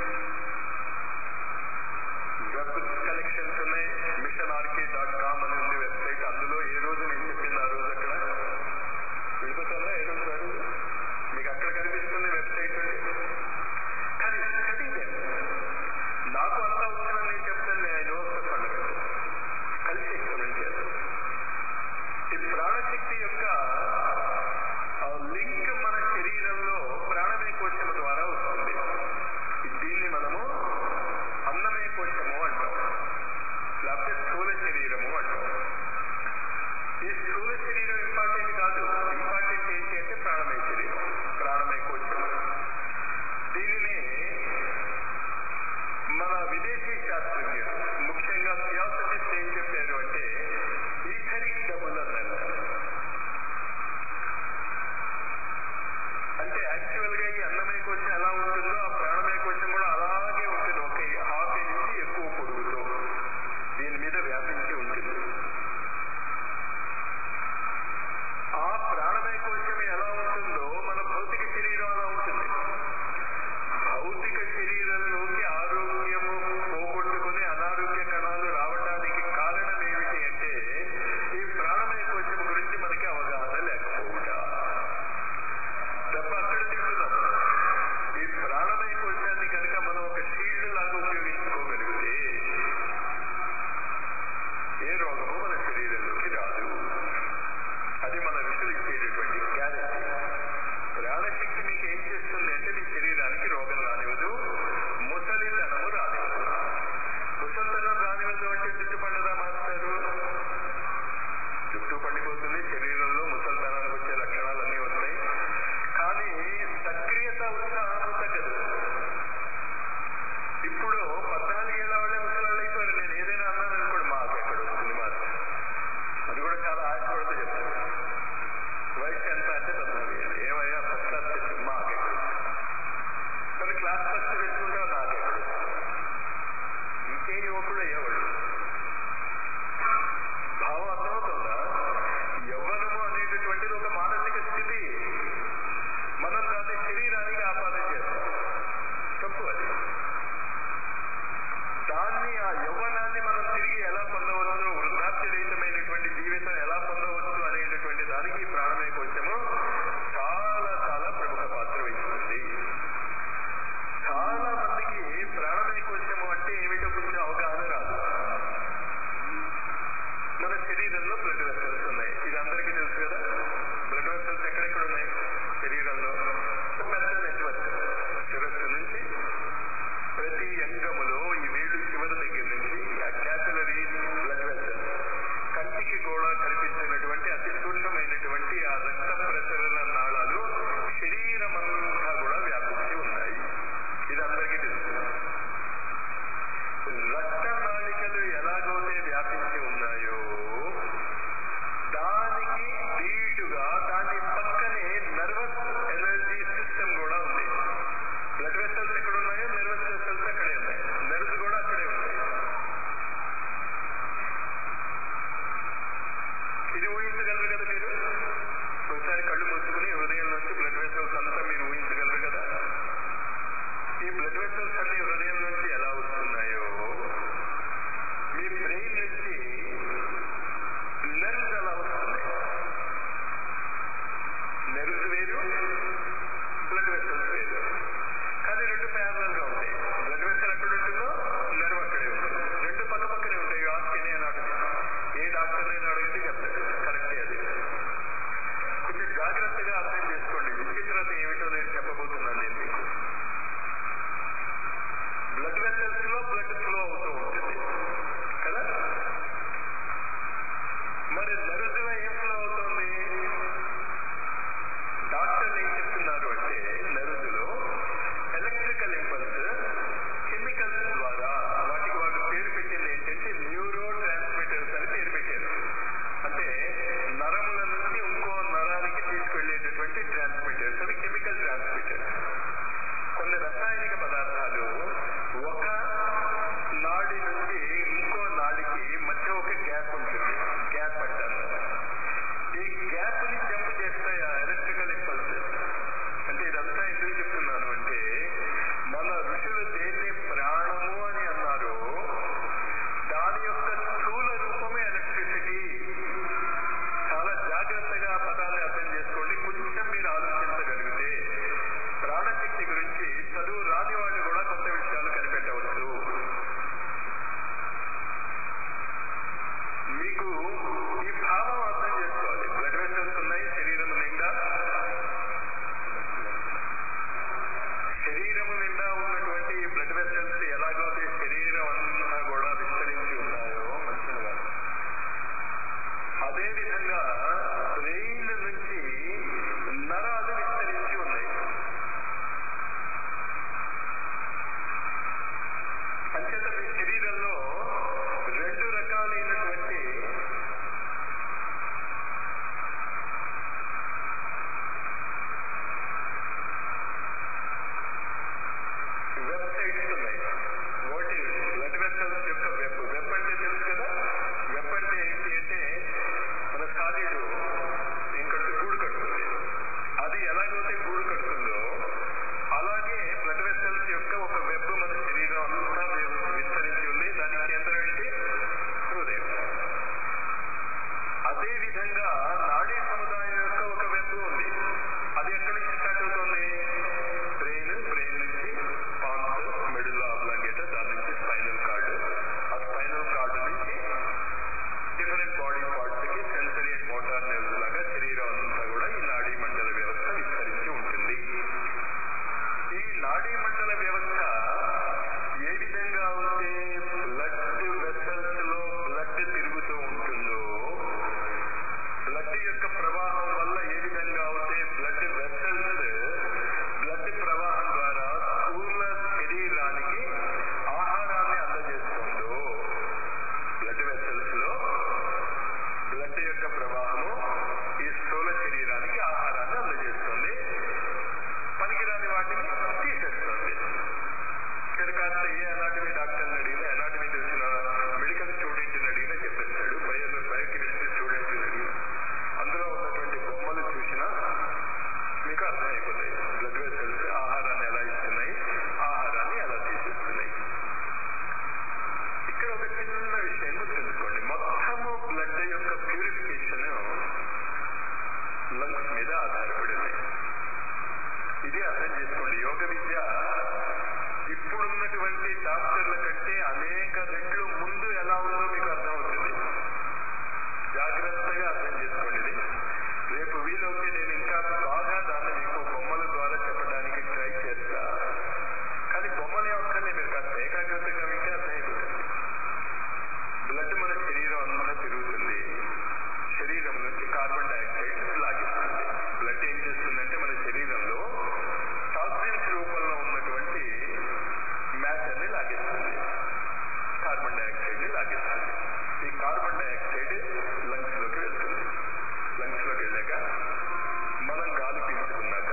వెబ్ కలెక్షన్స్ ఉన్నాయి మిషన్ ఆర్కే డాట్ కామ్ అని ఉంది వెబ్సైట్ అందులో ఏ రోజు నేను చెప్పింది ఆ రోజు అక్కడ వెళ్ళిపోతారా ఏ రోజు ఆ రోజు మీకు అక్కడ కనిపిస్తుంది వెబ్సైట్ అండి కానీ స్టడీ నాకు అంతా వచ్చిందని నేను చెప్తాను ఐ నో ద ఫండమెంటల్ కలిసి ఎక్స్పెరిమెంట్ చేస్తాను ఈ ప్రాణశక్తి యొక్క ఆ లింక్ మన శరీరంలో ప్రాణమే కోశము ద్వారా వస్తుంది దీన్ని మనము అన్నమే కోశము అంటాం లేకపోతే స్థూల శరీరము అంటాం ఈ స్థూల శరీరం ఇంపార్టెంట్ కాదు ఇంపార్టెంట్ ఏంటి అంటే ప్రాణమయ శరీరం ప్రాణమయ కోశం దీనిని మన విదేశీ శాస్త్రజ్ఞులు ముఖ్యంగా థియాసఫిస్ట్ ఏం చెప్పారు అంటే ఈథరిక్ డబుల్ అన్నారు అంటే యాక్చువల్ గా ఈ అన్నమయ కోశం ఎలా ఉంటుందో ఆ ప్రాణమయ కోశం కూడా అలాగే ఉంటుంది ఒక హాఫ్ నుంచి ఎక్కువ పొడుగుతో దీని మీద వ్యాపించి ఉంటుంది ఆ ప్రాణమయ కోశం ఎలా ఉంటుందో మన భౌతిక శరీరం అలా ఉంటుంది భౌతిక శరీరంలోకి ఆరోగ్యము పోగొట్టుకుని అనారోగ్య కణాలు రావడానికి కారణం ఏమిటి అంటే ఈ ప్రాణమయ కోశం గురించి మనకి అవగాహన లేకపోవుట దెబ్బ అక్కడ తింటున్నాం ఈ ప్రాణమయ కోశాన్ని కనుక మనం ఒక షీల్డ్ లాగా ఉపయోగించుకోగలిగితే ఏ రోగము మన శరీరంలోకి రాదు అది మన ఋషులు ఇచ్చేటటువంటి గ్యారెంటీ ప్రాణశక్తి మీకు ఏం చేస్తుంది అంటే మీ శరీరానికి రోగం రానివ్వదు ముసలితనము రానివ్వదు ముసలితనం రానివ్వదు అంటే జుట్టు పండదా మాస్టారు జుట్టు పండిపోతుంది శరీరంలో ముసలితనానికి వచ్చే లక్షణాలన్నీ వస్తాయి కానీ సక్రియత ఉత్సాహము తగ్గదు ఇప్పుడు పద్నాలుగేళ్ల వాళ్ళే ముసలాళ్ళు అయిపోయారు నేను ఏదైనా అన్నాను అనుకోండి మాకు ఎక్కడ వస్తుంది మాస్టర్ అది కూడా చాలా ఆశపడుతూ చెప్తాను వయసు ఎంత అంటే పద్నాలుగు ఏళ్ళు ఏమయ్యా ఫస్ట్ క్లాస్ తెచ్చు మాకెక్కడ కానీ క్లాస్ ఫస్ట్ తెచ్చుకుంటావు నాకెక్కడ ఇంకే యువకుడు అయ్యేవాడు భావం అర్థమవుతుందా యవ్వనము అనేటటువంటిది ఒక మానసిక స్థితి మనం దాన్ని శరీరానికి ఆపాదన చేస్తాం తప్పు అది దాన్ని ఆ యవ్వనాన్ని మనం తిరిగి ఎలా పొందవచ్చు వృద్ధాప్యరహితమైనటువంటి జీవితం ఎలా పొందవచ్చు అనేటటువంటి దానికి ఈ ప్రాణమయ కోశము చాలా చాలా ప్రముఖ పాత్ర వహిస్తుంది చాలా మందికి ప్రాణమయ కోశము అంటే ఏమిటో కొంచెం అవగాహన రాదు మన శరీరంలో బ్లడ్ వెసల్స్ ఉన్నాయి ఇది అందరికీ తెలుసు కదా బ్లడ్ వెసల్స్ ఎక్కడెక్కడ ఉన్నాయి శరీరంలో పెద్ద నెట్వర్క్ శిరస్సు నుంచి ప్రతి అంగములో ఈ వేడు చివరి దగ్గర నుంచి ఆ క్యాపిలరీ బ్లడ్ వెసల్స్ కంటికి కూడా కనిపించినటువంటి అతి సూక్ష్మమైనటువంటి ఆ రక్త ప్రసరణ నాళాలు శరీరమంతా కూడా వ్యాపించి ఉన్నాయి ఇది అందరికీ తెలుసు రక్త నాళికలు ఎలాగైతే వ్యాపించి ఉన్నాయో దానికి ధీటుగా దాని పక్కనే నర్వస్ ఎనర్జీ సిస్టమ్ కూడా ఉంది బ్లడ్ వెసల్స్ ఎక్కడ ఉన్నాయో నర్వస్ వెసల్స్ అక్కడే ఉన్నాయి నర్వ్స్ కూడా అక్కడే ఉన్నాయి ఇది ఊహించగలరు కదా మీరు ఒకసారి కళ్ళు మూసుకుని హృదయం నుంచి బ్లడ్ వెసల్స్ అంతా మీరు ఊహించగలరు కదా ఈ బ్లడ్ వెసల్స్ అన్ని హృదయం నుంచి ఎలా వస్తున్నాయో మీ బ్రెయిన్ నుంచి నెర్వ్స్ ఎలా వస్తున్నాయి నెర్వ్స్ వేరు బ్లడ్ వెసల్స్ వేరు కానీ రెండు ప్యారలల్ గా ఉంటాయి బ్లడ్ వెసల్ ఎక్కడ ఉంటుందో నెర్వ్ అక్కడే ఉంటుంది రెండు పక్క పక్కనే ఉంటాయి ఆస్కేనే అనాటమీ ఏ డాక్టర్ అయినా అడిగితే చెప్తాడు కరెక్టే అది కొంచెం జాగ్రత్తగా అర్థం చేసుకోండి విచిత్రత ఏమిటో నేను చెప్పబోతున్నాను నేను మీకు బ్లడ్ వెసల్స్ మీకు ఈ భావం అర్థం చేసుకోవాలి బ్లడ్ వెసల్స్ ఉన్నాయి శరీరం నిండా శరీరము నిండా ఉన్నటువంటి ఈ బ్లడ్ వెసల్స్ ఎలాగైతే శరీరం అంతా కూడా విస్తరించి ఉన్నాయో మంచిగా అదే విధంగా బ్రెయిన్ నుంచి నరాలు విస్తరించి ఉన్నాయి అంచేత మీ శరీరంలో రెండు రకాలైనటువంటి వెబ్సైట్స్ ఉన్నాయి వాట్ ఈస్ బ్లడ్ వెసల్స్ యొక్క వెబ్ వెబ్ అంటే తెలుసు కదా వెబ్ అంటే ఏంటి అంటే మన సాలీడు ఇంకటి గూడు కడుతుంది అది ఎలాగైతే గూడు కడుతుందో అలాగే బ్లడ్ వెసల్స్ యొక్క ఒక వెబ్ మన శరీరం అంతా వి- విస్తరించి ఉంది దాని కేంద్రం ఏంటి హృదయం అదే విధంగా నాడీ సముదాయం యొక్క ఒక వెబ్ ఉంది అది ఎక్కడి నుంచి స్టార్ట్ అవుతుంది బ్రెయిన్ బ్రెయిన్ నుంచి పాన్స్ మెడులా అబ్లాంగేట దాని నుంచి స్పైనల్ కార్డ్ ఆ స్పైనల్ కార్డ్ నుంచి డిఫరెంట్ బాడీ పార్ట్స్ కి సెన్సరీ అండ్ మోటార్ నెర్వ్స్ లాగా శరీరం అంతా కూడా ఈ నాడీ మండల వ్యవస్థ విస్తరించి ఉంటుంది ఈ నాడీ మండల వ్యవస్థ ఏ విధంగా ఉంటే బ్లడ్ వెసల్స్ లో బ్లడ్ తిరుగుతూ ఉంటుందో బ్లడ్ యొక్క ప్రవాహం వల్ల ఏ విధంగా అయితే బ్లడ్ వెసల్స్ బ్లడ్ ప్రవాహం ద్వారా స్థూల శరీరానికి ఆహారాన్ని అందజేస్తుందో బ్లడ్ వెసల్స్ లో బ్లడ్ యొక్క ప్రవాహము ఈ స్థూల శరీరానికి ఆహారాన్ని అందజేస్తుంది పనికిరాని వాటిని తీసేస్తుంది ఇక్కడ కాస్త ఏ అనాటమీ డాక్టర్ని అడిగినా అనాటమీ తెలిసిన మెడికల్ స్టూడెంట్ని అడిగినా చెప్పేస్తాడు బయో బయోకెమిస్ట్రీ స్టూడెంట్ని అడిగినా అందులో ఉన్నటువంటి బొమ్మలు చూసినా మీకు అర్థమైపోతాయి బ్లడ్ వెసల్స్ ఆహారాన్ని ఎలా ఇస్తున్నాయి ఆహారాన్ని ఎలా తీసేస్తున్నాయి ఇక్కడ ఒక చిన్న విషయం గుర్తుంచుకోండి మొత్తము బ్లడ్ యొక్క ప్యూరిఫికేషన్ లంగ్స్ మీద ఆధారపడి ఉన్నాయి ఇది అర్థం చేసుకోండి యోగ విద్య ఇప్పుడున్నటువంటి డాక్టర్ల కంటే అనేక రెట్లు ముందు ఎలా ఉందో మీకు అర్థమవుతుంది జాగ్రత్తగా అర్థం చేసుకోండి ఇది రేపు వీలవుతే నేను ఇంకా బాగా దాన్ని మీకు బొమ్మల ద్వారా చెప్పడానికి ట్రై చేస్తా కానీ బొమ్మలే ఒక్కనే మీరు కాస్త ఏకాగ్రతగా వింటే అర్థమైపోతుంది బ్లడ్ మన శరీరం అంతా తిరుగుతుంది శరీరం నుంచి కార్బన్ డైఆక్సైడ్ లాగిస్తుంది బ్లడ్ ఏం చేస్తుందంటే మన శరీరంలో టాక్సిన్స్ రూపంలో ఉన్నటువంటి మ్యాటర్ ని లాగిస్తుంది కార్బన్ డైఆక్సైడ్ ని లాగిస్తుంది ఈ కార్బన్ డైఆక్సైడ్ లంగ్స్ లోకి వెళ్తుంది లంగ్స్ లోకి వెళ్ళాక మనం గాలి పీల్చుకున్నాక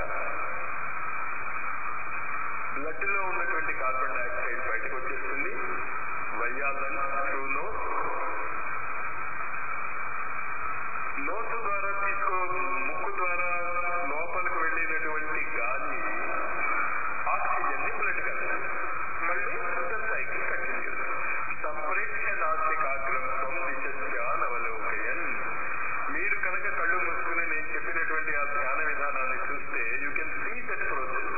బ్లడ్ లో ఉన్నటువంటి కార్బన్ డైఆక్సైడ్ బయటకు వచ్చేస్తుంది వయ్యా లంగ్స్ త్రూ నోస్ నోసు ద్వారా తీసుకో ముక్కు ద్వారా లోపలికి వెళ్ళినటువంటి గాలి ఆక్సిజన్ ని బ్లడ్ కలుగుతుంది మళ్ళీ సైకిల్ కంటిన్యూస్ సంప్రేక్ష నాసికాగ్రంథం దిశానవలోకయన్ మీరు కనుక కళ్ళు మూసుకుని నేను చెప్పినటువంటి ఆ ధ్యాన విధానాన్ని చూస్తే you can see that process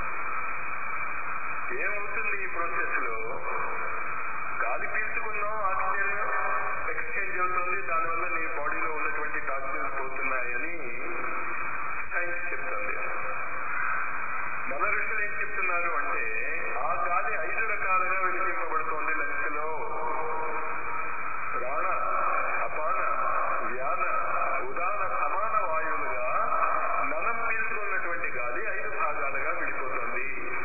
ఏమవుతుంది ఈ ప్రాసెస్ లో గాలి పీల్చుకున్నాం ఆక్సిజన్ ఎక్స్చేంజ్ అవుతుంది దానివల్ల నీ బాడీలో ఉన్నటువంటి టాక్సిన్స్ పోతున్నాయని సైన్స్ చెప్తుంది మన ఋషులు ఏం చెప్తున్నారు అంటే ఆ గాలి ఐదు రకాలుగా విభజింపబడుతోంది లంగ్స్ లో ప్రాణ అపాన వ్యాన ఉదాన సమాన వాయువులుగా మనం పీల్చుకున్నటువంటి గాలి ఐదు భాగాలుగా విడిపోతుంది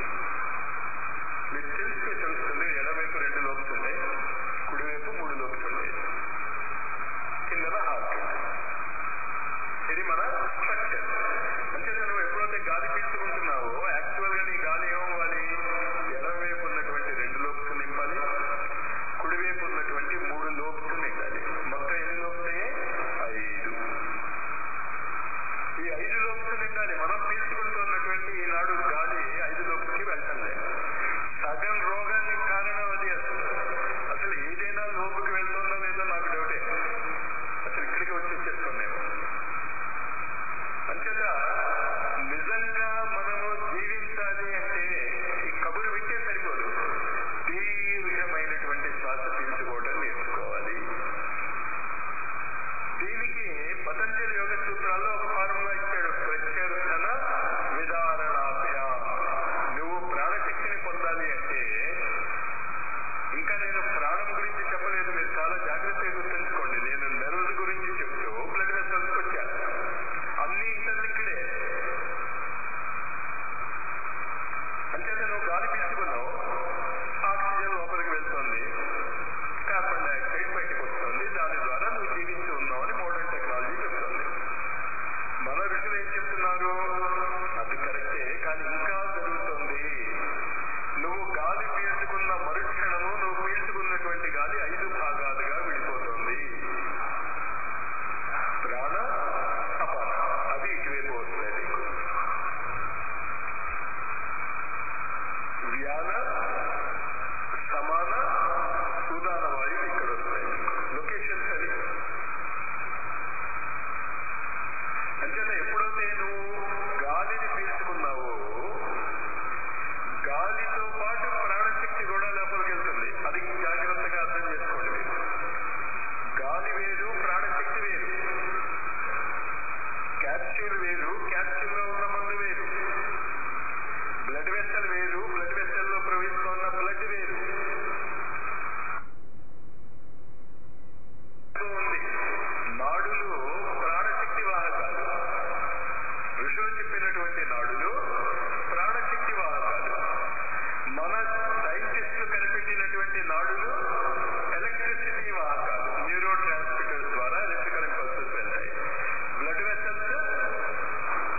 మీకు తెలిస్తే తెలుస్తుంది ఎడవైపు రెండు లోబ్స్ ఉంటాయి కుడివైపు మూడు లోబ్స్ ఉంటాయి కిందన హార్ట్ ఉంటుంది ఇది మన స్ట్రక్చర్ అంటే నువ్వు ఎప్పుడైతే గాలి పీల్చుకుంటున్నావో యాక్చువల్ గా నీ గాలి ఏమవ్వాలి ఎడమవైపు ఉన్నటువంటి రెండు లోబ్స్ నింపాలి కుడివైపు ఉన్నటువంటి మూడు లోబ్స్ నిండాలి మొత్తం ఎన్ని లోబ్స్ అయ్యాయి ఐదు ఈ ఐదు లోబ్స్ నిండాలి మనం పీల్చుకుంటున్నటువంటి ఈనాడు గాలి ఐదు లోబ్స్ కి వెళ్ళటం లేదు సగం రోగానికి కారణం అది అసలు అసలు ఏదైనా లోపుకి వెళ్తుందో లేదో నాకు డౌటే అసలు ఇక్కడికి వచ్చి వచ్చేస్తాం మేము వేరు ప్రాణశక్తి వేరు క్యాప్సూల్ వేరు క్యాప్సూల్లో ఉన్న మందు వేరు బ్లడ్ వెసల్ వేరు బ్లడ్ వెసల్లో ప్రవహిస్తున్న బ్లడ్ వేరు ఉంది నాడులు ప్రాణశక్తి వాహకాలు ఋషులు చెప్పినటువంటి నాడులు ప్రాణశక్తి వాహకాలు మన సైంటిస్టులు కనిపెట్టినటువంటి నాడులు ఎలక్ట్రిసిటీ వాహకాలు న్యూరో ట్రాన్స్మిటర్స్ ద్వారా ఎలక్ట్రికల్ ఇంపల్సెస్ వెళ్తాయి బ్లడ్ వెసల్స్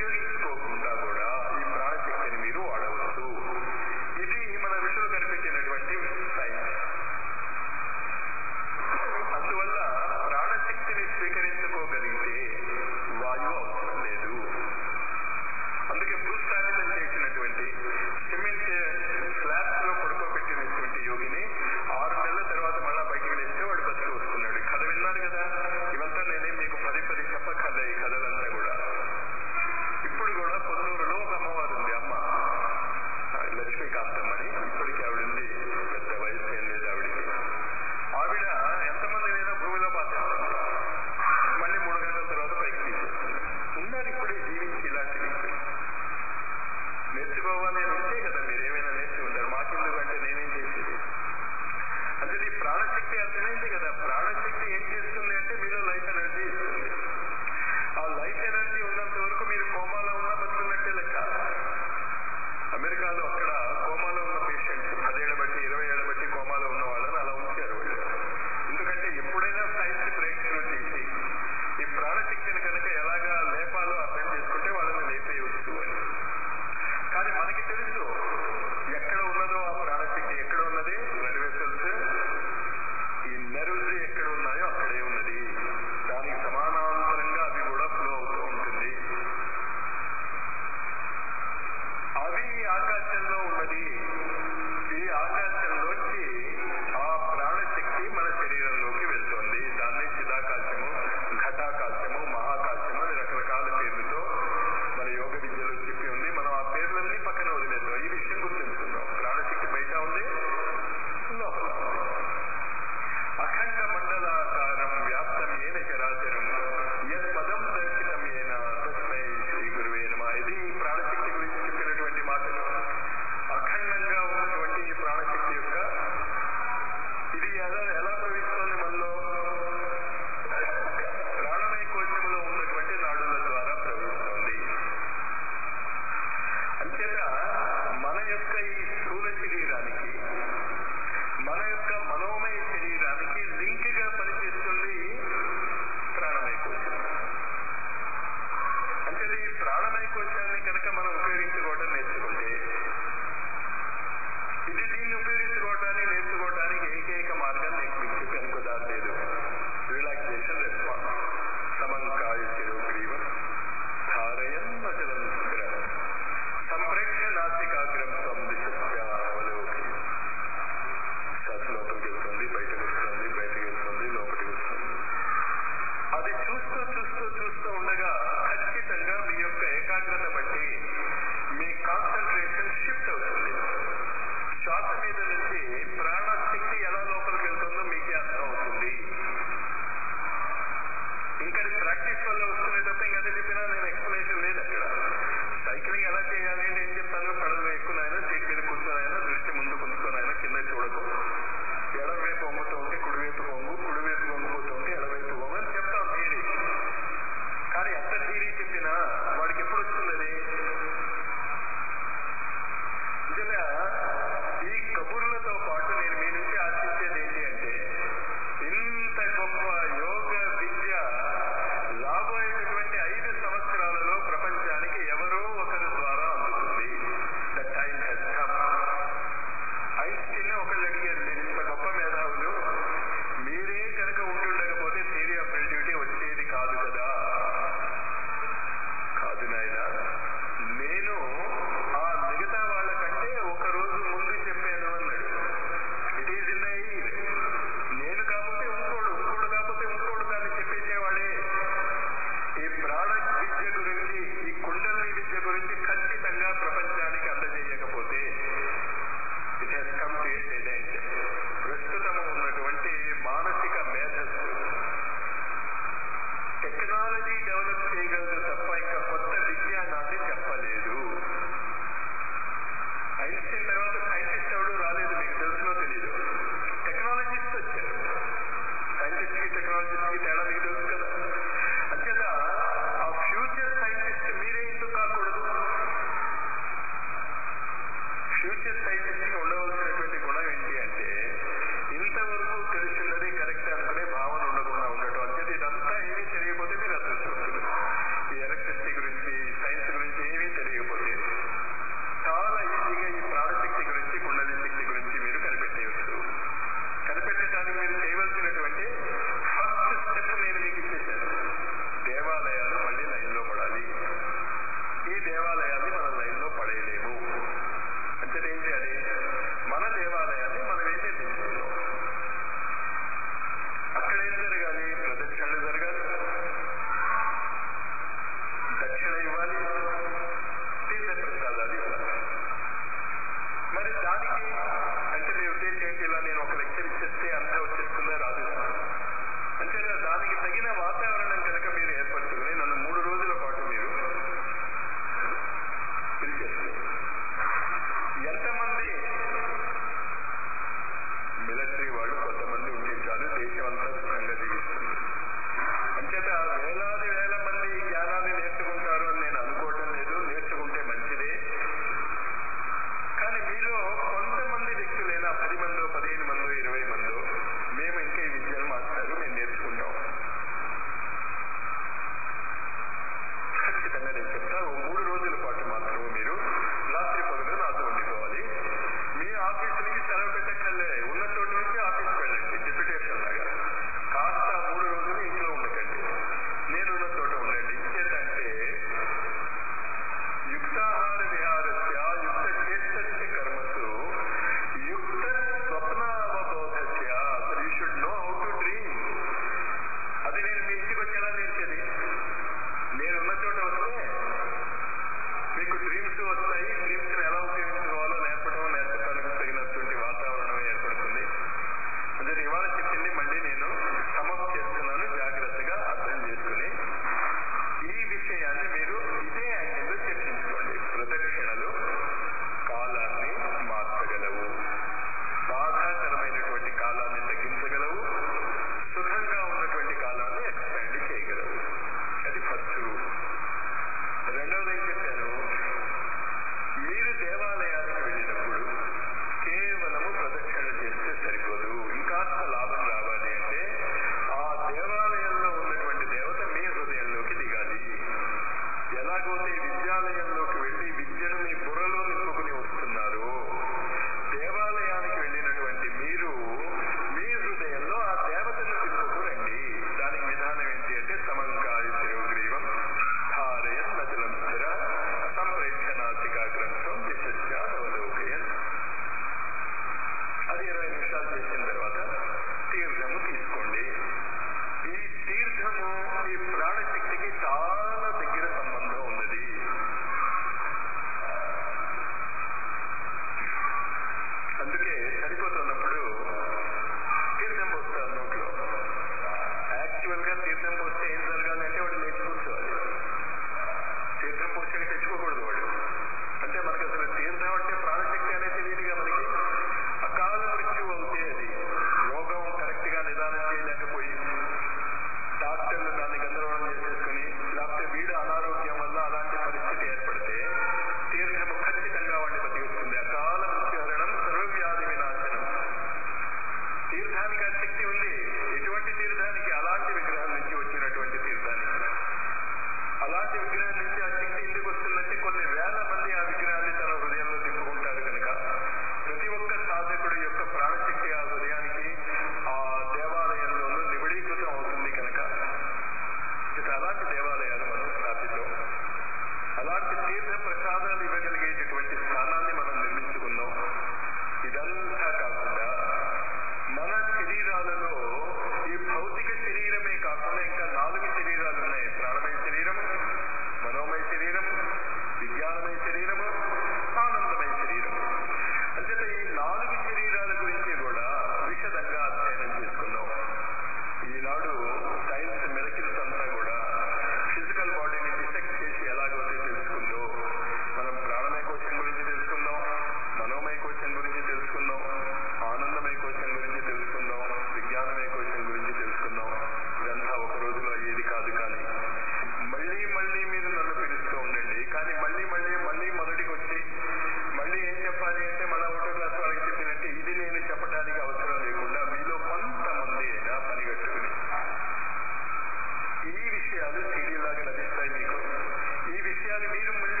చేయాలి మీరు మళ్ళీ